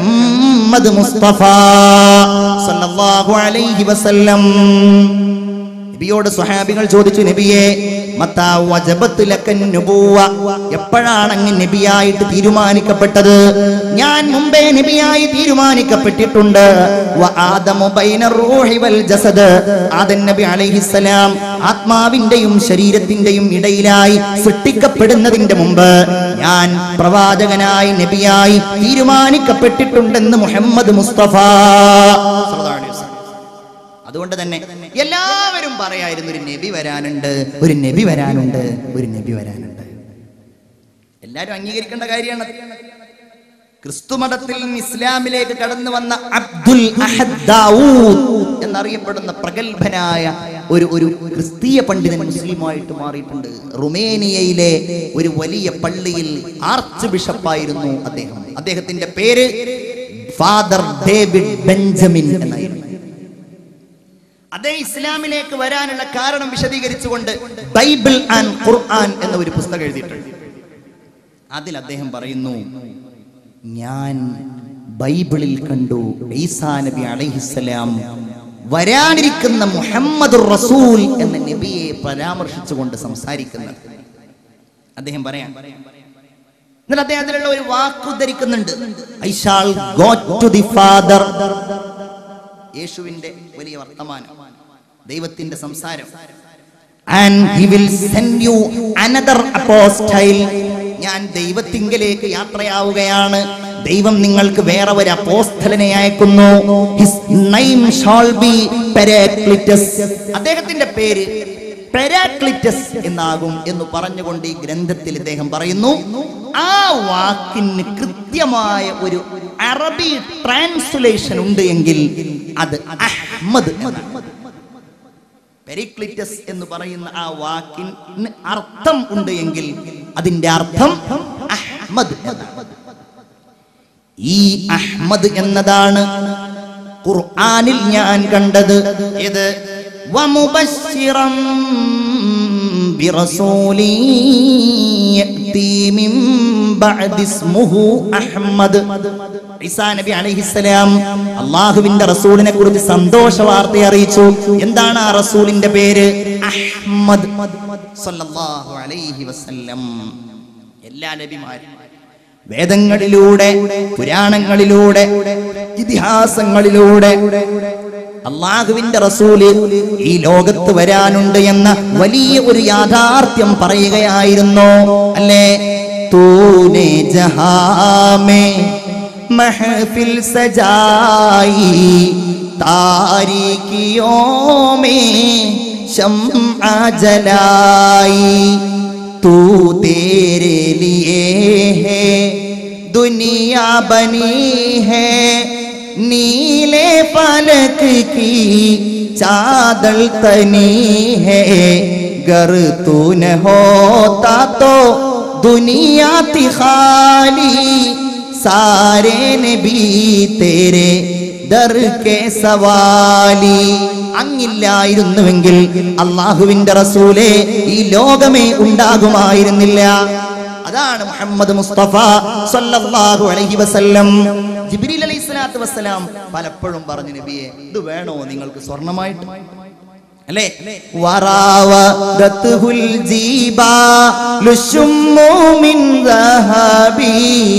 മുഹമ്മദ് മുസ്തഫ സല്ലല്ലാഹു അലൈഹി വസല്ലം നബിയോട് സ്വഹാബികൾ ചോദിച്ചു നബിയെ മത്താ വജബത്ത് ലക്കൻ നുബുവ എപ്പോഴാണ് അങ്ങ് നബിയായിട്ട് തീരുമാനിക്കപ്പെട്ടത് ഞാൻ മുമ്പേ നബിയായി തീരുമാനിക്കപ്പെട്ടിട്ടുണ്ട് വ ആദമു ബൈന റൂഹി വൽ ജസദ് ആദം നബി അലൈഹിസ്സലാം ആത്മാവിന്റെയും ശരീരത്തിന്റെയും ഇടയിലായി സൃഷ്ടിക്കപ്പെടുന്നതിന്റെ മുമ്പ് ഞാൻ പ്രവാചകനായി നബിയായി തീരുമാനിക്കപ്പെട്ടിട്ടുണ്ടെന്ന് മുഹമ്മദ് മുസ്തഫ സല്ലല്ലാഹു അലൈഹി വസല്ലം. അതുകൊണ്ട് തന്നെ എല്ലാവരും പറയായിരുന്നു ഒരു നബി വരാനുണ്ട് ഒരു നബി വരാനുണ്ട് ഒരു നബി വരാനുണ്ട് എല്ലാരും അംഗീകരിക്കേണ്ട കാര്യമാണ് ക്രിസ്തു മതത്തിൽ നിന്ന് ഇസ്ലാമിലേക്ക് കടന്നു വന്ന അബ്ദുൽ അഹദ് ദാവൂദ് എന്നറിയപ്പെടുന്ന പ്രഗത്ഭനായ ഒരു ഒരു ക്രിസ്തീയ പണ്ഡിതൻ മുസ്ലിമായിട്ട് മാറിയിട്ടുണ്ട് റുമേനിയയിലെ ഒരു വലിയ പള്ളിയിൽ ആർച്ച് ബിഷപ്പായിരുന്നു അദ്ദേഹം അദ്ദേഹത്തിന്റെ പേര് ഫാദർ ഡേവിഡ് ബെഞ്ചമിൻ എന്നായിരുന്നു അദ്ദേഹം ഇസ്ലാമിലേക്ക് വരാനുള്ള കാരണം വിശദീകരിച്ചുകൊണ്ട് ബൈബിൾ ആൻഡ് ഖുർആൻ എന്ന ഒരു പുസ്തകം എഴുതിയിട്ടുണ്ട് അതിൽ അദ്ദേഹം പറയുന്നു ഞാൻ ബൈബിളിൽ കണ്ടു ഈസാ നബി അലൈഹിസ്സലാം വരാനിരിക്കുന്ന മുഹമ്മദ് റസൂൽ എന്ന നബിയെ പരാമർശിച്ചുകൊണ്ട് സംസാരിക്കുന്നത് അദ്ദേഹം പറയാം എന്നിട്ട് അദ്ദേഹത്തിലുള്ള ഒരു വാക്ക് ഉദ്ധരിക്കുന്നുണ്ട് I shall go to the father യേശുവിന്റെ വലിയ വർത്തമാനം ദൈവത്തിന്റെ സംസാരം and he will send you another apostle ഞാൻ ദൈവത്തിങ്കലേക്ക് യാത്രയാവുകയാണ് ദൈവം നിങ്ങൾക്ക് വേറെ ഒരു അപ്പോസ്തലനെ അയക്കുന്നു his name shall be Periclytus അദ്ദേഹത്തിന്റെ പേര് പെരാക്ലിറ്റസ് എന്നാകും എന്ന് പറഞ്ഞുകൊണ്ട് ഈ ഗ്രന്ഥത്തിൽ ഇദ്ദേഹം പറയുന്നു ആ വാക്കിന് കൃത്യമായ ഒരു അറബി ട്രാൻസ്ലേഷൻ ഉണ്ട് എങ്കിൽ അത് അഹ്മദ് എന്നാണ്. പെരിക്ലിറ്റസ് എന്ന് പറയുന്ന ആ വാക്കിന് അർത്ഥം ഉണ്ട് എങ്കിൽ അതിന്റെ അർത്ഥം അഹ്മദ് എന്നാണ്. ഈ അഹ്മദ് എന്നതാണ് ഖുർആനിൽ ഞാൻ കണ്ടത് ഇത് വമുബശ്ശിറം ബിറസൂലി യഅതി മിൻ ബഅദി ഇസ്മുഹു അഹ്മദ് ഈസാ നബി അലൈഹിസ്സലാം അള്ളാഹുവിന്റെ റസൂലിനെ കുറിച്ച് സന്തോഷ വാർത്ത അറിയിച്ചു എന്താണ് ആ റസൂലിന്റെ പേര് അഹ്മദ് സല്ലല്ലാഹു അലൈഹി വസല്ലം എല്ലാ നബിമാരും വേദങ്ങളിലൂടെ പുരാണങ്ങളിലൂടെ ഇതിഹാസങ്ങളിലൂടെ അള്ളാഹുവിന്റെ റസൂല് ഈ ലോകത്ത് വരാനുണ്ട് എന്ന വലിയ ഒരു യാഥാർത്ഥ്യം പറയുകയായിരുന്നു അല്ലേ തൂനെ ജഹാമേ महफिल सजाई तारीकियों में शम्आ जलाई तू तेरे लिए है दुनिया बनी है नीले पलक की चादर तनी है गर तू न होता तो दुनिया थी खाली सारे नबी तेरे ദർ കെ സവാലി അങ്ങില്ലായിരുന്നുവെങ്കിൽ അള്ളാഹുവിന്റെ റസൂലെ ഈ ലോകമേ ഉണ്ടാകുമായിരുന്നില്ല അതാണ് മുഹമ്മദ് മുസ്തഫ സല്ലല്ലാഹു അലൈഹി വസല്ലം ജിബ്രീൽ അലൈഹി സ്വലാത്തു വസ്സലാം പലപ്പോഴും പറഞ്ഞു നബിയെ ഇത് വേണോ നിങ്ങൾക്ക് സ്വർണമായിട്ട് അല്ലേ വറാവദത്തുൽ ജീബാ ലുശുമ്മു മിൻ ദഹബി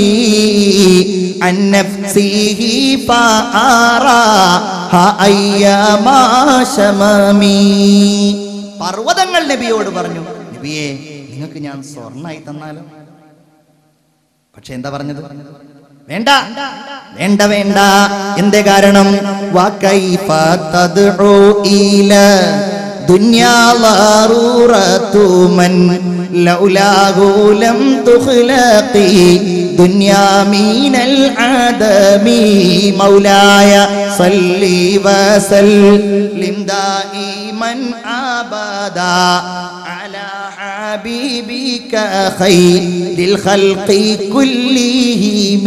അൻ നഫ്സിഹി ഫആറാ അയ്യമാ ശമമി പർവ്വതങ്ങൾ നബിയോട് പറഞ്ഞു നബിയെ നിങ്ങൾക്ക് ഞാൻ സ്വർണ്ണായി തന്നാലോ പക്ഷെ എന്താ പറഞ്ഞത് വേണ്ട വേണ്ട വേണ്ട എന്തേ കാരണം വകൈഫ തദ്ഉ ഇല ദുനിയാ ളറൂറതു മൻ ലൗലാഹു ലം തുഖ്ലഖി ദുനിയാ മീനൽ ആദമി മൗലായ സല്ലി വസല്ലിം ദായിമൻ അബദാ അലാ حبيبك خير الخلق كلهم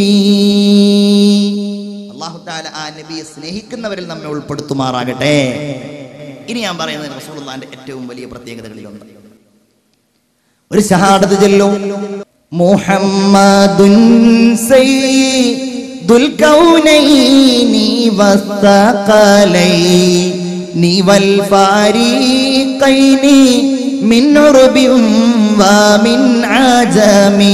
അള്ളാഹു താല ആ നബിയെ സ്നേഹിക്കുന്നവരിൽ നമ്മെ ഉൾപ്പെടുത്തുമാറാകട്ടെ ഇനി ഞാൻ പറയുന്നത് റസൂലുള്ളാന്റെ ഏറ്റവും വലിയ പ്രത്യേകതകളിൽ ഒന്ന് ഒരു ഷഹാദത്ത് ചൊല്ലും മുഹമ്മദുൻ സയ്യിദുൽ കൗനൈനി വസ്തഖലൈ നീവൽ ഫാരീഖൈനി മിൻ ഉർബിൻ വമിൻ ആജമി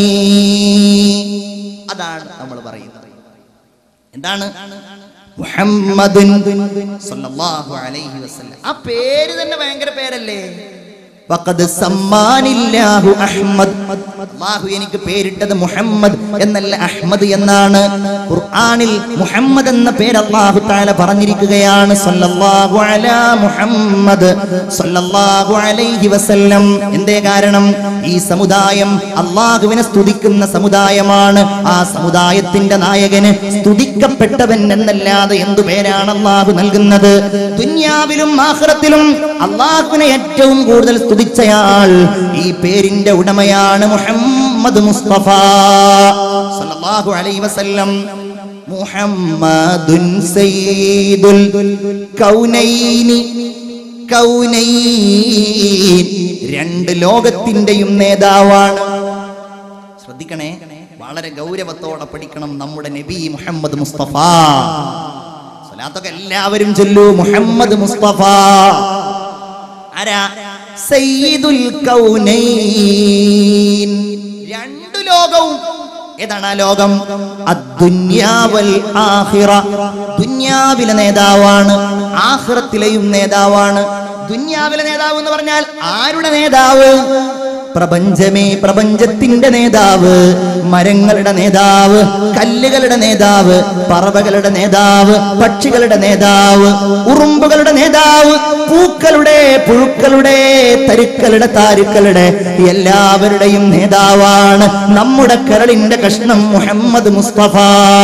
അതാണ് നമ്മൾ പറയുന്നത് എന്താണ് മുഹമ്മദുൻ സല്ലല്ലാഹു അലൈഹി വസല്ലം ആ പേര് തന്നെ ഭയങ്കര പേരല്ലേ വഖദ് സമ്മാനില്ലാഹു അഹ്മദ് അല്ലാഹു എനിക്ക് പേരിട്ടത് മുഹമ്മദ് എന്നല്ല അഹ്മദ് എന്നാണ് ഖുർആനിൽ മുഹമ്മദ് എന്ന പേര് അല്ലാഹു തആല പറഞ്ഞിരിക്കുകയാണ് സല്ലല്ലാഹു അലാ മുഹമ്മദ് സല്ലല്ലാഹു അലൈഹി വസല്ലം എന്തേ കാരണം ഈ സമുദായം അള്ളാഹുവിനെ സ്തുതിക്കുന്ന സമുദായമാണ് ആ സമുദായത്തിന്റെ നായകന് സ്തുതിക്കപ്പെട്ടവൻ എന്നല്ലാതെ എന്തു പേരാണ് അള്ളാഹു നൽകുന്നത് ദുന്യാവിലും ആഖിറത്തിലും അള്ളാഹുവിനെ ഏറ്റവും കൂടുതൽ സ്തുതിച്ചയാൾ ഈ പേരിന്റെ ഉടമയാണ് മുഹമ്മദ് മുസ്തഫ സല്ലല്ലാഹു അലൈഹി വസല്ലം മുഹമ്മദുൻ സയ്യിദുൽ കൗനൈനി കൗനൈൻ രണ്ട് ലോകത്തിന്റെയും നേതാവാണ് ശ്രദ്ധിക്കണേ വളരെ ഗൗരവത്തോടെ പഠിക്കണം നമ്മുടെ നബി മുഹമ്മദ് മുസ്തഫ സ്വലാത്തൊക്കെ എല്ലാവരും ചൊല്ലൂ മുഹമ്മദ് മുസ്തഫ ആരാ സയ്യിദുൽ കൗനൈൻ രണ്ടു ലോകവും ഏതാണ് ആ ലോകം അദ്ദുന്യാവൽ ആഖിറ ദുന്യാവിലെ നേതാവാണ് ആഖിറത്തിലെയും നേതാവാണ് ദുന്യാവിലെ നേതാവ് എന്ന് പറഞ്ഞാൽ ആരുടെ നേതാവ് പ്രപഞ്ചമേ പ്രപഞ്ചത്തിന്റെ നേതാവ് മരങ്ങളുടെ നേതാവ് കല്ലുകളുടെ നേതാവ് പറവകളുടെ നേതാവ് പക്ഷികളുടെ നേതാവ് ഉറുമ്പുകളുടെ നേതാവ് പൂക്കളുടെ പുഴുക്കളുടെ തരുക്കളുടെ താരുക്കളുടെ എല്ലാവരുടെയും നേതാവാണ് നമ്മുടെ കരളിന്റെ കഷ്ണം മുഹമ്മദ് മുസ്തഫ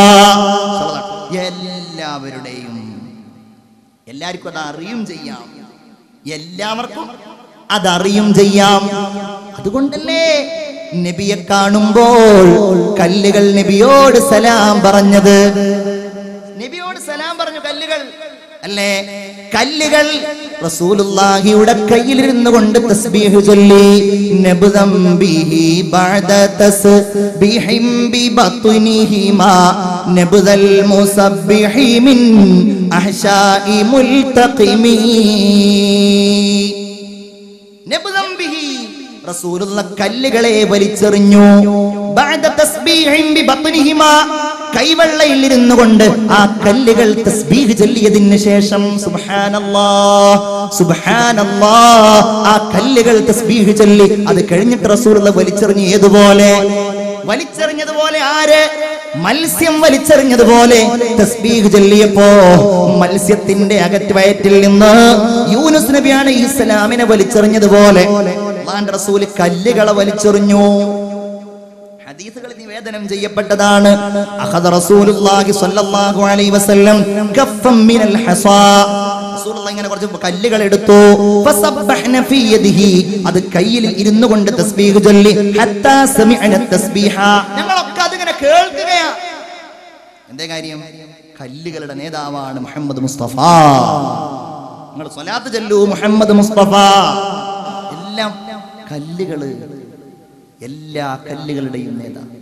എല്ലാവരുടെയും എല്ലാവർക്കും അത് അറിയും ചെയ്യാം എല്ലാവർക്കും അതറിയും ചെയ്യാം അതുകൊണ്ടല്ലേ നബിയെ കാണുമ്പോൾ കല്ലുകൾ നബിയോട് സലാം പറഞ്ഞത് നബിയോട് സലാം പറഞ്ഞു കല്ലുകൾ അല്ലേ കല്ലുകൾ റസൂലുള്ളാഹിയുടെ കയ്യിലിരുന്നു കൊണ്ട് തസ്ബീഹ് ചൊല്ലി നബ്ദം ബിഹി ബഅദ തസ്ബീഹിം ബിബത്നിഹിമാ നബ്ദൽ മുസബ്ബിഹി മിൻ അഹ്ശാഇ മുൽതഖിമീ നബ്ദം ബിഹി റസൂലുള്ള കല്ലുകളെ വലിച്ചെറിഞ്ഞു ബഅദ തസ്ബീഹിം ബിബത്നിഹിമാ കൈവെള്ളയിൽ ഇരുന്നു കൊണ്ട് ആ കല്ലുകൾ തസ്ബീഹ് ചൊല്ലിയതിന് ശേഷം സുബ്ഹാനല്ലാ സുബ്ഹാനല്ലാ ആ കല്ലുകൾ തസ്ബീഹ് ചൊല്ലി അത് കഴിഞ്ഞിട്ട് റസൂലുള്ള വലിച്ചെറിഞ്ഞു ഏതുപോലെ വലിച്ചെറിഞ്ഞതുപോലെ ആര് മത്സ്യം വലിച്ചെറിഞ്ഞതുപോലെ തസ്ബീഹ് ചൊല്ലിയപ്പോ മത്സ്യത്തിന്റെ അകറ്റ് വയറ്റിൽ നിന്ന് യൂനുസ് നബിയാണ് ഈ ഇസ്ലാമിനെ വലിച്ചെറിഞ്ഞതുപോലെ അള്ളാന്റെ റസൂല് കല്ലുകളെ വലിച്ചെറിഞ്ഞു ഹദീസുകൾ നിവേദനം ചെയ്യപ്പെട്ടതാണ് അഖദ റസൂലുള്ളാഹി സ്വല്ലല്ലാഹു അലൈഹി വസല്ലം കഫം മിനൽ ഹസാ റസൂലുള്ളാഹി ഇങ്ങനെ കുറച്ച് കല്ലുകൾ എടുത്തു ഫസബ്ബഹ്ന ഫീ യദിഹി അത് കയ്യിൽ ഇരുന്നു കൊണ്ട് തസ്ബീഹ് ചൊല്ലി ഹത്താ സമിഅന തസ്ബീഹ ഞങ്ങളൊക്കെ അതിങ്ങനെ കേൾക്കുകയാ എന്തേ കാര്യം കല്ലുകളുടെ നേതാവാണ് മുഹമ്മദ് മുസ്തഫ നിങ്ങൾ സ്വലാത്ത് ചൊല്ലൂ മുഹമ്മദ് മുസ്തഫ എല്ലാം കല്ലുകള് എല്ലാ കല്ലുകളുടെയും നേതാവ്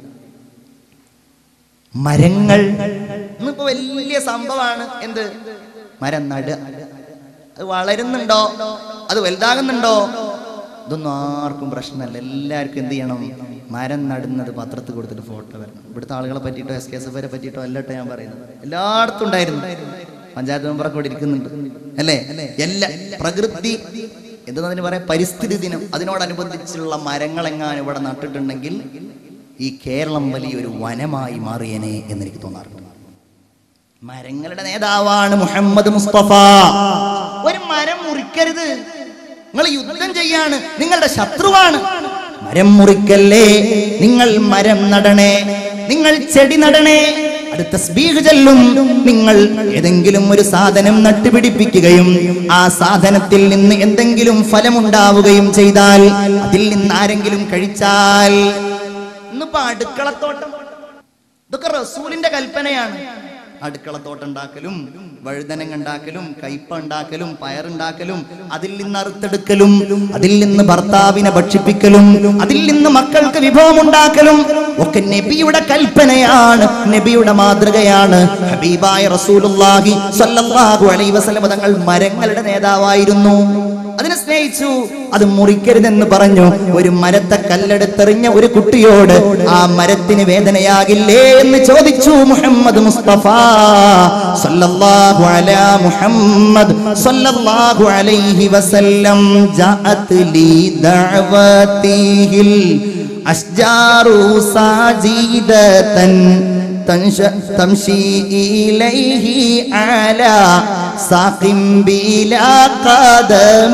മരങ്ങൾ ഇന്നിപ്പോ വലിയ സംഭവമാണ് എന്ത് മരം നടുക അത് വളരുന്നുണ്ടോ അത് വലുതാകുന്നുണ്ടോ ഇതൊന്നും ആർക്കും പ്രശ്നമല്ല എല്ലാവർക്കും എന്ത് ചെയ്യണം മരം നടുന്നത് പത്രത്തിൽ കൊടുത്തിട്ട് ഫോട്ടോ വരണം ഇവിടുത്തെ ആളുകളെ പറ്റിയിട്ടോ എസ് കെ എസ് എഫിനെ പറ്റിയിട്ടോ അല്ലട്ടോ ഞാൻ പറയുന്നത് എല്ലായിടത്തും ഉണ്ടായിരുന്നു പഞ്ചായത്ത് മെമ്പറൊക്കെ ഇവിടെ ഇരിക്കുന്നുണ്ട് അല്ലേ എല്ലാ പ്രകൃതി എന്തെന്നതിന് പറയാം പരിസ്ഥിതി ദിനം അതിനോടനുബന്ധിച്ചുള്ള മരങ്ങൾ എങ്ങാനും ഇവിടെ നട്ടിട്ടുണ്ടെങ്കിൽ ഈ കേരളം വലിയൊരു വനമായി മാറിയനെ എന്ന് എനിക്ക് തോന്നാറുണ്ട് മരങ്ങളുടെ നേതാവാണ് മുഹമ്മദ് മുസ്തഫ ഒരു മരം മുറിക്കരുത് നിങ്ങൾ യുദ്ധം ചെയ്യാണ് നിങ്ങളുടെ ശത്രുവാണ് മരം മുറിക്കല്ലേ നിങ്ങൾ മരം നടണേ നിങ്ങൾ ചെടി നടണേ അത് തസ്ബീഹ് ചൊല്ലും നിങ്ങൾ ഏതെങ്കിലും ഒരു സാധനം നട്ടുപിടിപ്പിക്കുകയും ആ സാധനത്തിൽ നിന്ന് എന്തെങ്കിലും ഫലമുണ്ടാവുകയും ചെയ്താൽ അതിൽ നിന്ന് ആരെങ്കിലും കഴിച്ചാൽ ഇന്നിപ്പോ അടുക്കളത്തോട്ടം ഇതൊക്കെ റസൂലിന്റെ കൽപ്പനയാണ് അടുക്കളത്തോട്ടുണ്ടാക്കലും വഴുതനങ്ങ ഉണ്ടാക്കലും കയ്പ ഉണ്ടാക്കലും പയറുണ്ടാക്കലും അതിൽ നിന്ന് അറുത്തെടുക്കലും അതിൽ നിന്ന് ഭർത്താവിനെ ഭക്ഷിപ്പിക്കലും അതിൽ നിന്ന് മക്കൾക്ക് വിഭവം ഉണ്ടാക്കലും ഒക്കെ നബിയുടെ കൽപ്പനയാണ് നബിയുടെ മാതൃകയാണ് ഹബീബായ റസൂലുള്ളാഹി സ്വല്ലല്ലാഹു അലൈഹി വസല്ലം തങ്ങൾ മരങ്ങളുടെ നേതാവായിരുന്നു അതിനെ സ്നേഹിച്ചു അത് മുറിക്കരുതെന്ന് പറഞ്ഞു ഒരു മരത്തെ കല്ലെടുത്തെറിഞ്ഞ ഒരു കുട്ടിയോട് ആ മരത്തിന് വേദനയാകില്ലേ എന്ന് ചോദിച്ചു മുഹമ്മദ് മുസ്തഫ സല്ലല്ലാഹു അലാ മുഹമ്മദ് സല്ലല്ലാഹു അലൈഹി വസല്ലം ജാഅത്ത് ലി ദഅവതിഹിൽ അഷ്ജാറു സാജിദതൻ تنش- تمشي إليه على ساق بلا قدم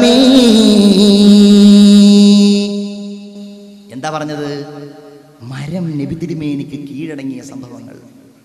എന്താ പറഞ്ഞത് മരം നബി തിരുമേനിക്ക് കീഴടങ്ങിയ സംഭവങ്ങൾ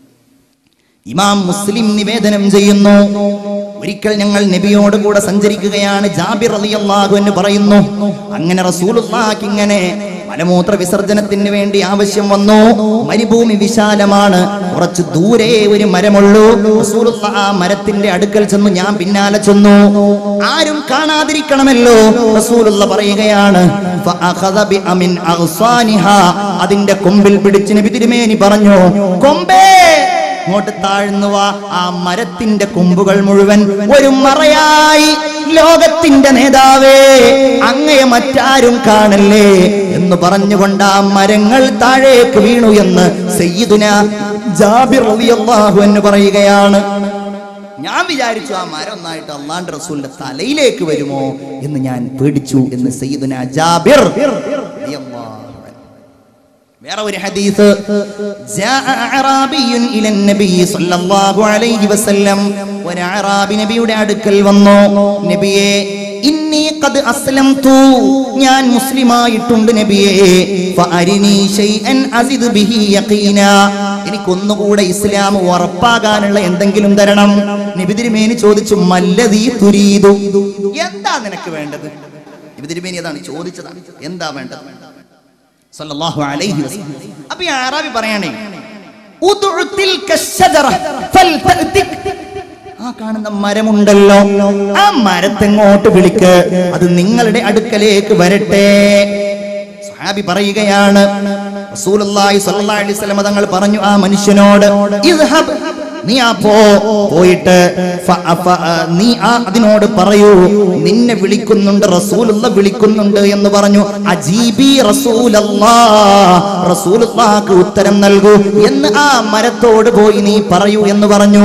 ഇമാം മുസ്ലിം നിവേദനം ചെയ്യുന്നു ഒരിക്കൽ ഞങ്ങൾ നബിയോട് കൂടെ സഞ്ചരിക്കുകയാണ് ജാബിർ റളിയല്ലാഹു എന്ന് പറയുന്നു അങ്ങനെ റസൂലുള്ളാഹിക്ക് ഇങ്ങനെ മലമൂത്ര വിസർജനത്തിന് വേണ്ടി ആവശ്യം വന്നു മരുഭൂമി വിശാലമാണ് കുറച്ച് ദൂരെ ഒരു മരമുള്ളൂ റസൂലുള്ളാഹ് ആ മരത്തിന്റെ അടുക്കൽ ചെന്നു ഞാൻ പിന്നാലെ ചെന്നു ആരും കാണാതിരിക്കണമല്ലോ റസൂലുള്ള പറയുകയാണ് ഫഅഖദ ബിഅമിൻ അഗ്സാനിഹാ. അതിന്റെ കൊമ്പിൽ പിടിച്ച് നബി തിരുമേനി പറഞ്ഞു കൊമ്പേ ഇങ്ങോട്ട് താഴ്ന്നുവ ആ മരത്തിന്റെ കൊമ്പുകൾ മുഴുവൻ ഒരു മറയായി ലോകത്തിന്റെ നേതാവേ അങ്ങയെ മറ്റാരും കാണല്ലേ എന്ന് പറഞ്ഞുകൊണ്ട് ആ മരങ്ങൾ താഴേക്ക് വീണു എന്ന് സയ്യിദുന ജാബിർ റളിയല്ലാഹു എന്ന് പറയുകയാണ് ഞാൻ വിചാരിച്ചു ആ മരം ഒന്നായിട്ട് അള്ളാന്റെ റസൂലിന്റെ തലയിലേക്ക് വരുമോ എന്ന് ഞാൻ പേടിച്ചു എന്ന് സയ്യിദുന ജാബിർ റളിയല്ലാഹു അൻഹു. വേറെ ഒരു ഹദീസ് ജാഅ അഅറാബിയുൻ ഇലൻ നബി സ്വല്ലല്ലാഹു അലൈഹി വസല്ലം ഒരു അഅറാബി നബിയുടെ അടുക്കൽ വന്നു നബിയെ ഇന്നി ഖദ് അസ്ലംതു ഞാൻ മുസ്ലിമായിട്ടുണ്ട് നബിയെ ഫഅരിനി ഷൈഅൻ അസിദ് ബിഹി യഖീന എനിക്കൊന്നുകൂടെ ഇസ്ലാം ഉറപ്പാകാനുള്ള എന്തെങ്കിലും തരണം നബി തിരുമേനി ചോദിച്ചു മല്ലദീ തുരീദു എന്താ നിനക്ക് വേണ്ടത് നബി തിരുമേനി അതാണ് ചോദിച്ചതാണ് എന്താ വേണ്ടത് സല്ലല്ലാഹു അലൈഹി വസല്ലം അപ്പൊ ഈ അറാബി പറയണേ ഉദ്ഉ തിൽക ശജറ ഫൽതഅതിക് ആ കാണുന്ന മരമുണ്ടല്ലോ ആ മരത്തെങ്ങോട്ട് വിളിക്ക് അത് നിങ്ങളുടെ അടുക്കലേക്ക് വരട്ടെ സ്വഹാബി പറയുകയാണ് റസൂലുള്ളാഹി സ്വല്ലല്ലാഹു അലൈഹി വസല്ലം തങ്ങൾ പറഞ്ഞു ആ മനുഷ്യനോട് ഇദ്ഹബ് നീ ആ പോ പോയിട്ട് ഫ- ഫ- നീ ആ അതിനോട് പറയൂ നിന്നെ വിളിക്കുന്നുണ്ട് റസൂലുള്ള വിളിക്കുന്നുണ്ട് എന്ന് പറഞ്ഞു അജീബി റസൂലല്ലാ റസൂലുള്ളാക്ക് ഉത്തരം നൽകൂ എന്ന് ആ മരത്തോട് പോയി നീ പറയൂ എന്ന് പറഞ്ഞു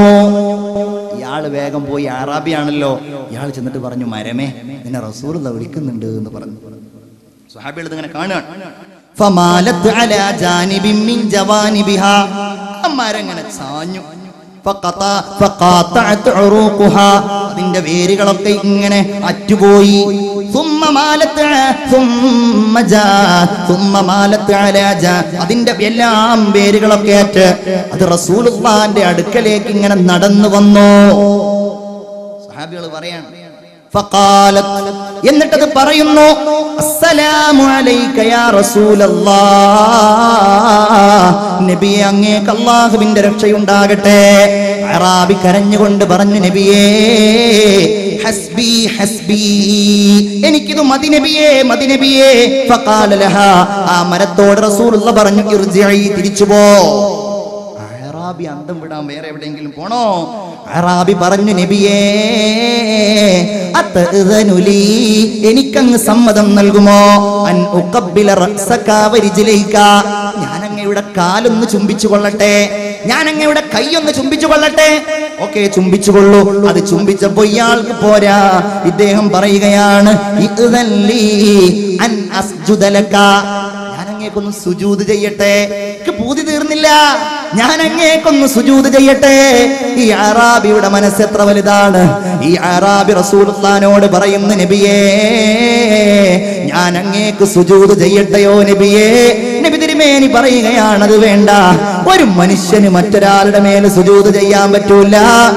ഇയാള് വേഗം പോയി അറാബിയാണല്ലോ ഇയാൾ ചെന്നിട്ട് പറഞ്ഞു മരമേ നിന്നെ റസൂലുള്ള വിളിക്കുന്നുണ്ട് എന്ന് പറഞ്ഞു സ്വഹാബികൾ ഇങ്ങനെ കാണുകയാണ് ഫമാലത്ത് അലാ ജാനിബിൻ മിൻ ജവാനിബിഹാ ആ മരം ഇങ്ങനെ ചാഞ്ഞു ഫഖത- ഫഖാത്തഅത് ഉറൂഖുഹാ. അതിന്റെ വേരുകളൊക്കെ ഇങ്ങനെ അറ്റുപോയി ثم مالت ثم جاء ثم مالت على جاء അതിന്റെ എല്ലാം വേരുകളൊക്കെ ആറ്റ് അത് റസൂലുള്ളാന്റെ അടുക്കലേക്ക് ഇങ്ങനെ നടന്നു വന്നു സഹാബികൾ പറയാണ് ഫഖാലത് എന്നിട്ടത് പറയുന്നു അസ്സലാമു അലൈക യാ റസൂലല്ലാഹ് നബിയെ അങ്ങേക്ക് അല്ലാഹുവിന്റെ രക്ഷയുണ്ടാകട്ടെ അറാബി കരഞ്ഞുകൊണ്ട് പറഞ്ഞു നബിയേ ഹസ്ബി ഹസ്ബി എനിക്കിത് മതി നബിയേ മതി നബിയേ ഫഖാല ലഹാ ആ മരത്തോട് റസൂലുള്ള പറഞ്ഞു ഇർജിഇ തിരിച്ചു പോ അറാബി അന്തം വിടാൻ വേറെ എവിടെയെങ്കിലും പോണോ അറാബി പറഞ്ഞു നബിയേ അത്തഅ്ദനു ലീ, എനിക്കങ്ങ് സമ്മതം നൽകുമോ അൻ ഉഖബ്ബില റഅസക വരിജ്ലൈക ഞാൻ അങ്ങയുടെ കാലൊന്ന് ചുംബിച്ചു കൊള്ളട്ടെ ഞാൻ അങ്ങയുടെ കൈയൊന്ന് ചുംബിച്ചു കൊള്ളട്ടെ ഓക്കെ ചുംബിച്ചു കൊള്ളൂ അത് ചുംബിച്ചപ്പോ ഇയാൾക്ക് പോരാ ഇദ്ദേഹം പറയുകയാണ് ഇഅ്ദൻ ലീ അൻ അസ്ജുദ ലക ഞാൻ അങ്ങേക്കൊന്ന് സുജൂത് ചെയ്യട്ടെ എനിക്ക് പൂതി തീർന്നില്ല ഞാൻ അങ്ങേക്കൊന്ന് സുജൂത് ചെയ്യട്ടെ ഈ അറാബിയുടെ മനസ്സ് എത്ര വലുതാണ് ഈ അറാബി റസൂലുള്ളാനോട് പറയുന്ന നബിയേ ഞാൻ അങ്ങേക്ക് സുജൂത് ചെയ്യട്ടെയോ നബിയേ നബി തിരുമേനി പറയുകയാണ് അത് വേണ്ട ഒരു മനുഷ്യന് മറ്റൊരാളുടെ മേൽ സുജൂത് ചെയ്യാൻ പറ്റൂല അങ്ങനെ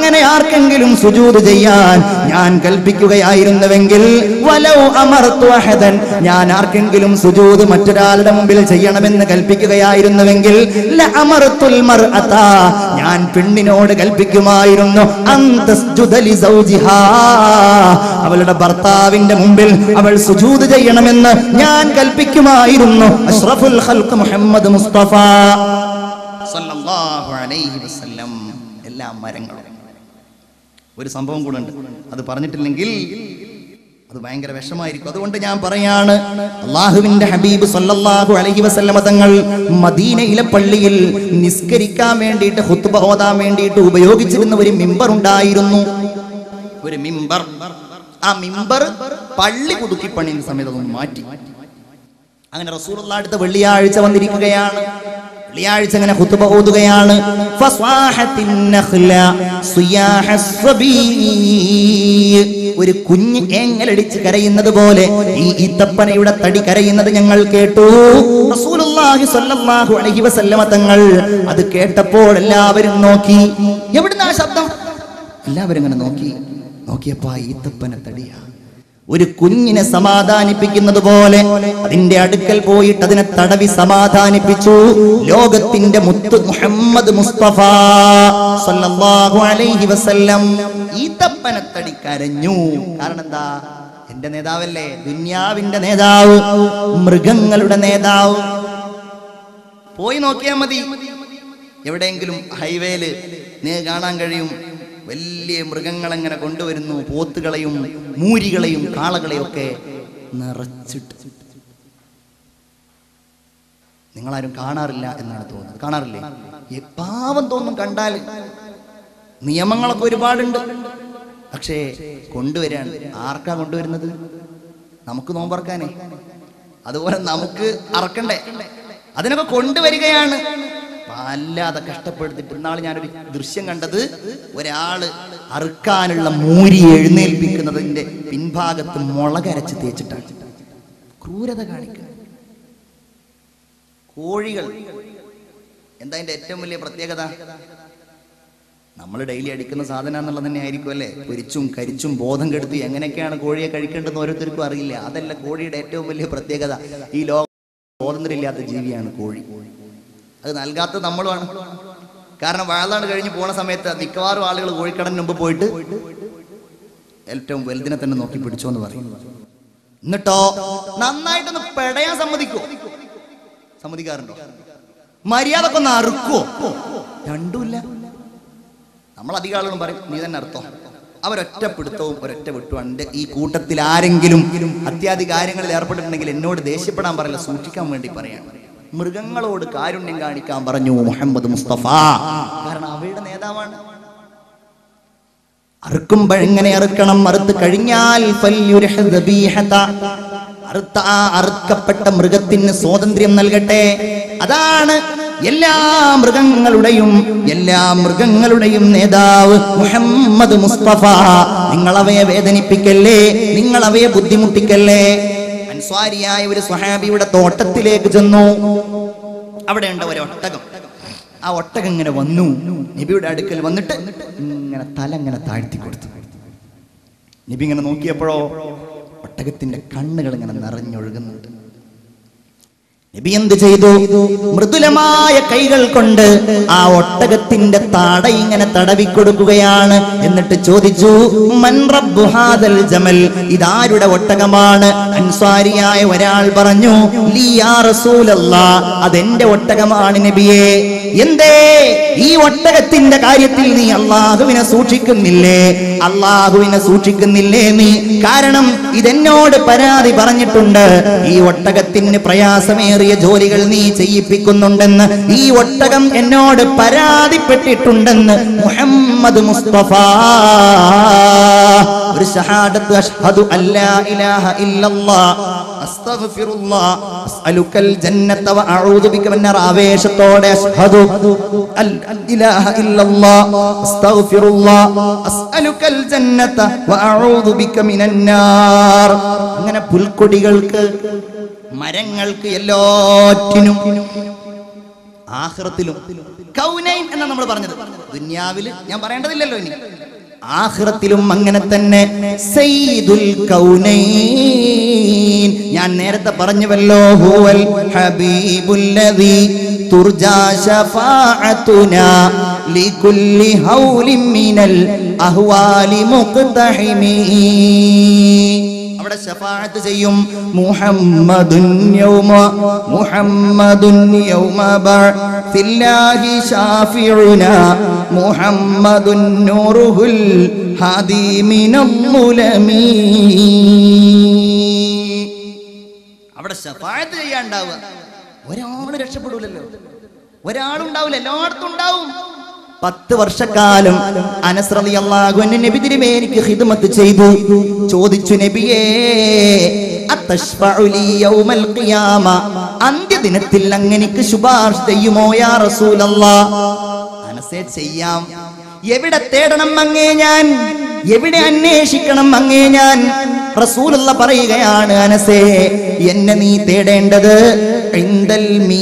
അങ്ങനെ ആർക്കെങ്കിലും സുജൂദ് ചെയ്യാൻ ഞാൻ കൽപ്പിക്കുകയായിരുന്നുവെങ്കിൽ വലൗ അമർത്തു അഹദൻ ഞാൻ ആർക്കെങ്കിലും സുജൂദ് മറ്റൊരാളുടെ മുമ്പിൽ ചെയ്യണമെന്ന് കൽപ്പിക്കുകയായിരുന്നുവെങ്കിൽ ലഅമർത്തുൽ മർഅത ഞാൻ പെണ്ണിനോട് കൽപ്പിക്കുമായിരുന്നു അന്തസ്ജുദ ലിസൗജിഹാ അവളുടെ ഭർത്താവിന്റെ മുമ്പിൽ അവൾ സുജൂദ് ചെയ്യണമെന്ന് ഞാൻ കൽപ്പിക്കുമായിരുന്നു അഷ്റഫുൽ ഖൽഖ് മുഹമ്മദ് മുസ്തഫ സല്ലല്ലാഹു അലൈഹി വസല്ലം എല്ലാ മരങ്ങളും ഒരു സംഭവം കൂടെ ഉണ്ട് അത് പറഞ്ഞിട്ടില്ലെങ്കിൽ അത് ഭയങ്കര വിഷമായിരിക്കും അതുകൊണ്ട് ഞാൻ പറയാണ് അള്ളാഹുവിന്റെ ഹബീബ് സല്ലല്ലാഹു അലൈഹി വസല്ലമ തങ്ങൾ മദീനയിലെ പള്ളിയിൽ നിസ്കരിക്കാൻ വേണ്ടിയിട്ട് ഹുത്തുബ ഓതാൻ വേണ്ടിയിട്ട് ഉപയോഗിച്ചിരുന്ന ഒരു മിമ്പർ ഉണ്ടായിരുന്നു ഒരു മിമ്പർ ആ മിമ്പർ പള്ളി പുതുക്കി പണിയുന്ന സമയത്ത് അതൊന്ന് മാറ്റി അങ്ങനെ റസൂലുള്ള അടുത്ത വെള്ളിയാഴ്ച വന്നിരിക്കുകയാണ് വെള്ളിയാഴ്ച അങ്ങനെ ഖുത്ബ ഓതുകയാണ് ഫസ്വാഹത്തിൻ നഖ്ല സുയാഹ സ്വബീ. ഒരു കുഞ്ഞ് ഏങ്ങലടിച്ച് കരയുന്നത് പോലെ ഈ ഈത്തപ്പനയുടെ തടി കരയുന്നത് ഞങ്ങൾ കേട്ടു റസൂലുള്ളാഹി സ്വല്ലല്ലാഹു അലൈഹി വസല്ലമ തങ്ങൾ അത് കേട്ടപ്പോൾ എല്ലാവരും നോക്കി എവിടുന്നാ ശബ്ദം എല്ലാവരും അങ്ങനെ നോക്കി നോക്കിയപ്പോ ആ ഈത്തപ്പന തടിയാ ഒരു കുഞ്ഞിനെ സമാധാനിപ്പിക്കുന്നത് പോലെ അതിന്റെ അടുക്കൽ പോയിട്ട് അതിനെ തടവി സമാധാനിപ്പിച്ചു ലോകത്തിന്റെ മുത്ത് മുഹമ്മദ് മുസ്തഫ സല്ലല്ലാഹു അലൈഹി വസല്ലം ഈത്തപ്പനത്തടി കരഞ്ഞു കാരണം എന്താ എന്റെ നേതാവല്ലേ ദുന്യാവിന്റെ നേതാവ് മൃഗങ്ങളുടെ നേതാവ് പോയി നോക്കിയാൽ മതി എവിടെയെങ്കിലും ഹൈവേയില് നീ കാണാൻ കഴിയും വലിയ മൃഗങ്ങളെങ്ങനെ കൊണ്ടുവരുന്നു പോത്തുകളെയും മൂരികളെയും കാളകളെയും ഒക്കെ നിറച്ചിട്ട് നിങ്ങളാരും കാണാറില്ല എന്നാണ് തോന്നുന്നത് കാണാറില്ലേ ഈ പാവം തോന്നും കണ്ടാൽ നിയമങ്ങളൊക്കെ ഒരുപാടുണ്ട് പക്ഷേ കൊണ്ടുവരാൻ ആർക്കാ കൊണ്ടുവരുന്നത് നമുക്ക് നോമ്പറക്കാനേ അതുപോലെ നമുക്ക് അറക്കണ്ടേ അതിനൊക്കെ കൊണ്ടുവരികയാണ് വല്ലാതെ കഷ്ടപ്പെടുത്തിട്ട് ഇന്നാൾ ഞാനൊരു ദൃശ്യം കണ്ടത് ഒരാള് അറുക്കാനുള്ള മൂരി എഴുന്നേൽപ്പിക്കുന്നതിന്റെ പിൻഭാഗത്ത് മുളകരച്ച് തേച്ചിട്ടാണ് ക്രൂരത കാണിക്കുക കോഴികൾ എന്താ അതിന്റെ ഏറ്റവും വലിയ പ്രത്യേകത നമ്മൾ ഡെയിലി അടിക്കുന്ന സാധനം എന്നുള്ളത് തന്നെ ആയിരിക്കും അല്ലേ പൊരിച്ചും കരിച്ചും ബോധം കെടുത്തി എങ്ങനെയൊക്കെയാണ് കോഴിയെ കഴിക്കേണ്ടതെന്ന് ഓരോരുത്തർക്കും അറിയില്ല അതല്ല കോഴിയുടെ ഏറ്റവും വലിയ പ്രത്യേകത ഈ ലോക സ്വാതന്ത്ര്യമില്ലാത്ത ജീവിയാണ് കോഴി അത് നൽകാത്തത് നമ്മളുമാണ് കാരണം വാഴാണ് കഴിഞ്ഞ് പോണ സമയത്ത് മിക്കവാറും ആളുകൾ കോഴിക്കടന് മുമ്പ് പോയിട്ട് ഏറ്റവും വലുതിനെ തന്നെ നോക്കി പിടിച്ചോ എന്ന് പറയും എന്നിട്ടോ നന്നായിട്ടൊന്ന് പെടയാൻ സമ്മതിക്കോ സമ്മതിക്കാറുണ്ടോ മര്യാദക്ക് ഒന്ന് അറുക്കോ രണ്ടുമില്ല നമ്മൾ അധികം ആളുകളും പറയും നീ തന്നെ അർത്ഥം അവരൊറ്റ പിടുത്തവും ഒരൊറ്റ വിട്ടുമാണ് എൻ്റെ ഈ കൂട്ടത്തിൽ ആരെങ്കിലും അത്യാധി കാര്യങ്ങളിൽ ഏർപ്പെട്ടിട്ടുണ്ടെങ്കിൽ എന്നോട് ദേഷ്യപ്പെടാൻ പറയില്ല സൂക്ഷിക്കാൻ വേണ്ടി പറയാണ് മൃഗങ്ങളോട് കാരുണ്യം കാണിക്കാൻ പറഞ്ഞു മുഹമ്മദ് മുസ്തഫ കാരണം അവയുടെ നേതാവാണ് അറുക്കുമ്പോഴെങ്ങനെ അറുക്കണം അറുത്ത് കഴിഞ്ഞാൽ ഫല്യുരിഹ് ദബീഹത. അറുത്ത ആ അറുക്കപ്പെട്ട മൃഗത്തിന് സ്വാതന്ത്ര്യം നൽകട്ടെ അതാണ് എല്ലാ മൃഗങ്ങളുടെയും എല്ലാ മൃഗങ്ങളുടെയും നേതാവ് മുഹമ്മദ് മുസ്തഫ നിങ്ങൾ അവയെ വേദനിപ്പിക്കല്ലേ നിങ്ങൾ അവയെ ബുദ്ധിമുട്ടിക്കല്ലേ അൻസ്വാരിയായ ഒരു സ്വഹാബിയുടെ തോട്ടത്തിലേക്ക് ചെന്നു അവിടെ ഉണ്ട് ഒരു ഒട്ടകം ആ ഒട്ടകം ഇങ്ങനെ വന്നു നബിയുടെ അടുക്കൽ വന്നിട്ട് ഇങ്ങനെ തല ഇങ്ങനെ താഴ്ത്തി കൊടുത്തു നബി ഇങ്ങനെ നോക്കിയപ്പോഴോ ഒട്ടകത്തിന്റെ കണ്ണുകൾ ഇങ്ങനെ നിറഞ്ഞൊഴുകുന്നുണ്ട് നബി എന്ത് ചെയ്തു മൃദുലമായ കൈകൾ കൊണ്ട് ആ ഒട്ടകത്തിന്റെ താട ഇങ്ങനെ തടവി കൊടുക്കുകയാണ് എന്നിട്ട് ചോദിച്ചു മൻ റബ്ബു ഹാദൽ ജമൽ ഇതാരുടെ ഒട്ടകമാണ് അൻസാരിയായ ഒരാൾ പറഞ്ഞു ലീ യാ റസൂലല്ലാ അതെന്റെ ഒട്ടകമാണ് നബിയെ എന്തേ ഈ ഒട്ടകത്തിന്റെ കാര്യത്തിൽ നീ അള്ളാഹുവിനെ സൂക്ഷിക്കുന്നില്ലേ അള്ളാഹുവിനെ സൂക്ഷിക്കുന്നില്ലേ നീ കാരണം ഇതെന്നോട് പരാതി പറഞ്ഞിട്ടുണ്ട് ഈ ഒട്ടകത്തിന് പ്രയാസമേറിയ ജോലികൾ നീ ചെയ്യിപ്പിക്കുന്നുണ്ടെന്ന് ഈ ഒട്ടകം എന്നോട് പരാതിപ്പെട്ടിട്ടുണ്ടെന്ന് മുഹമ്മദ് മുസ്തഫ ഒരു ഷഹാദത്ത് അഷ്ഹദു അല്ലാ ഇലാഹ ഇല്ലല്ലാഹ് അസ്തഗ്ഫിറുല്ലാഹ് അസ്അലുക്കൽ ജന്നത വ അഊദു ബിക മിനർ ആവേശത്തോടെ അഷ്ഹദു അൽ ഇലാഹ ഇല്ലല്ലാഹ് അസ്തഗ്ഫിറുല്ലാഹ് അസ്അലുക്കൽ ജന്നത വ അഊദു ബിക മിനൻ നാർ അങ്ങനെ പുൽക്കൊടികൾക്ക് മരങ്ങൾക്ക് എല്ലാറ്റിനും ആഖിറത്തിലും കൗനൈൻ എന്നാ നമ്മൾ പറഞ്ഞത് ദുന്യാവില് ഞാൻ പറയേണ്ടതില്ലല്ലോ ഇനി ആഖിറത്തിലും അങ്ങനെ തന്നെ സയ്യിദുൽ കൗനൈൻ ഞാൻ നേരത്തെ പറഞ്ഞുവല്ലോ ഹുവൽ ഹബീബുല്ലദീ തുർജാ ശഫാഅത്തുനാ ലികുല്ലി ഹൗലിൻ മിനൽ അഹ്വാലി മുഖ്തഹിമീ അവിടെ ശഫാഅത്ത് ചെയ്യും മുഹമ്മദുൻ യൗമ മുഹമ്മദുൻ യൗമ ബഅ്സില്ലാഹി ഷാഫിഉനാ മുഹമ്മദുൻ നൂറുഹുൽ ഹാദി മിനൽ മുലമീ അവിടെ ശഫാഅത്ത് ചെയ്യാണ്ടാവുക ഒരാള് രക്ഷപ്പെടൂലല്ലോ ഒരാളുണ്ടാവില്ല എല്ലായിടത്തും ഉണ്ടാവും പത്ത് വർഷക്കാലം അനസ്രതി അള്ളാഹു എന്നെ നബി തിരുമേനിക്ക് ഹിദ്മത്ത് ചെയ്തു ചോദിച്ചു നബിയേ അത്തശ്ഫഉ ലീ യൗമൽ ഖിയാമ അന്ത്യദിനത്തിൽ അങ്ങനെക്ക് ശുപാർശ ചെയ്യുമോ യാ റസൂലല്ലാ അനസേ ചെയ്യാം എവിടെ തേടണം അങ്ങേ ഞാൻ എവിടെ അന്വേഷിക്കണം അങ്ങേ ഞാൻ റസൂലുള്ള പറയുകയാണ് അനസേ എന്നെ നീ തേടേണ്ടത് ഇൻദൽ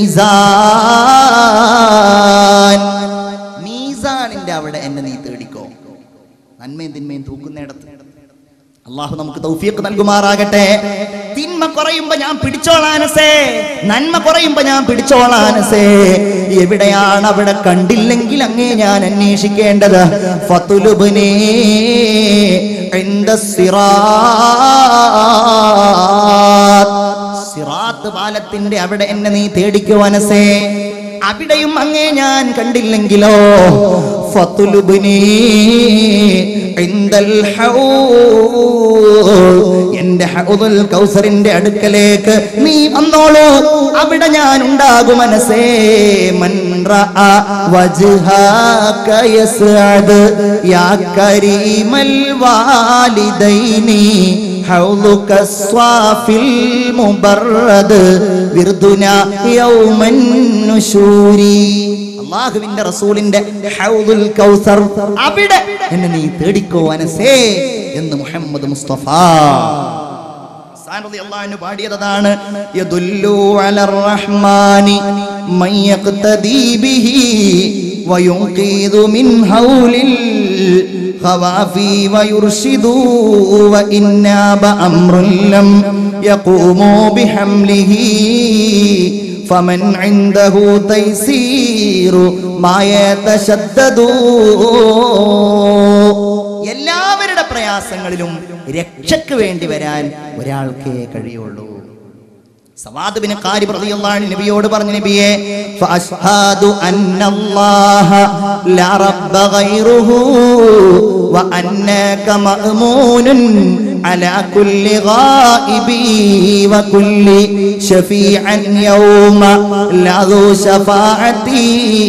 മീസാൻ മീസാനിന്റെ അവിടെ എന്നെ നീ തേടിക്കോ നന്മയും തിന്മയും തൂക്കുന്നിടത്ത് അള്ളാഹു നമുക്ക് തൗഫീഖ് നൽകുമാറാകട്ടെ തിന്മ കുറയുമ്പോ ഞാൻ പിടിച്ചോളാനസേ നന്മ കുറയുമ്പോ ഞാൻ പിടിച്ചോളാനസേ എവിടെയാണ് അവിടെ കണ്ടില്ലെങ്കിൽ അങ്ങേ ഞാൻ അന്വേഷിക്കേണ്ടത് ഫതുലുബ്നീ ഇൻദ സിറാത്ത് സിറാത്ത് പാലത്തിന്റെ അവിടെ എന്നെ നീ തേടിക്കുവനസേ അവിടെയും അങ്ങേ ഞാൻ കണ്ടില്ലെങ്കിലോ ഫതുലുബ്നീ ഇൻദൽ ഹൗദ് എന്റെ ഹൗദുൽ കൗസറിന്റെ അടുക്കലേക്ക് നീ വന്നോളൂ അവിടെ ഞാൻ ഉണ്ടാകും മനസ്സേ മൻ റഅ വജ്ഹാക യസ്അദ് യാ കരീമൽ വാലിദൈനി حوضك الصافي المبرد വിർദുന യൗമൻ നുശൂരി അള്ളാഹുവിന്റെ റസൂലിന്റെ ഹൗദുൽ കൗസർ അവിടെ എന്നെ നീ തേടിക്കോ അനസേ എന്ന് മുഹമ്മദ് മുസ്തഫ ഹസ്സാൻ റളിയല്ലാഹു അൻഹു പാടിയതാണ് യദുല്ലു അലർ റഹ്മാനി മൻ യഖ്തദി ബിഹി വയുൻഖിദു മിൻ ഹൗലിൽ ഖവാഫി വയുർഷിദു വഇന്നാബ അംറുൻ ലം യഖൂമു ബിഹംലിഹി فمن عنده تيسير ما يتشدد എല്ലാവരുടെ പ്രയാസങ്ങളിലും രക്ഷയ്ക്ക് വേണ്ടി വരാൻ ഒരാൾക്കേ കഴിയുള്ളൂ സവാദുബിന് കാരി റളിയല്ലാഹു അൻഹു നബിയോട് പറഞ്ഞു നബിയെ ഫഅഷ്ഹാദു അന്നല്ലാഹ ലാ റബ്ബ ഗൈറുഹു വ അന്നക മഅ്മൂനുൻ അലാ കുല്ലി ഗായിബി വ കുല്ലി ഷഫീഅൻ യൗമ ലാ ദു ശഫാഅതി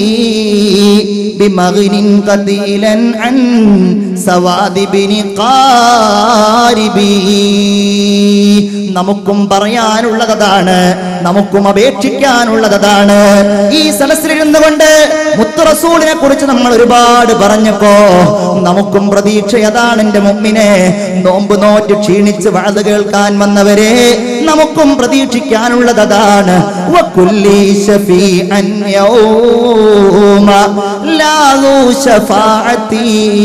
ബിമഗ്നിൻ ഖതീലൻ അൻ സവാദിബിനി ഖാരിബി നമുക്കും പറയാനുള്ളതാണ് നമുക്കും അപേക്ഷിക്കാനുള്ളതാണ് ഈ സദസ്സിലിരുന്നു കൊണ്ട് മുത്തുറസൂലിനെ കുറിച്ച് നമ്മൾ ഒരുപാട് പറഞ്ഞപ്പോ നമുക്കും പ്രതീക്ഷ അതാണ് എന്റെ മുമ്പിനെ നോമ്പ് നോറ്റ് ക്ഷീണിച്ച് വാത് കേൾക്കാൻ വന്നവരെ നമുക്കും പ്രതീക്ഷിക്കാനുള്ളത് അതാണ് വകുല്ലി ശഫീഅൻ യൗമ ലാ ദു ശഫാഅത്തി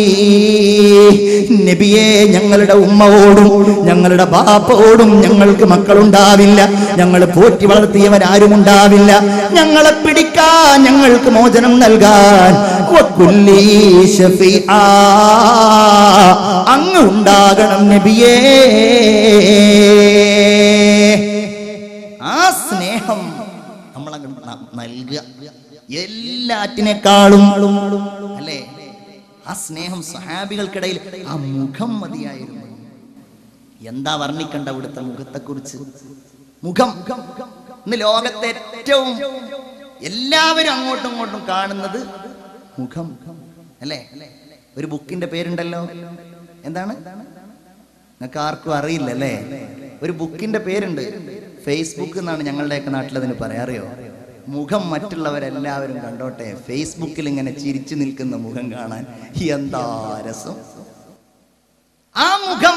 നബിയെ ഞങ്ങളുടെ ഉമ്മയോടും ഞങ്ങളുടെ ബാപ്പയോടും ഞങ്ങൾക്ക് മക്കളുണ്ടാവില്ല ഞങ്ങൾ പോറ്റി വളർത്തിയവരാരും ഉണ്ടാവില്ല ഞങ്ങളെ പിടിക്കാൻ ഞങ്ങൾക്ക് മോചനം നൽകാൻ വകുല്ലി ശഫീആ. അങ്ങ് ഉണ്ടാകണം നബിയേ ആ സ്നേഹം നമ്മൾ നൽകുക എല്ലാറ്റിനേക്കാളും അല്ലേ ആ സ്നേഹം സഹാബികൾക്കിടയിൽ ആ മുഖം മതിയായിരുന്നു എന്താ വർണ്ണിക്കണ്ട ഇവിടുത്തെ മുഖത്തെക്കുറിച്ച് മുഖം ഇന്ന് ലോകത്തെ ഏറ്റവും എല്ലാവരും അങ്ങോട്ടും ഇങ്ങോട്ടും കാണുന്നത് മുഖം അല്ലേ ഒരു ബുക്കിന്റെ പേരുണ്ടല്ലോ എന്താണ് നിങ്ങൾക്ക് ആർക്കും അറിയില്ല അല്ലേ ഒരു ബുക്കിന്റെ പേരുണ്ട് ഫേസ്ബുക്ക് എന്നാണ് ഞങ്ങളുടെയൊക്കെ നാട്ടിൽ അതിന് പറയാറിയോ മുഖം മറ്റുള്ളവരെല്ലാവരും കണ്ടോട്ടെ ഫേസ്ബുക്കിൽ ഇങ്ങനെ ചിരിച്ചു നിൽക്കുന്ന മുഖം കാണാൻ എന്താ രസം ആ മുഖം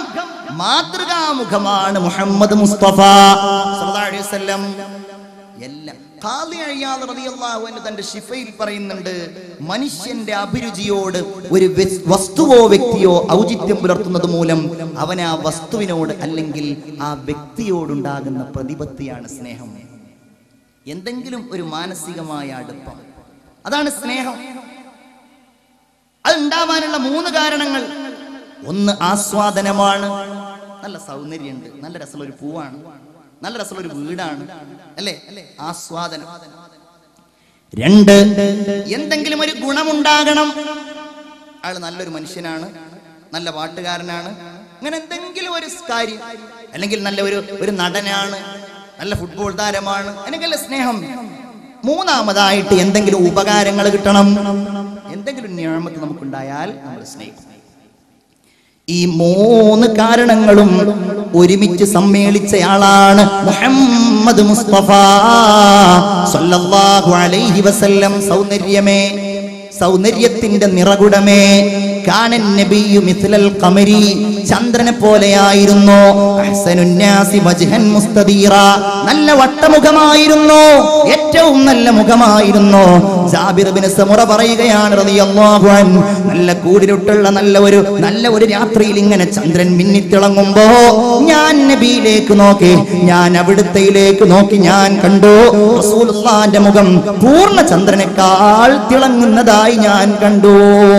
മാതൃകാമുഖമാണ് മുഹമ്മദ് മുസ്തഫ സല്ലല്ലാഹു അലൈഹി വസല്ലം എല്ലാം ഖാദി അയ്യാദ് റളിയല്ലാഹു അൻഹു തന്റെ ഷിഫയിൽ പറയുന്നുണ്ട് മനുഷ്യന്റെ അഭിരുചിയോട് ഒരു വെസ്- വസ്തുവോ വ്യക്തിയോ ഔചിത്യം പുലർത്തുന്നത് മൂലം അവൻ ആ വസ്തുവിനോട് അല്ലെങ്കിൽ ആ വ്യക്തിയോടുണ്ടാകുന്ന പ്രതിപത്തിയാണ് സ്നേഹം എന്തെങ്കിലും ഒരു മാനസികമായ അടുപ്പം അതാണ് സ്നേഹം അത് ഉണ്ടാവാനുള്ള മൂന്ന് കാരണങ്ങൾ ഒന്ന് ആസ്വാദനമാണ് നല്ല സൗന്ദര്യമുണ്ട് നല്ല രസമുള്ള ഒരു പൂവാണ് നല്ല രസമുള്ള ഒരു വീടാണ് അല്ലേ ആസ്വാദനം രണ്ട് എന്തെങ്കിലും ഒരു ഗുണമുണ്ടാകണം അയാൾ നല്ലൊരു മനുഷ്യനാണ് നല്ല പാട്ടുകാരനാണ് അങ്ങനെ എന്തെങ്കിലും ഒരു കാര്യം അല്ലെങ്കിൽ നല്ല ഒരു ഒരു നടനാണ് നല്ല ഫുട്ബോൾ താരമാണ് അല്ലെങ്കിൽ സ്നേഹം മൂന്നാമതായിട്ട് എന്തെങ്കിലും ഉപകാരങ്ങൾ കിട്ടണം എന്തെങ്കിലും ഞാമത്ത് നമുക്കുണ്ടായാൽ നമ്മൾ സ്നേഹിക്കും ഈ മൂന്ന് കാരണങ്ങളും ഒരുമിച്ച് സമ്മേളിച്ചയാളാണ് മുഹമ്മദ് മുസ്തഫ സല്ലല്ലാഹു അലൈഹി വസല്ലം സൗന്ദര്യമേ സൗന്ദര്യത്തിന്റെ നിറകുടമേ കാനൻ നബിയു മിഥ്ലൽ ഖമരി ചന്ദ്രനെ പോലെയായിരുന്നു അഹ്സനുന്നാസി വജ്ഹൻ മുസ്തദീറ നല്ല വട്ടമുഖമായിരുന്നു ഏറ്റവും നല്ല മുഖമായിരുന്നു ജാബിർ ബിൻ സമുറ പറയുകയാണ് റളിയല്ലാഹു അൻ നല്ല കൂടിരുട്ടുള്ള നല്ല ഒരു നല്ല ഒരു രാത്രിയിൽ ഇങ്ങനെ ചന്ദ്രൻ മിന്നിത്തിളങ്ങുമ്പോ ഞാൻ നബിയിലേക്ക് നോക്കി ഞാൻ അവിടുത്തെയിലേക്ക് നോക്കി ഞാൻ കണ്ടു റസൂലുള്ളാന്റെ മുഖം പൂർണ്ണ ചന്ദ്രനേക്കാൾ തിളങ്ങുന്നതായി ഞാൻ കണ്ടു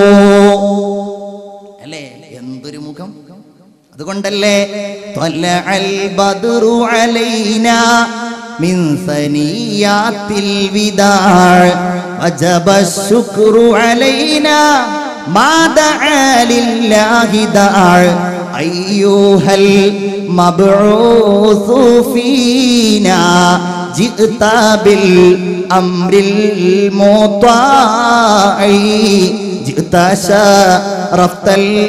അല്ലേ എന്തൊരു മുഖം അതുകൊണ്ടല്ലേ ത്വലഅൽ ബദ്റു അലൈനാ മിൻ സനിയാത്തിൽ വിദാഅ വജബ الشുക്റു അലൈനാ മാ ദഅ ലില്ലാഹി ദഅ അയ്യൂഹൽ മബ്ഊസു ഫീനാ ജിഅത ബിൽ അംരിൽ മുതാഇ جئت شرفت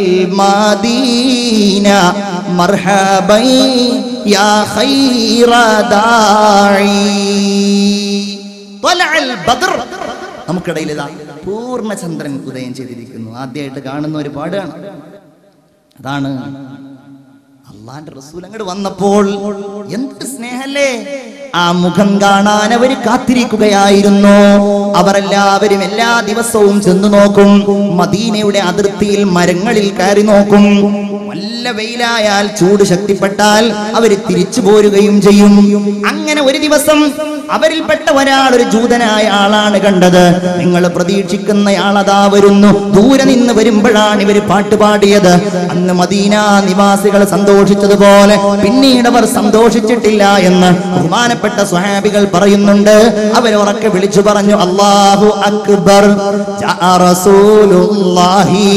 المدينة مرحبا يا خير داعي طلع البدر നമുക്കിടയിൽ ഇതാ പൂർണ്ണചന്ദ്രൻ ഉദയം ചെയ്തിരിക്കുന്നു ആദ്യമായിട്ട് കാണുന്ന ഒരു പാടാണ് അതാണ് അള്ളാന്റെ റസൂൽ അങ്ങോട്ട് വന്നപ്പോൾ എന്ത് സ്നേഹല്ലേ ആ മുഖം കാണാൻ അവര് കാത്തിരിക്കുകയായിരുന്നു അവരെല്ലാവരും എല്ലാ ദിവസവും ചെന്നു നോക്കും മദീനയുടെ അതിർത്തിയിൽ മരങ്ങളിൽ കയറി നോക്കും വല്ല വെയിലായാൽ ചൂട് ശക്തിപ്പെട്ടാൽ അവര് തിരിച്ചു പോരുകയും ചെയ്യും അങ്ങനെ ഒരു ദിവസം അവരിൽപ്പെട്ട ഒരാൾ ഒരു ജൂതനായ ആളാണ് കണ്ടത് നിങ്ങൾ പ്രതീക്ഷിക്കുന്ന ആളതാ വരുന്നു ദൂരെ നിന്ന് വരുമ്പോഴാണ് ഇവര് പാട്ട് പാടിയത് അന്ന് മദീന നിവാസികൾ സന്തോഷിച്ചതുപോലെ പിന്നീട് അവർ സന്തോഷിച്ചിട്ടില്ല എന്ന് ബഹുമാനപ്പെട്ട സ്വഹാബികൾ പറയുന്നുണ്ട് അവർ ഉറക്കെ വിളിച്ചു പറഞ്ഞു അല്ലാഹു അക്ബർ ജാ റസൂലുള്ളാഹി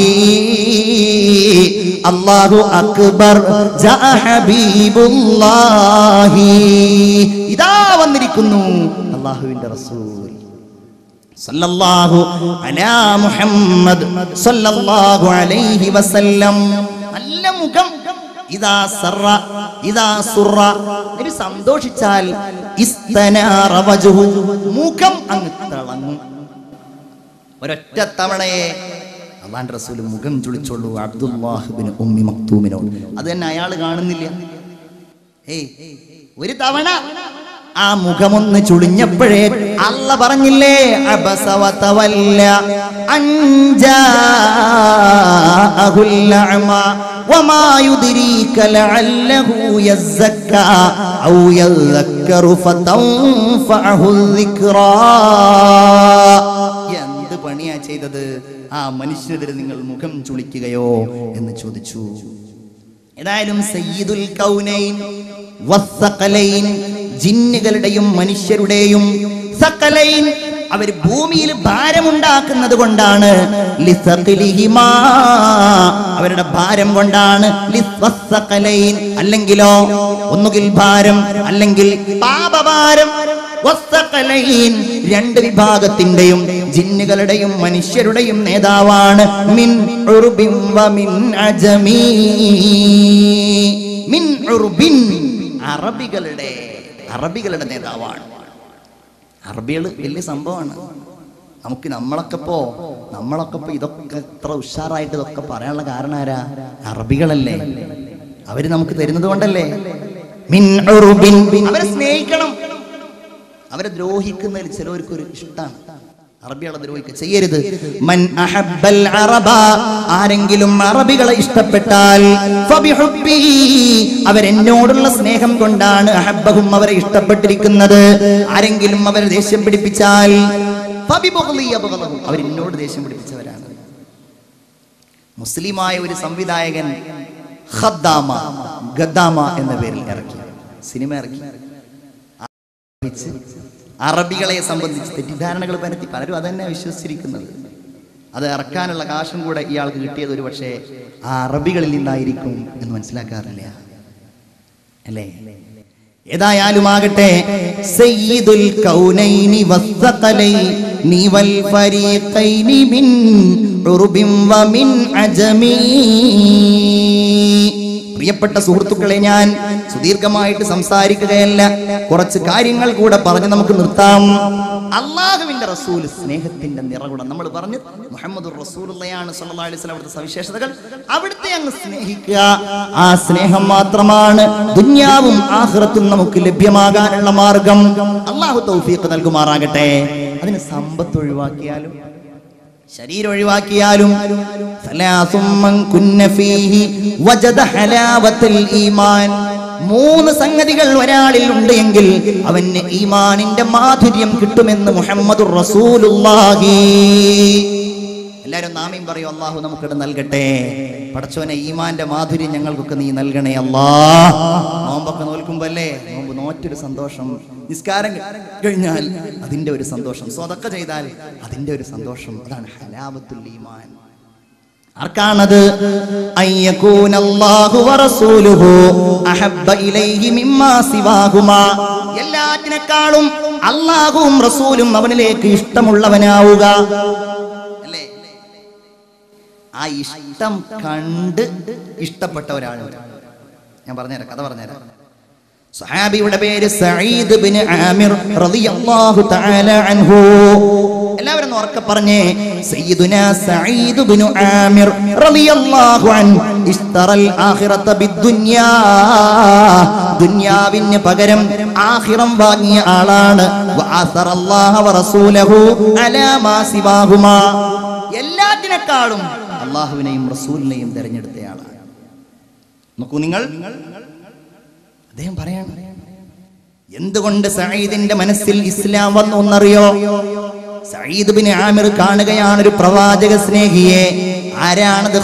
അല്ലാഹു അക്ബർ ജാ ഹബീബുല്ലാഹി ഇതാ വന്നിരിക്കുന്നു അള്ളാഹുവിന്റെ റസൂൽ സല്ലല്ലാഹു അലാ മുഹമ്മദ് സല്ലല്ലാഹു അലൈഹി വസല്ലം നല്ല മുഖം ഇതാ സറ ഇതാ സുറ ഒരു സന്തോഷിച്ചാൽ ഇസ്തനാറ വജ്ഹു മുഖം അങ്ങ് തിളങ്ങും ഒരൊറ്റ തവണയെ അള്ളാന്റെ റസൂൽ മുഖം ചുളിച്ചോളൂ അബ്ദുല്ലാഹിബിന് ഉമ്മി മക്തൂമിനോട് അത് തന്നെ അയാൾ കാണുന്നില്ല ഏയ് ഒരു തവണ ആ മുഖമൊന്ന് ചുളിഞ്ഞപ്പോഴേ അല്ല പറഞ്ഞില്ലേ അബസവതവല്ല അഞ്ചാഅഹുൽ അഅമ വമാ യുദ്രീക ലഅല്ലഹു യസ്സക്ക ഔ യذكറു ഫതൻഫഅഹുൽ ദിക്റാ എന്ത് പണിയാ ചെയ്തത് ആ മനുഷ്യനെതിരെ നിങ്ങൾ മുഖം ചുളിക്കുകയോ എന്ന് ചോദിച്ചു ഏതായാലും സയ്യിദുൽ കൗനൈൻ വസ്സഖലൈൻ ജിന്നുകളുടെയും മനുഷ്യരുടെയും സഖലൈൻ അവർ ഭൂമിയിൽ ഭാരമുണ്ടാക്കുന്നത് കൊണ്ടാണ് ലിസഖിലിഹിമാ. അവരുടെ ഭാരം കൊണ്ടാണ് ലിസ്വസ്സഖലൈൻ. അല്ലെങ്കിലോ ഒന്നുകിൽ ഭാരം അല്ലെങ്കിൽ പാപഭാരം വസ്സഖലൈൻ. രണ്ട് വിഭാഗത്തിന്റെയും ജിന്നുകളുടെയും മനുഷ്യരുടെയും നേതാവാണ് മിൻ ഉറുബിൻ വ മിൻ അജമീ മിൻ ഉറുബിൻ അറബികളുടെ അറബികളുടെ നേതാവാണ് അറബികൾ വലിയ സംഭവമാണ് നമുക്ക് നമ്മളൊക്കെ ഇപ്പോ നമ്മളൊക്കെ ഇപ്പോ ഇതൊക്കെ ഇത്ര ഉഷാറായിട്ട് ഇതൊക്കെ പറയാനുള്ള കാരണം ആരാ അറബികളല്ലേ അവര് നമുക്ക് തരുന്നത് കൊണ്ടല്ലേ മിൻ ഉറുബിൻ അവരെ സ്നേഹിക്കണം അവരെ ദ്രോഹിക്കുന്നതിൽ ചിലവർക്കൊരു ഇഷ്ടമാണ് അറബികളെ ദ്രോഹിക്കുക ചെയ്യരുത് മൻ അഹബ്ബൽ അറബ ആരെങ്കിലും അറബികളെ ഇഷ്ടപ്പെട്ടാൽ ഫബിഹുബ്ബിഹി അവരെന്നോടുള്ള സ്നേഹം കൊണ്ടാണ് അഹബ്ബഹും അവരെ ഇഷ്ടപ്പെട്ടിരിക്കുന്നത് ആരെങ്കിലും അവരെ ദേഷ്യം പിടിപ്പിച്ചാൽ ഫബിബുഗ്ളി അബ്ഗളഹും അവരെന്നോട് ദേഷ്യം പിടിപ്പിച്ചവരാണ് മുസ്ലിമായ ഒരു സംവിധായകൻ ഖദ്ദാമ ഗദ്ദാമ എന്ന പേരിൽ ഇറക്കി സിനിമ ഇറക്കി വെച്ച് അറബികളെ സംബന്ധിച്ച് തെറ്റിദ്ധാരണകൾ പരത്തി പലരും അതന്നെ വിശ്വസിച്ചിരിക്കുന്നത് അത് ഇറക്കാനുള്ള കാശും കൂടെ ഇയാൾക്ക് കിട്ടിയത് ഒരു പക്ഷേ ആ അറബികളിൽ നിന്നായിരിക്കും എന്ന് മനസ്സിലാക്കാറില്ല അല്ലേ ഏതായാലുമാകട്ടെ സയ്യിദുൽ കൗനൈനി വസ്സഖലൈനി വൽ ഫരീഖൈനി മിൻ ഉറുബിൻ വമിൻ അജമീ പ്രിയപ്പെട്ട സുഹൃത്തുക്കളെ ഞാൻ സുദീർഘമായിട്ട് സംസാരിക്കുകയല്ല കുറച്ച് കാര്യങ്ങൾ കൂടെ പറഞ്ഞ് നമുക്ക് നിർത്താം അള്ളാഹുവിന്റെ റസൂൽ സ്നേഹത്തിന്റെ നിറകുടം നമ്മൾ പറഞ്ഞു മുഹമ്മദ് റസൂലുള്ളയാണ് സല്ലല്ലാഹു അലൈഹി വസല്ലം അവിടുത്തെ സവിശേഷതകൾ അവിടുത്തെ അങ്ങ് സ്നേഹിക്കുക ആ സ്നേഹം മാത്രമാണ് ദുന്യാവും ആഖിറത്തും നമുക്ക് ലഭ്യമാകാനുള്ള മാർഗം അള്ളാഹു തൗഫീഖ് നൽകുമാറാകട്ടെ അതിന് സമ്പത്ത് ഒഴിവാക്കിയാലും ശരീരം ഒഴിവാക്കിയാലും സലാസും മൻ കുന്ന ഫീഹി വജദ ഹലാവത്തുൽ ഈമാൻ മൂന്ന് സംഗതികൾ ഒരാളിൽ ഉണ്ട് എങ്കിൽ അവന് ഈമാനിന്റെ മാധുര്യം കിട്ടുമെന്ന് മുഹമ്മദുർ റസൂലുള്ളാഹി എല്ലാരും നാമയും പറയും അള്ളാഹു നമുക്കിടെ നൽകട്ടെ പടച്ചോനെ ഈമാന്റെ മാധുര്യം ഞങ്ങൾക്കൊക്കെ നീ നൽകണേ അല്ലാ നോമ്പൊക്കെ നോൽക്കുമ്പോ അല്ലേ നോമ്പ് നോറ്റൊരു സന്തോഷം നിസ്കാരം കഴിഞ്ഞാൽ അതിന്റെ ഒരു സന്തോഷം സ്വതക്ക ചെയ്താൽ അതിന്റെ ഒരു സന്തോഷം അതാണ് ഹലാവത്തുൽ ഈമാൻ ആർക്കാണത് അയ്യകൂന അല്ലാഹു വറസൂലുഹു അഹബ്ബ ഇലൈഹി മിമ്മാ സിവാഹുമാ എല്ലാറ്റിനേക്കാളും അല്ലാഹുവും റസൂലും അവനിലേക്ക് ഇഷ്ടമുള്ളവനാവുക അല്ലേ ആ ഇഷ്ടം കണ്ട് ഇഷ്ടപ്പെട്ട ഒരാളുണ്ട് ഞാൻ പറഞ്ഞുതരാം കഥ പറഞ്ഞുതരാം സഹാബിയുടെ പേര് സഈദ് ബിൻ ആമിർ റളിയല്ലാഹു തആല അൻഹു എല്ലാവരും ഒന്ന് ഉറക്കെ പറഞ്ഞേ സയ്യിദുന സഈദ് ബിൻ ആമിർ റളിയല്ലാഹു അൻ ഇസ്തറൽ ആഖിറത ബിദ്ദുനിയാ ദുനിയാവിന് പകരം ആഖിറം വാങ്ങിയ ആളാണ് വഅസറല്ലാഹ വറസൂലഹു അലാ മാ സിവാഹുമാ എല്ലാത്തിനേക്കാളും അള്ളാഹുവിനെയും റസൂലിനെയും തെരഞ്ഞെടുത്തയാളാണ് നോക്കൂ നിങ്ങൾ അദ്ദേഹം പറയാണ് എന്തുകൊണ്ട് സയ്യിദിന്റെ മനസ്സിൽ ഇസ്ലാം വന്നു എന്നറിയോ സയ്യിദ് ബിൻ ആമിർ കാണുകയാണ് ഒരു പ്രവാചക സ്നേഹിയെ ആരാണത്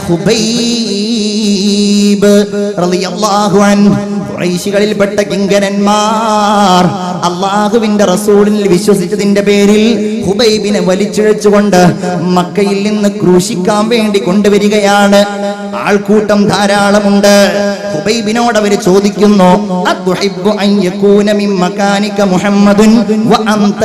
ഹുബൈബ് റളിയല്ലാഹു അൻഹു ഖുറൈശികളിൽപ്പെട്ട കിങ്കരന്മാർ അള്ളാഹുവിന്റെ റസൂലിൽ വിശ്വസിച്ചതിന്റെ പേരിൽ ഹുബൈബിനെ വലിച്ചിഴച്ചുകൊണ്ട് മക്കയിൽ നിന്ന് ക്രൂശിക്കാൻ വേണ്ടി കൊണ്ടുവരികയാണ് ആൾക്കൂട്ടം ധാരാളമുണ്ട് ഹുബൈബിനോട് അവർ ചോദിക്കുന്നു "അതുഹിബ്ബു അൻ യകൂന മിൻ മകാനിക മുഹമ്മദുൻ വ അൻത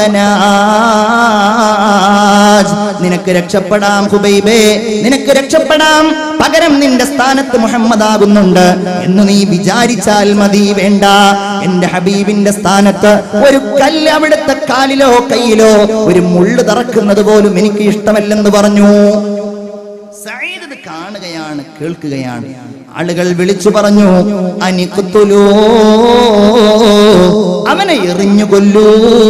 നാജ്?" നിനക്ക് രക്ഷപ്പെടാം ഹുബൈബേ നിനക്ക് രക്ഷപ്പെടാം പകരം നിന്റെ സ്ഥാനത്ത് മുഹമ്മദ് ആകുന്നുണ്ട് എന്ന് നീ വിചാരിച്ചാൽ മതി വേണ്ട എന്റെ ഹബീബിന്റെ സ്ഥാനത്ത് ഒരു കല്ല് അവിടുത്തെ കാലിലോ കയ്യിലോ ഒരു മുള്ളു തറക്കുന്നത് പോലും എനിക്ക് ഇഷ്ടമല്ലെന്ന് പറഞ്ഞു സയ്യിദ് ഇത് കാണുകയാണ് കേൾക്കുകയാണ് ആളുകൾ വിളിച്ചു പറഞ്ഞു അനിക്കുത്തുലോ അവനെ എറിഞ്ഞു കൊല്ലൂ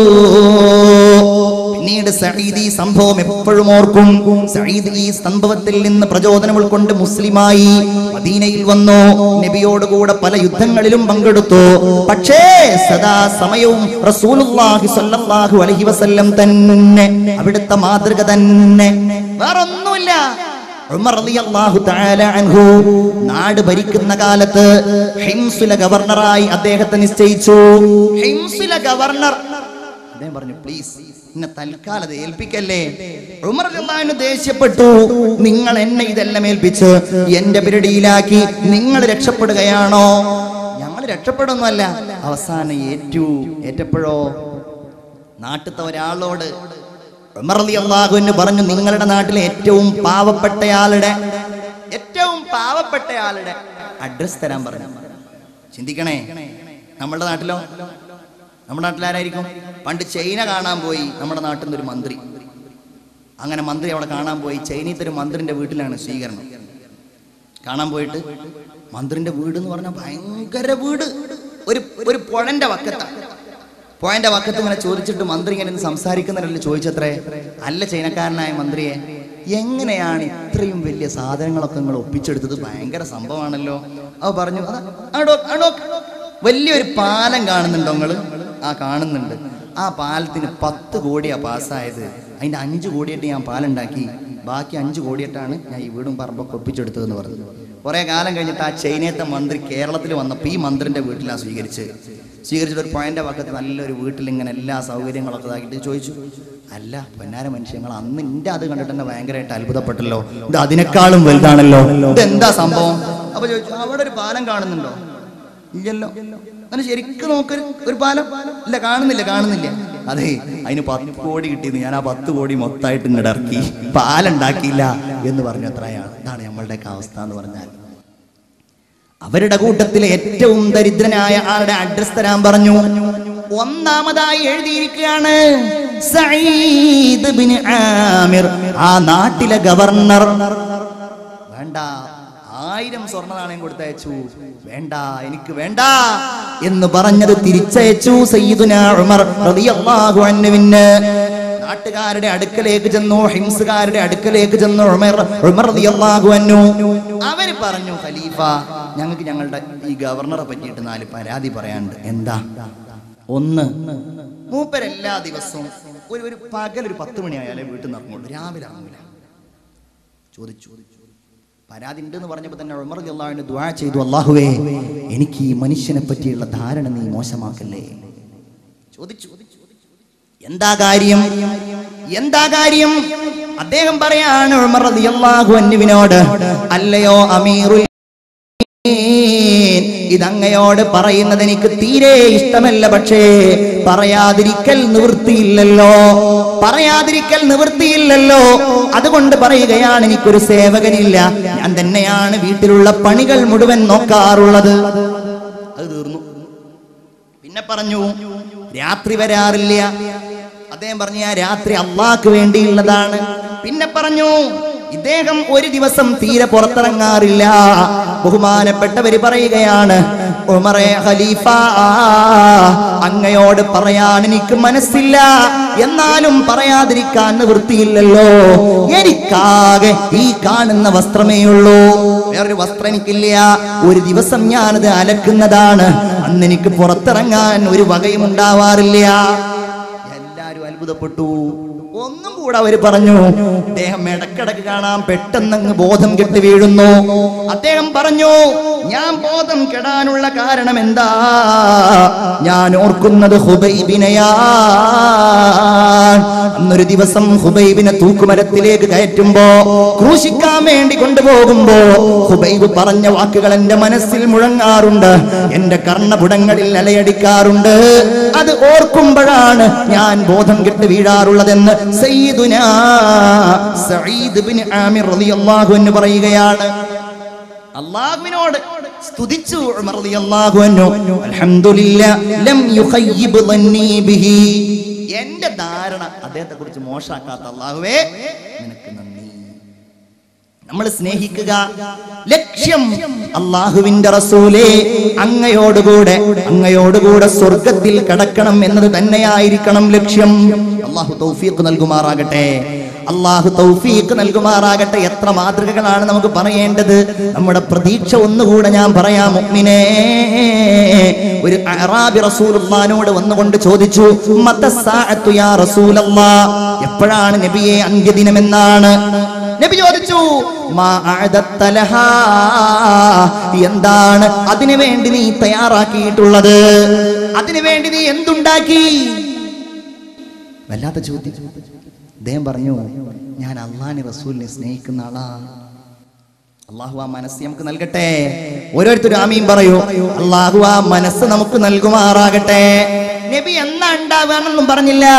പിന്നീട് സയ്യിദ് ഈ സംഭവം എപ്പോഴും ഓർക്കും സയ്യിദ് ഈ സംഭവത്തിൽ നിന്ന് പ്രചോദനം ഉൾക്കൊണ്ട് മുസ്ലിമായി മദീനയിൽ വന്നു നബിയോടുകൂടെ പല യുദ്ധങ്ങളിലും പങ്കെടുത്തു പക്ഷേ സദാ സമയവും റസൂലുള്ളാഹി സ്വല്ലല്ലാഹു അലൈഹി വസല്ലം തന്നെ അവിടുത്തെ മാതൃക തന്നെ വേറൊന്നുമില്ല ഉമർ റളിയല്ലാഹു തആല അൻഹു നാട് ഭരിക്കുന്ന കാലത്ത് ഹിംസുല ഗവർണറായി അദ്ദേഹത്തെ നിശ്ചയിച്ചു ഹിംസുല ഗവർണർ അദ്ദേഹം പറഞ്ഞു പ്ലീസ് എന്നെ തൽക്കാലം ഏൽപ്പിക്കല്ലേ ഉമർ റളിയല്ലാഹു ദേഷ്യപ്പെട്ടു നിങ്ങൾ എന്നെ ഇതെല്ലാം ഏൽപ്പിച്ച് എന്റെ പിരടിയിലാക്കി നിങ്ങൾ രക്ഷപ്പെടുകയാണോ ഞങ്ങൾ രക്ഷപ്പെടുന്നല്ല അവസാനം ഏറ്റു ഏറ്റപ്പോഴോ നാട്ടിലത്തെ ഒരാളോട് ഉമർ റളിയല്ലാഹു അൻഹു പറഞ്ഞു നിങ്ങളുടെ നാട്ടിലെ ഏറ്റവും പാവപ്പെട്ടയാളുടെ ഏറ്റവും പാവപ്പെട്ടയാളുടെ അഡ്രസ് തരാൻ പറഞ്ഞു ചിന്തിക്കണേ നമ്മുടെ നാട്ടിലോ നമ്മുടെ നാട്ടിൽ ആരായിരിക്കും പണ്ട് ചൈന കാണാൻ പോയി നമ്മുടെ നാട്ടിൽ നിന്ന് ഒരു മന്ത്രി അങ്ങനെ മന്ത്രി അവിടെ കാണാൻ പോയി ചൈനീത്തെ ഒരു മന്ത്രിന്റെ വീട്ടിലാണ് സ്വീകരണം കാണാൻ പോയിട്ട് മന്ത്രിന്റെ വീട് എന്ന് പറഞ്ഞാൽ ഭയങ്കര വീട് ഒരു ഒരു പുഴന്റെ വക്കത്താണ് പോയിന്റ് വക്കത്ത് ഇങ്ങനെ ചോദിച്ചിട്ട് മന്ത്രി ഇങ്ങനെ ഇരുന്ന് സംസാരിക്കുന്നവരല്ലേ ചോദിച്ചത്രേ അല്ല ചൈനക്കാരനായ മന്ത്രിയെ എങ്ങനെയാണ് ഇത്രയും വലിയ സാധനങ്ങളൊക്കെ നിങ്ങൾ ഒപ്പിച്ചെടുത്തത് ഭയങ്കര സംഭവമാണല്ലോ അവ പറഞ്ഞു "അതാ, ആടോ, ആടോ, വലിയൊരു പാലം കാണുന്നുണ്ടോ നിങ്ങള് ആ കാണുന്നുണ്ട് ആ പാലത്തിന് പത്ത് കോടിയാ പാസ്സായത് അതിന്റെ അഞ്ച് കോടിയായിട്ട് ഞാൻ പാലുണ്ടാക്കി ബാക്കി അഞ്ച് കോടിയായിട്ടാണ് ഞാൻ ഈ വീടും പറമ്പൊക്കെ ഒപ്പിച്ചെടുത്തതെന്ന് പറഞ്ഞു കുറെ കാലം കഴിഞ്ഞിട്ട് ആ ചൈനയത്തെ മന്ത്രി കേരളത്തിൽ വന്നപ്പോൾ ഈ മന്ത്രിന്റെ വീട്ടിലാണ് സ്വീകരിച്ച് സ്വീകരിച്ചിട്ട് ഒരു പോയിന്റ് പക്കത്ത് നല്ലൊരു വീട്ടിൽ ഇങ്ങനെ എല്ലാ സൗകര്യങ്ങളൊക്കെ ഇതാക്കിയിട്ട് ചോദിച്ചു അല്ല പൊന്നാര മനുഷ്യങ്ങൾ അന്ന് എൻ്റെ അത് കണ്ടിട്ട് തന്നെ ഭയങ്കരമായിട്ട് അത്ഭുതപ്പെട്ടല്ലോ ഇത് അതിനേക്കാളും വലുതാണല്ലോ ഇത് എന്താ സംഭവം അപ്പൊ ചോദിച്ചു അവിടെ ഒരു പാലം കാണുന്നുണ്ടോ ഇല്ലല്ലോ അങ്ങനെ ശരിക്കും നോക്കൊരു ഒരു പാലം ഇല്ല കാണുന്നില്ല കാണുന്നില്ല അതെ അതിന് പത്ത് കോടി കിട്ടിയത് ഞാൻ ആ പത്ത് കോടി മൊത്തമായിട്ട് ഇങ്ങോട്ട് ഇറക്കി പാലുണ്ടാക്കിയില്ല എന്ന് പറഞ്ഞു അത്രയാണ് ഇതാണ് നമ്മളുടെയൊക്കെ അവസ്ഥ എന്ന് പറഞ്ഞാൽ അവരുടെ കൂട്ടത്തിലെ ഏറ്റവും ദരിദ്രനായ ആളുടെ അഡ്രസ് തരാൻ പറഞ്ഞു ഒന്നാമതായി എഴുതിയിരിക്കുകയാണ് സഈദ് ബിൻ ആമിർ ആ നാട്ടിലെ ഗവർണർ വേണ്ട ആയിരം സ്വർണ്ണ നാണയം കൊടുത്തയച്ചു വേണ്ട എനിക്ക് വേണ്ട എന്ന് പറഞ്ഞത് തിരിച്ചയച്ചു സയ്യിദുന ഉമർ റളിയല്ലാഹു അൻഹുവിന് നാട്ടുകാരുടെ അടുക്കലേക്ക് ചെന്നു ഹിംസുകാരുടെ അടുക്കലേക്ക് ചെന്നു ഉമർ ഉമർ റളിയല്ലാഹു അൻഹു അവര് പറഞ്ഞു ഖലീഫ ഞങ്ങൾക്ക് ഞങ്ങളുടെ ഈ ഗവർണറെ പറ്റിയിട്ട് നാല് പരാതി പറയാനുണ്ട് എന്താ ഒന്ന് മൂപ്പർ എല്ലാ ദിവസവും ഒരു ഒരു പകൽ ഒരു പത്ത് മണിയായാലേ വീട്ടിൽ നിന്ന് ഇറങ്ങുള്ളൂ രാവിലെ ഇറങ്ങൂല ചോദിച്ചു പരാതി ഉണ്ട് എന്ന് പറഞ്ഞപ്പോൾ തന്നെ ഉമർ അള്ളാഹുവിന് ദ്വാ ചെയ്തു അള്ളാഹുവേ എനിക്ക് ഈ മനുഷ്യനെ പറ്റിയുള്ള ധാരണ നീ മോശമാക്കല്ലേ ചോദിച്ചു എന്താ കാര്യം എന്താ കാര്യം അദ്ദേഹം പറയാണ് ഉമർ റളിയല്ലാഹു അൻഹുവിനോട് അല്ലയോ അമീറുൽ ഇതങ്ങയോട് പറയുന്നത് എനിക്ക് തീരെ ഇഷ്ടമല്ല പക്ഷേ പറയാതിരിക്കൽ നിവൃത്തിയില്ലല്ലോ പറയാതിരിക്കൽ നിവൃത്തിയില്ലല്ലോ അതുകൊണ്ട് പറയുകയാണ് എനിക്കൊരു സേവകനില്ല ഞാൻ തന്നെയാണ് വീട്ടിലുള്ള പണികൾ മുഴുവൻ നോക്കാറുള്ളത് അത് തീർന്നു പിന്നെ പറഞ്ഞു രാത്രി വരാറില്ല അദ്ദേഹം പറഞ്ഞു ഞാൻ രാത്രി അള്ളാഹ്ക്ക് വേണ്ടിയുള്ളതാണ് പിന്നെ പറഞ്ഞു ഇദ്ദേഹം ഒരു ദിവസം തീരെ പുറത്തിറങ്ങാറില്ല ബഹുമാനപ്പെട്ടവര് പറയുകയാണ് ഉമറെ ഖലീഫ അങ്ങയോട് പറയാൻ എനിക്ക് മനസ്സില്ല എന്നാലും പറയാതിരിക്കാൻ നിവൃത്തിയില്ലല്ലോ എനിക്കാകെ ഈ കാണുന്ന വസ്ത്രമേ ഉള്ളൂ വേറൊരു വസ്ത്രം എനിക്കില്ല ഒരു ദിവസം ഞാനത് അലക്കുന്നതാണ് അന്ന് എനിക്ക് പുറത്തിറങ്ങാൻ ഒരു വകയും ഉണ്ടാവാറില്ല എല്ലാരും അത്ഭുതപ്പെട്ടു ഒന്നും കൂടെ അവര് പറഞ്ഞു അദ്ദേഹം ഇടക്കിടക്ക് കാണാം പെട്ടെന്നങ്ങ് ബോധം കെട്ട് വീഴുന്നു അദ്ദേഹം പറഞ്ഞു ഞാൻ ബോധം കെടാനുള്ള കാരണം എന്താ ഞാൻ ഓർക്കുന്നത് ഹുബൈബിനെയാ അന്നൊരു ദിവസം ഹുബൈബിനെ തൂക്കുമരത്തിലേക്ക് കയറ്റുമ്പോ ക്രൂശിക്കാൻ വേണ്ടി കൊണ്ടുപോകുമ്പോ ഹുബൈബ് പറഞ്ഞ വാക്കുകൾ എന്റെ മനസ്സിൽ മുഴങ്ങാറുണ്ട് എന്റെ കർണപുടങ്ങളിൽ അലയടിക്കാറുണ്ട് അത് ഓർക്കുമ്പോഴാണ് ഞാൻ ബോധം കെട്ട് വീഴാറുള്ളതെന്ന് സയ്യിദുന സഈദ് ബിൻ ആമിർ റളിയല്ലാഹു അൻഹു പറയുകയാണ് അള്ളാഹുവിനോട് സ്തുതിച്ചു ഉമർ റളിയല്ലാഹു അൻഹു അൽഹംദുലില്ലാ ലം യുഖയ്യിബ് ളന്നി ബിഹി എന്റെ ധാരണ അദ്ദേഹത്തെ കുറിച്ച് മോശാക്കാത്ത അള്ളാഹുവേ നിനക്ക് നന്ദി നമ്മൾ സ്നേഹിക്കുക ലക്ഷ്യം അള്ളാഹുവിന്റെ റസൂലേ അങ്ങയോടുകൂടെ അങ്ങയോടുകൂടെ സ്വർഗത്തിൽ കടക്കണം എന്നത് തന്നെയായിരിക്കണം ലക്ഷ്യം അള്ളാഹു തൗഫീഖ് നൽകുമാറാകട്ടെ അള്ളാഹു തൗഫീഖ് നൽകുമാറാകട്ടെ എത്ര മാതൃകകളാണ് നമുക്ക് പറയേണ്ടത് നമ്മുടെ പ്രതീക്ഷ ഒന്നുകൂടെ ഞാൻ പറയാം മുഅ്മിനേ ഒരു അറാബി റസൂലുള്ളാനോട് വന്നുകൊണ്ട് ചോദിച്ചു മത്തസ്സാഅത്തു യാ റസൂലല്ലാ എപ്പോഴാണ് നബിയെ അന്ത്യദിനം എന്നാണ് നബി ചോദിച്ചു മാ അഅദത്ത ലഹാ. എന്താണ് അതിനു വേണ്ടി നീ തയ്യാറാക്കിയിട്ടുള്ളത് അതിനു വേണ്ടി നീ എന്തുണ്ടാക്കി വല്ലാത്ത ചോദ്യം അദ്ദേഹം പറഞ്ഞു ഞാൻ അള്ളാഹിനെ റസൂലിനെ സ്നേഹിക്കുന്ന ആളാ അള്ളാഹു ആ മനസ്സ് നമുക്ക് നൽകട്ടെ ഓരോരുത്തരും ആമീൻ പറയൂ അള്ളാഹു ആ മനസ്സ് നമുക്ക് നൽകുമാറാകട്ടെ നബി എന്നാ ഉണ്ടാവുകയാണെന്നും പറഞ്ഞില്ല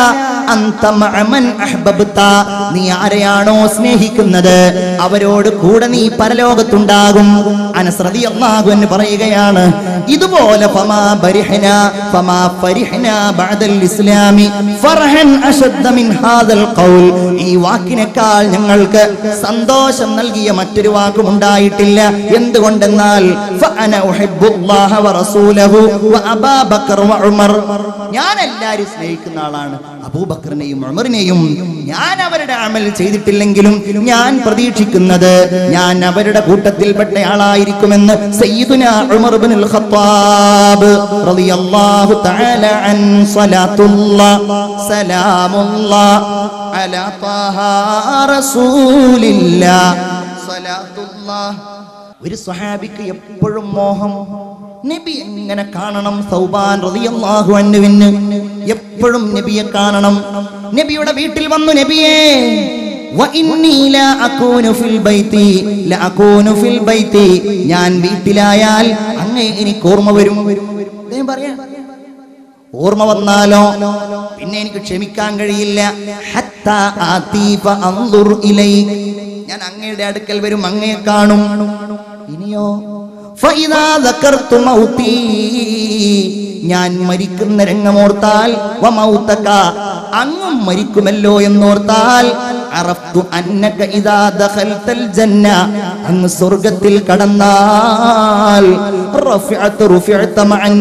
അന്ത മഅ മൻ അഹ്ബബ്ത നീ ആരെയാണോ സ്നേഹിക്കുന്നത് അവരോട് കൂടെ നീ പരലോകത്തുണ്ടാകും അനസ് റളിയല്ലാഹു അൻഹു പറയുകയാണ് ഇതുപോലെ ഫമാ ബരിഹന ഫമാ ഫരിഹന ബഅദൽ ഇസ്ലാമി ഫർഹൻ അശദ്ദ മിൻ ഹാദൽ ഖൗൽ ഈ വാക്കിനേക്കാൾ ഞങ്ങൾക്ക് സന്തോഷം നൽകിയ മറ്റൊരു വാക്കും ഉണ്ടായിട്ടില്ല എന്തുകൊണ്ടെന്നാൽ ഫഅന ഉഹിബ്ബുല്ലാഹ വറസൂലഹു വഅബാ ബക്കർ വഉമർ ഞാൻ എല്ലാവരും സ്നേഹിക്കുന്ന ആളാണ് അബൂബക്കറിനെയും ഉമറിനെയും ഞാൻ അവരുടെ അമൽ ചെയ്തിട്ടില്ലെങ്കിലും ഞാൻ പ്രതീക്ഷിക്കുന്നത് ഞാൻ അവരുടെ കൂട്ടത്തിൽപ്പെട്ട ആളായിരിക്കുമെന്ന് സയ്യിദുന ഉമർ ഇബ്നുൽ ഖത്താബ് റളിയല്ലാഹു തആല അൻ സ്വലാത്തുല്ലാഹ് സലാമുല്ലാഹ് അലാ ത്വാഹ റസൂലില്ലാഹ് സ്വലാത്തുല്ലാഹ് ഒരു സ്വഹാബിക്ക് എപ്പോഴും മോഹം നബി എങ്ങനെ കാണണം സൗബാൻ റളിയല്ലാഹു അൻഹുവിന് എപ്പോഴും നബിയെ കാണണം നബിയുടെ വീട്ടിൽ വന്നു നബിയേ വഇന്നീ ലാ അകൂനു ഫിൽ ബൈത്തി ലാ അകൂനു ഫിൽ ബൈത്തി ഞാൻ വീട്ടിലായാൽ അങ്ങേ എനിക്ക് ഓർമ്മ വരും അദ്ദേഹം പറയാ ഓർമ്മ വന്നാലോ പിന്നെ എനിക്ക് ക്ഷമിക്കാൻ കഴിയില്ല ഹത്താ ആതീ ഫഅൻദുർ ഇലൈക്. ഞാൻ അങ്ങയുടെ അടുക്കൽ വരും അങ്ങയെ കാണും ഇനിയോ ഫഇദാ ദക്കർതു മൗതീ ഞാൻ മരിക്കുന്ന രംഗമോർത്താൽ വമൗതക അങ്ങും മരിക്കുമല്ലോ എന്നോർത്താൽ അറഫ്തു അന്നക ഇദാ ദഖൽതൽ ജന്ന അങ്ങ് സ്വർഗ്ഗത്തിൽ കടന്നാൽ റഫഅതു റുഫഅത മഅൻ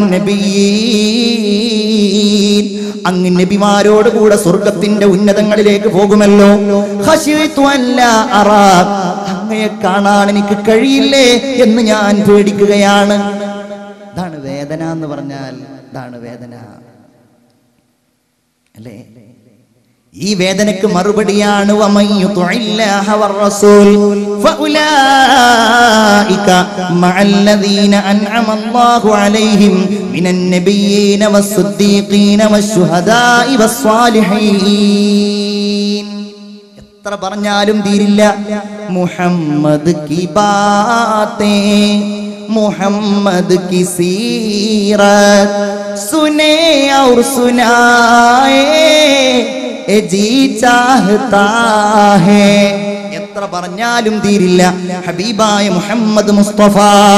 നബിയീൻ അങ്ങ് നബിമാരോട് കൂടെ സ്വർഗത്തിന്റെ ഉന്നതങ്ങളിലേക്ക് പോകുമല്ലോ ഖശിഅതു അല്ലാ അറാക് അങ്ങയെ കാണാൻ എനിക്ക് കഴിയില്ലേ എന്ന് ഞാൻ പേടിക്കുകയാണ് ഇതാണ് വേദന എന്ന് പറഞ്ഞാൽ ഇതാണ് വേദന അല്ലേ ഈ വേദനക്ക് മറുപടിയാണ് വമൻ യുത്ഇല്ലാഹ വറസൂൽ ഫഉലൈക മഅല്ലദീന അൻഅമ അല്ലാഹു അലൈഹിം മിനൻ നബിയ്യീന വസ്സുദ്ദീഖീന വശുഹദാഇ വസ്സാലിഹീൻ എത്ര പറഞ്ഞാലും തീരില്ല മുഹമ്മദ് കി ബാത്തേ മുഹമ്മദ് കി സീറത്ത് സുനേ ഔർ സുനായേ എ ജി ചാഹ്താ ഹേ എത്ര പറഞ്ഞാലും തീരില്ല ഹബീബായ മുഹമ്മദ് മുസ്തഫ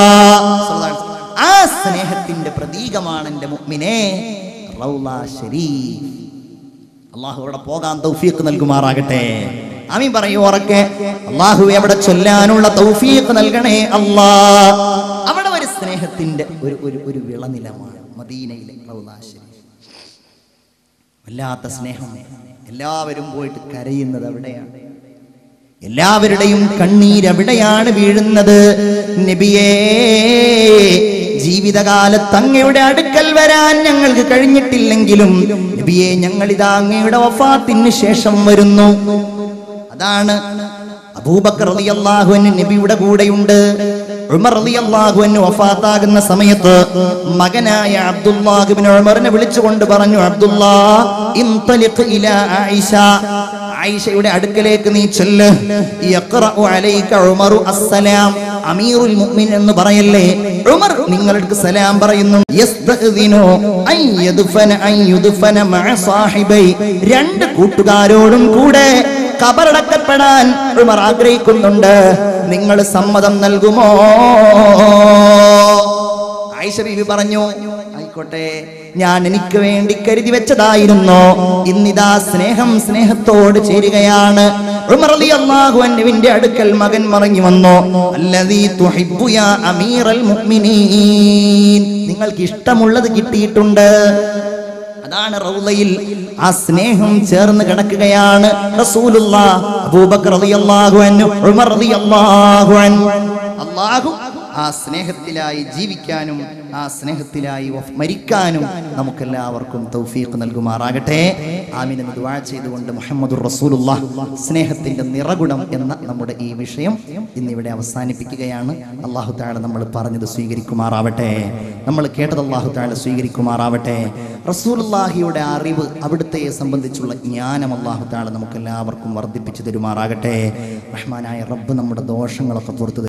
ആ സ്നേഹത്തിന്റെ പ്രതീകമാണ് എന്റെ മുഅ്മിനെ റൗള ശരീഫ് അള്ളാഹു അവിടെ പോകാൻ തൗഫീഖ് നൽകുമാറാകട്ടെ ആമീൻ പറയൂ ഉറക്കെ അള്ളാഹു അവിടെ ചൊല്ലാനുള്ള തൗഫീഖ് നൽകണേ അല്ലാ അവിടെ ഒരു സ്നേഹത്തിന്റെ ഒരു ഒരു ഒരു വിളനിലമാണ് മദീനയിലെ റൗളാ ശരീഫ്. വല്ലാത്ത സ്നേഹം എല്ലാവരും പോയിട്ട് കരയുന്നത് അവിടെയാണ് എല്ലാവരുടെയും കണ്ണീര് എവിടെയാണ് വീഴുന്നത് നബിയേ ജീവിതകാലത്ത് അങ്ങയുടെ അടുക്കൽ വരാൻ ഞങ്ങൾക്ക് കഴിഞ്ഞിട്ടില്ലെങ്കിലും നബിയെ ഞങ്ങൾ ഇതാ അങ്ങയുടെ വഫാത്തിന് ശേഷം വരുന്നു അതാണ് അബൂബക്കർ റളിയല്ലാഹു അൻഹു നബിയുടെ കൂടെയുണ്ട് ഉമർ റളിയല്ലാഹു അൻഹു വഫാത്താകുന്ന സമയത്ത് മകനായ അബ്ദുല്ലാഹ് ഇബ്നു ഉമറിനെ വിളിച്ചുകൊണ്ട് പറഞ്ഞു അബ്ദുല്ലാ ഇൻതലിഖ് ഇലാ ആയിഷ ആയിഷയുടെ അടുക്കലേക്ക് നീ ചെല്ല് യഖ്റഉ അലൈക ഉമറു അസ്സലാം അമീറുൽ മുഅ്മിൻ എന്ന് പറയല്ലേ ഉമർ നിങ്ങൾക്ക് സലാം പറയുന്നു യസ്തഅ്ദിനു അൻ യദ്ഫന അൻ യുദ്ഫന മഅ സാഹിബൈ രണ്ട് കൂട്ടുകാരോടും കൂടെ കബറടക്കപ്പെടാൻ ഉമർ ആഗ്രഹിക്കുന്നുണ്ട് നിങ്ങൾ സമ്മതം നൽകുമോ ആയിഷ ബീവി പറഞ്ഞു ആയിക്കോട്ടെ ഞാൻ എനിക്ക് വേണ്ടി കരുതി വെച്ചതായിരുന്നു ഇന്നിതാ സ്നേഹം സ്നേഹത്തോട് ചേരുകയാണ് ഉമർ റളിയല്ലാഹു അൻഹുവിന്റെ അടുക്കൽ മകൻ മറങ്ങി വന്നു അല്ലദീ തുഹിബ്ബു യാ അമീറൽ മുഅ്മിനീൻ നിങ്ങൾക്ക് ഇഷ്ടമുള്ളത് കിട്ടിയിട്ടുണ്ട് അതാണ് റൗളയിൽ ആ സ്നേഹം ചേർന്ന് കിടക്കുകയാണ് റസൂലുള്ളാഹ് അബൂബക്കർ റളിയല്ലാഹു അൻഹു ഉമർ റളിയല്ലാഹു അൻഹു അല്ലാഹു ആ സ്നേഹത്തിലായി ജീവിക്കാനും ആ സ്നേഹത്തിലായി വഫ് മരിക്കാനും നമുക്കെല്ലാവർക്കും തൗഫീഖ് നൽകുമാറാകട്ടെ ആമീൻ എന്ന് ദുആ ചെയ്തുകൊണ്ട് മുഹമ്മദുർ റസൂലുള്ളാഹ് സ്നേഹത്തിന്റെ നിറകുണം എന്ന നമ്മുടെ ഈ വിഷയം ഇന്നിവിടെ അവസാനിപ്പിക്കുകയാണ് അള്ളാഹു താഴെ നമ്മൾ പറഞ്ഞത് സ്വീകരിക്കുമാറാവട്ടെ നമ്മൾ കേട്ടത് അള്ളാഹു താഴെ സ്വീകരിക്കുമാറാവട്ടെ റസൂലുള്ളാഹിയുടെ അറിവ് അവിടുത്തെ സംബന്ധിച്ചുള്ള ജ്ഞാനം അള്ളാഹു താഴെ നമുക്ക് എല്ലാവർക്കും വർദ്ധിപ്പിച്ചു തരുമാറാകട്ടെ റഹ്മാനായ റബ്ബ് നമ്മുടെ ദോഷങ്ങളൊക്കെ പുറത്തു